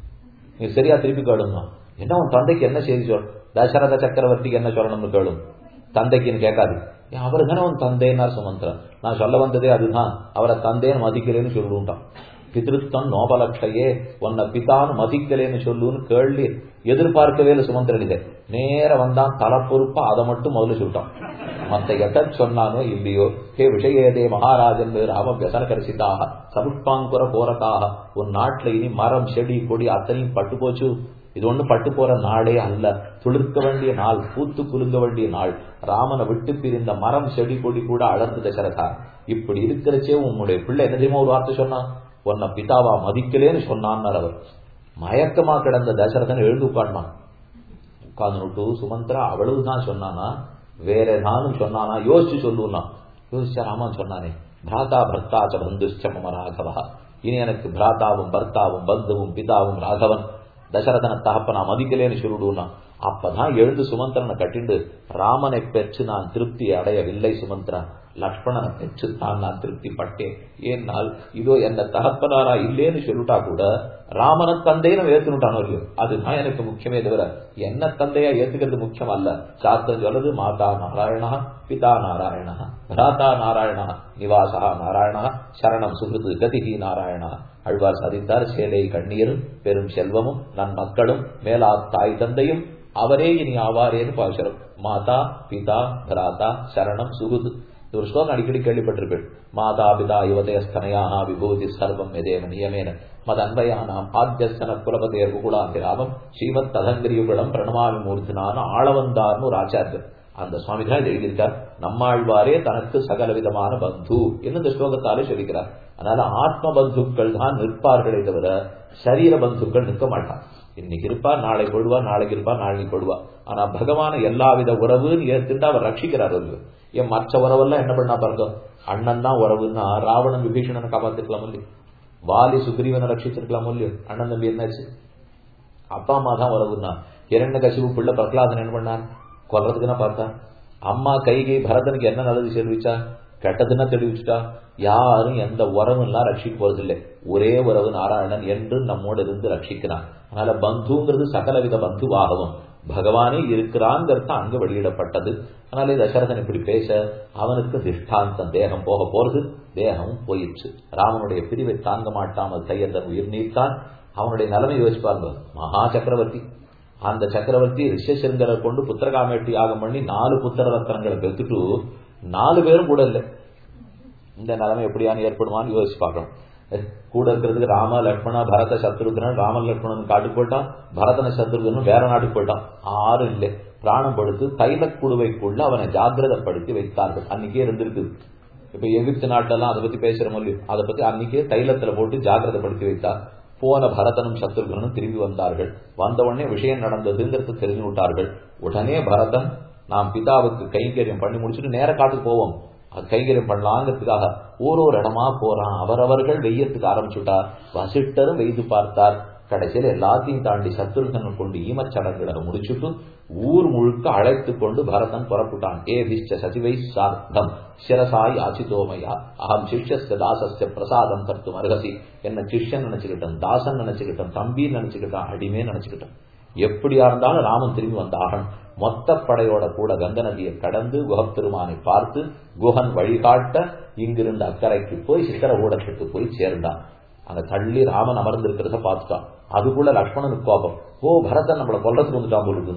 நீ சரியா திருப்பி கேளுங்க என்ன உன் தந்தைக்கு என்ன செய்தி சொல் தசரத சக்கரவர்த்திக்கு என்ன சொல்லணும்னு கேளும் தந்தைக்குன்னு கேட்காது அவரு தானே உன் தந்தைன்னா சுமந்திரன் நான் சொல்ல வந்ததே அதுதான் அவரை தந்தைன்னு மதிக்கலன்னு சொல்லுட்டான் பிதிருத்தம் நோபலட்சையே உன்னை பிதான்னு மதிக்கலேன்னு சொல்லுன்னு கேள்வி எதிர்பார்க்கவே இல்லை சுமந்திரன் இதை நேர வந்தான் தலை பொறுப்பா அதை மட்டும் முதல்ல சொல்லிட்டான் மத்த எதை சொன்னானோ இல்லையோ ஹே விஷயதே மகாராஜன் ராம வியசன கரிசிதாக சமுஷ்பாங்குர போரக்காக உன் நாட்டுல இனி மரம் செடி கொடி அத்தனையும் பட்டு போச்சு இது ஒண்ணு பட்டு போற நாளே அல்ல துளிர்க்க வேண்டிய நாள் பூத்து குலுங்க வேண்டிய நாள் ராமனை விட்டு பிரிந்த மரம் செடி கொடி கூட அழகு தசரதா இப்படி இருக்கிறச்சே உன்னுடைய பிள்ளை என்ன தெரியுமா ஒரு வார்த்தை சொன்னான் உன்னை பிதாவா மதிக்கலேன்னு சொன்னான் அவர் மயக்கமா கிடந்த தசரதன் எழுந்து உட்காண்டான் உட்கார்ந்து விட்டு சுமந்திரா அவ்வளவுதான் சொன்னானா வேற ஏதானும் சொன்னானா யோசிச்சு சொல்லுவா யோசிச்சா ராமன் சொன்னானே பிராதா பர்த்தாச்ச பந்துஷ்ட மம ராகவா இனி எனக்கு பிராதாவும் பர்த்தாவும் பந்துவும் பிதாவும் ராகவன் தசரதன தகப்ப நான் மதிக்கலேன்னு சொல்லிடுனா அப்பதான் எழுந்து சுமந்திரனை கட்டிண்டு ராமனை பெற்று நான் திருப்தி அடையவில்லை சுமந்திரன் லக்ஷ்மணனை பெற்று தான் நான் திருப்தி பட்டேன் ஏன்னால் இதோ என்ன தகப்பனாரா இல்லேன்னு சொல்லிட்டா கூட ராமன தந்தைன்னு ஏத்துனுட்டானோ இல்லையோ அதுதான் எனக்கு முக்கியமே தவிர என்ன தந்தையா ஏத்துக்கிறது முக்கியம் அல்ல சாஸ்திரம் சொல்றது மாதா நாராயணா பிதா நாராயணா பிராதா நாராயணா நிவாசா நாராயணா சரணம் சுகிருது கதிகி நாராயணா அழ்வார் சாதித்தார் சேலை கண்ணீரும் பெரும் செல்வமும் நன் மக்களும் மேலா தாய் தந்தையும் அவரே இனி ஆவாரேன்னு பாசுரம் மாதா பிதா பிராதா சரணம் சுகுது ஒரு ஸ்லோகம் அடிக்கடி கேள்விப்பட்டிருப்பேன் மாதா பிதா யுவதயஸ்தனையான விபூதி சர்வம் எதேவ நியமேன மத அன்பயானாம் ஆத்தியஸ்தன குலபதேர் குகுலாந்திராமம் ஸ்ரீமத் ததங்கிரியுகுளம் பிரணமாமி மூர்த்தினான ஆளவந்தார்னு ஒரு ஆச்சாரியர் அந்த சுவாமி தான் எழுதியிருக்கார் நம்மாழ்வாரே தனக்கு சகல விதமான பந்து என்று இந்த ஸ்லோகத்தாலே சொல்லிக்கிறார் அதனால ஆத்ம பந்துக்கள் தான் நிற்பார்களே தவிர சரீர பந்துக்கள் நிற்க மாட்டான் இன்னைக்கு இருப்பா நாளை கொள்வா நாளைக்கு இருப்பா நாளைக்கு கொள்வா ஆனா பகவான எல்லாவித உறவுன்னு ஏத்துட்டு அவர் ரட்சிக்கிறார் என் மற்ற உறவெல்லாம் என்ன பண்ணா பாருங்க அண்ணன் தான் உறவுன்னா ராவணன் விபீஷணனை காப்பாத்திருக்கலாம் இல்லையோ வாலி சுக்ரீவனை ரட்சிச்சிருக்கலாம் இல்லையோ அண்ணன் தம்பி என்னாச்சு அப்பா அம்மா தான் உறவுன்னா இரண்டு கசிவு பிள்ளை பிரகலாதன் என்ன பண்ணான் கொல்றதுக்குன்னா பார்த்தான் அம்மா கைகை பரதனுக்கு என்ன நல்லது செல்விச்சா கெட்டதுன்னா தெரிவிச்சுட்டா யாரும் எந்த உறவும் எல்லாம் ரட்சிக்க போறதில்லை ஒரே உறவு நாராயணன் என்று நம்மோடு இருந்து ரட்சிக்கிறான் அதனால பந்துங்கிறது சகலவித பந்துவாகவும் பகவானே இருக்கிறாங்கிறது அங்கு வெளியிடப்பட்டது அதனால தசரதன் இப்படி பேச அவனுக்கு திஷ்டாந்தம் தேகம் போக போறது தேகமும் போயிடுச்சு ராமனுடைய பிரிவை தாங்க மாட்டாமல் தையந்தன் உயிர் நீத்தான் அவனுடைய நிலைமை யோசிப்பாங்க மகா சக்கரவர்த்தி அந்த சக்கரவர்த்தி ரிஷசிருங்கரை கொண்டு புத்திரகாமேட்டி யாகம் பண்ணி நாலு புத்திர ரத்தனங்களை பெற்றுட்டு நாலு பேரும் கூட இல்லை இந்த நிலைமை எப்படியானு ஏற்படுமான்னு யோசிச்சு பார்க்கணும் கூட இருக்கிறதுக்கு ராம லக்ஷ்மணா பரத சத்ருகனன் ராமன் லக்ஷ்மணன் காட்டுக்கு போயிட்டான் பரதன சத்ருகனும் வேற நாட்டுக்கு போயிட்டான் ஆறும் இல்லை பிராணம் படுத்து தைலக்குழுவைக்குள்ள அவனை ஜாகிரதப்படுத்தி வைத்தார்கள் அன்னைக்கே இருந்திருக்குது இப்ப எகிப்து நாட்டெல்லாம் அதை பத்தி பேசுற மொழியும் அதை பத்தி அன்னைக்கே தைலத்துல போட்டு ஜாகிரதப்படுத்தி வைத்தார் போன பரதனும் சத்ருகனும் திரும்பி வந்தார்கள் வந்த உடனே விஷயம் நடந்ததுங்கிறது தெரிஞ்சு விட்டார்கள் உடனே பரதன் நாம் பிதாவுக்கு கைங்கரியம் பண்ணி முடிச்சுட்டு நேர காட்டுக்கு போவோம் அது கைங்கரியம் பண்ணலாங்கிறதுக்காக ஒரு ஒரு இடமா போறான் அவரவர்கள் வெய்யத்துக்கு ஆரம்பிச்சுட்டார் வசிட்டரும் வெய்து பார்த்தார் கடைசியில் எல்லாத்தையும் தாண்டி சத்துருகனை கொண்டு ஈமச்சடங்குகளை முடிச்சுட்டு ஊர் முழுக்க அழைத்து கொண்டு பரதன் புறப்பட்டான் ஏ விஷ்ட சசிவை சார்த்தம் சிரசாய் ஆச்சிதோமையா அகம் சிஷ்யஸ்ய தாசஸ்ய பிரசாதம் கர்த்தும் அருகசி என்ன சிஷ்யன் நினைச்சுக்கிட்டேன் தாசன் நினைச்சுக்கிட்டேன் தம்பி நினைச்சுக்கிட்டான் அடிமே நினைச்சுக்கிட்டேன் எப்படியா இருந்தாலும் ராமன் திரும்பி வந்தாகன் மொத்த படையோட கூட கங்க நதியை கடந்து குகப்பெருமானை பார்த்து குஹன் வழிகாட்ட இங்கிருந்து அக்கறைக்கு போய் சித்திர ஊடத்துக்கு போய் சேர்ந்தான் அங்க தள்ளி ராமன் அமர்ந்திருக்கிறத பார்த்துட்டான் அதுக்குள்ள லக்ஷ்மணனுக்கு கோபம் ஓ பரதன் நம்மளை கொல்லத்துக்கு வந்துட்டான் போலுக்கு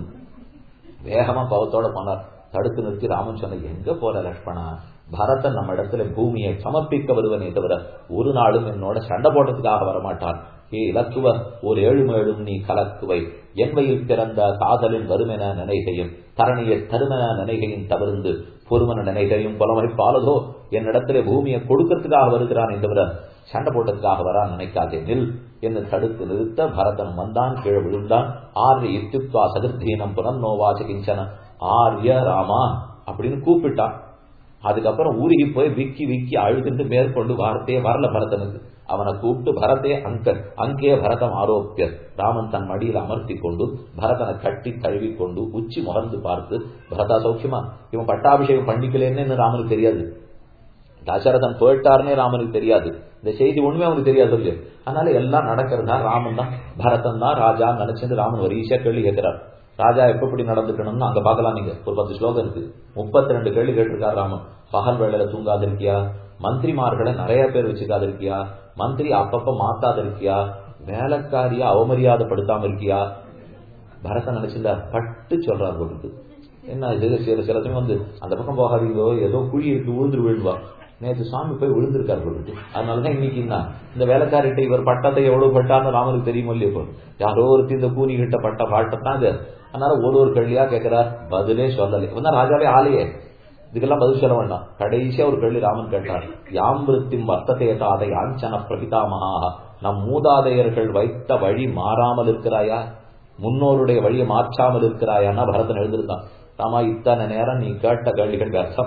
வேகமா பவத்தோட போனார் தடுத்து நிறுத்தி ராமன் சொன்ன எங்க போற லக்ஷ்மணா பரதன் நம்ம இடத்துல பூமியை சமர்ப்பிக்க வருவனே தவிர ஒரு நாளும் என்னோட சண்டை போட்டதுக்காக வரமாட்டான் ஏ இலக்குவ ஒரு ஏழுமேழும் நீ கலக்குவை என்வையில் பிறந்த காதலின் வருமென நினைகையும் தரணியை தருமென நினைகையும் தவிர்ந்து பொறுமன நினைகையும் புலமை பாலதோ என்னிடத்திலே பூமியை கொடுக்கறதுக்காக வருகிறான் தவிர சண்டை போட்டதுக்காக வரான் நினைக்காதே நில் என்று தடுத்து நிறுத்த பரதன் வந்தான் கீழே விழுந்தான் ஆர்ய இத்துத்வா சகிருத்தீனம் புனன்னோவாச்ச கிஞ்சன ஆர்ய ராமா அப்படின்னு கூப்பிட்டான் அதுக்கப்புறம் ஊருகி போய் விக்கி விக்கி அழுதுட்டு மேற்கொண்டு வார்த்தையே வரல பரதனுக்கு அவனை கூப்பிட்டு பரதே அங்க அங்கே பரதம் ஆரோப்பிய ராமன் தன் மடியில் அமர்த்தி கொண்டு பரதனை கட்டி தழுவி கொண்டு உச்சி முகர்ந்து பார்த்து பரதா சௌக்கியமா இவன் பட்டாபிஷேகம் பண்ணிக்கலன்னு ராமனுக்கு தெரியாது தசரதன் போயிட்டாருன்னே ராமனுக்கு தெரியாது இந்த செய்தி ஒண்ணுமே அவனுக்கு தெரியாது இல்லையோ அதனால எல்லாம் நடக்கிறதா ராமன் தான் பரதன் தான் ராஜா நினைச்சிருந்து ராமன் ஒரு ஈஸியா கேள்வி கேட்கிறார் ராஜா எப்படி நடந்துக்கணும்னு அங்க பாக்கலாம் நீங்க ஒரு பத்து ஸ்லோகம் இருக்கு முப்பத்தி ரெண்டு கேள்வி கேட்டிருக்காரு ராமன் பகல் வேளையில தூங்காது இருக்கியா மந்திரிமார்களை நிறைய பேர் வச்சுக்காது இருக்கியா மந்திரி அப்பப்ப மாத்தாத இருக்கியா வேலைக்காரியா அவமரியாதைப்படுத்தாம இருக்கியா பரதன் நினைச்சிருந்தா பட்டு சொல்றாரு போட்டுக்கு என்ன இது சில சில சமயம் வந்து அந்த பக்கம் போகாதீங்கோ ஏதோ குழி இருக்கு விழுந்துரு விழுவா நேற்று சாமி போய் விழுந்திருக்காரு போட்டுட்டு அதனாலதான் இன்னைக்கு என்ன இந்த வேலைக்காரிட்ட இவர் பட்டத்தை எவ்வளவு பட்டான்னு ராமனுக்கு தெரியுமோ இல்லையோ இப்போ யாரோ ஒருத்தி இந்த கூனி கிட்ட பட்ட பாட்டத்தான் அது அதனால ஒரு ஒரு கேள்வியா கேட்கிறார் பதிலே சொல்லலை இவன் ராஜாவே ஆலையே இதுக்கெல்லாம் பதில் சொல்ல வேண்டாம் கடைசியா ஒரு கேள்வி ராமன் கேட்டார் யாம்பிருத்தின் வர்த்தத்தை தாதை ஆஞ்சன பிரபிதாமகா நம் மூதாதையர்கள் வைத்த வழி மாறாமல் இருக்கிறாயா முன்னோருடைய வழியை மாற்றாமல் இருக்கிறாயான்னா பரதன் எழுந்திருந்தான் ராமா இத்தனை நேரம் நீ கேட்ட கேள்விகள் அர்த்தம்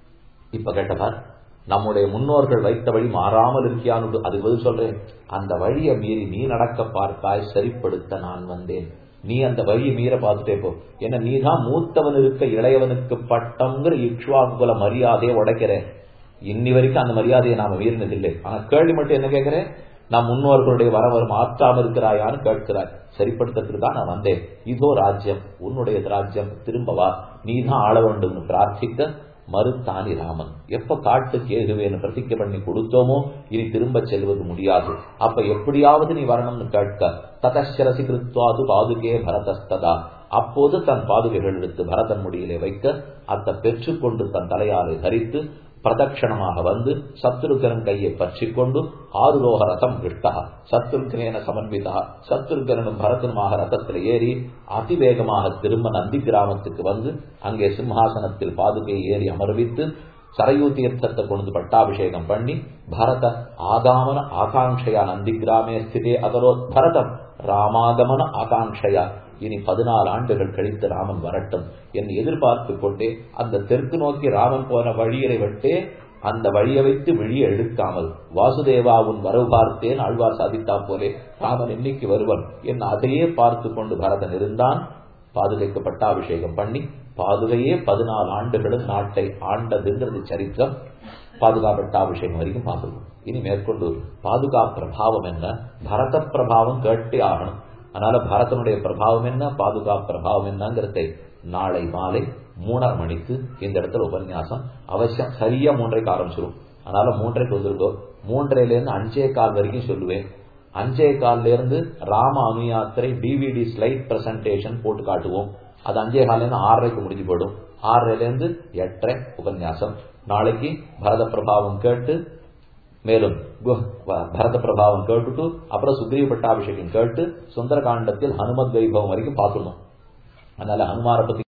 இப்ப கேட்டபார் நம்முடைய முன்னோர்கள் வைத்த வழி மாறாமல் இருக்கியான்னு அது பதில் சொல்றேன் அந்த வழியை மீறி நீ நடக்க பார்த்தாய் சரிப்படுத்த நான் வந்தேன் நீ அந்த வழியை மீற பார்த்துட்டே போ ஏன்னா நீ தான் மூத்தவன் இருக்க இளையவனுக்கு பட்டம்ங்கிற இக்ஷுவாகுல மரியாதையை உடைக்கிற இன்னி வரைக்கும் அந்த மரியாதையை நாம மீறினதில்லை ஆனா கேள்வி மட்டும் என்ன கேட்கிறேன் நான் முன்னோர்களுடைய வரவர் மாற்றாம இருக்கிறாயான்னு கேட்கிறாய் சரிப்படுத்துறதுக்கு தான் நான் வந்தேன் இதோ ராஜ்யம் உன்னுடைய ராஜ்யம் திரும்பவா நீ தான் ஆள வேண்டும் பிரார்த்திக்க மறுத்தானி ராமன் எப்ப காட்டுக்கு ஏகுவேன்னு பிரதிக்க பண்ணி கொடுத்தோமோ இனி திரும்ப செல்வது முடியாது அப்ப எப்படியாவது நீ வரணும்னு கேட்க ததரசி கிருத்வாது பாதுகே பரதஸ்ததா அப்போது தன் பாதுகைகள் எடுத்து பரதன் முடியிலே வைக்க அத்தை பெற்றுக்கொண்டு தன் தலையாலை தரித்து பிரதட்சணமாக வந்து சத்ருகரன் கையை பற்றி கொண்டு ஆறுலோக ரதம் விட்டா சத்ருகனேன சமன்விதா சத்ருகனும் பரதனுமாக ரதத்தில் ஏறி அதிவேகமாக திரும்ப நந்தி கிராமத்துக்கு வந்து அங்கே சிம்ஹாசனத்தில் பாதுகையை ஏறி அமர்வித்து சரையூ தீர்த்தத்தை கொண்டு பட்டாபிஷேகம் பண்ணி பரத ஆகாமன ஆகாங்கையா நந்தி கிராமே ஸ்திதே அதரோ பரதம் ராமாகமன ஆகாங்கையா இனி பதினாலு ஆண்டுகள் கழித்து ராமன் வரட்டும் என்று எதிர்பார்த்து கொண்டே அந்த தெற்கு நோக்கி ராமன் போன வழியை விட்டே அந்த வழியை வைத்து விழியை எடுக்காமல் வாசுதேவா உன் வரவு பார்த்தேன் ஆழ்வார் சாதித்தா போலே ராமன் இன்னைக்கு வருவன் என் அதையே பார்த்து கொண்டு பரதன் இருந்தான் பாதுகைக்கு பட்டாபிஷேகம் பண்ணி பாதுகையே பதினாலு ஆண்டுகளும் நாட்டை ஆண்டதுங்கிறது சரித்திரம் பாதுகா பட்டாபிஷேகம் வரைக்கும் பார்க்கணும் இனி மேற்கொண்டு பாதுகா பிரபாவம் என்ன பரத பிரபாவம் கேட்டே ஆகணும் அதனால பரதனுடைய பிரபாவம் என்ன பாதுகா பிரபாவம் என்னங்கிறதை நாளை மாலை மூணரை மணிக்கு இந்த இடத்துல உபன்யாசம் அவசியம் சரியா மூன்றைக்கு ஆரம்பிச்சிடும் அதனால மூன்றைக்கு வந்திருக்கோம் மூன்றையில இருந்து அஞ்சே கால் வரைக்கும் சொல்லுவேன் அஞ்சே கால்ல இருந்து ராம அனுயாத்திரை டிவிடி ஸ்லைட் பிரசன்டேஷன் போட்டு காட்டுவோம் அது அஞ்சே கால்ல இருந்து ஆறரைக்கு முடிஞ்சு போயிடும் ஆறரைல இருந்து எட்டரை உபன்யாசம் நாளைக்கு பரத பிரபாவம் கேட்டு மேலும் பரத பிரபாவம் கேட்டுட்டு அப்புறம் சுக்ரீவ பட்டாபிஷேகம் கேட்டு சுந்தரகாண்டத்தில் ஹனுமத் வைபவம் வரைக்கும் பார்க்கணும் அதனால ஹனுமாரை பத்தி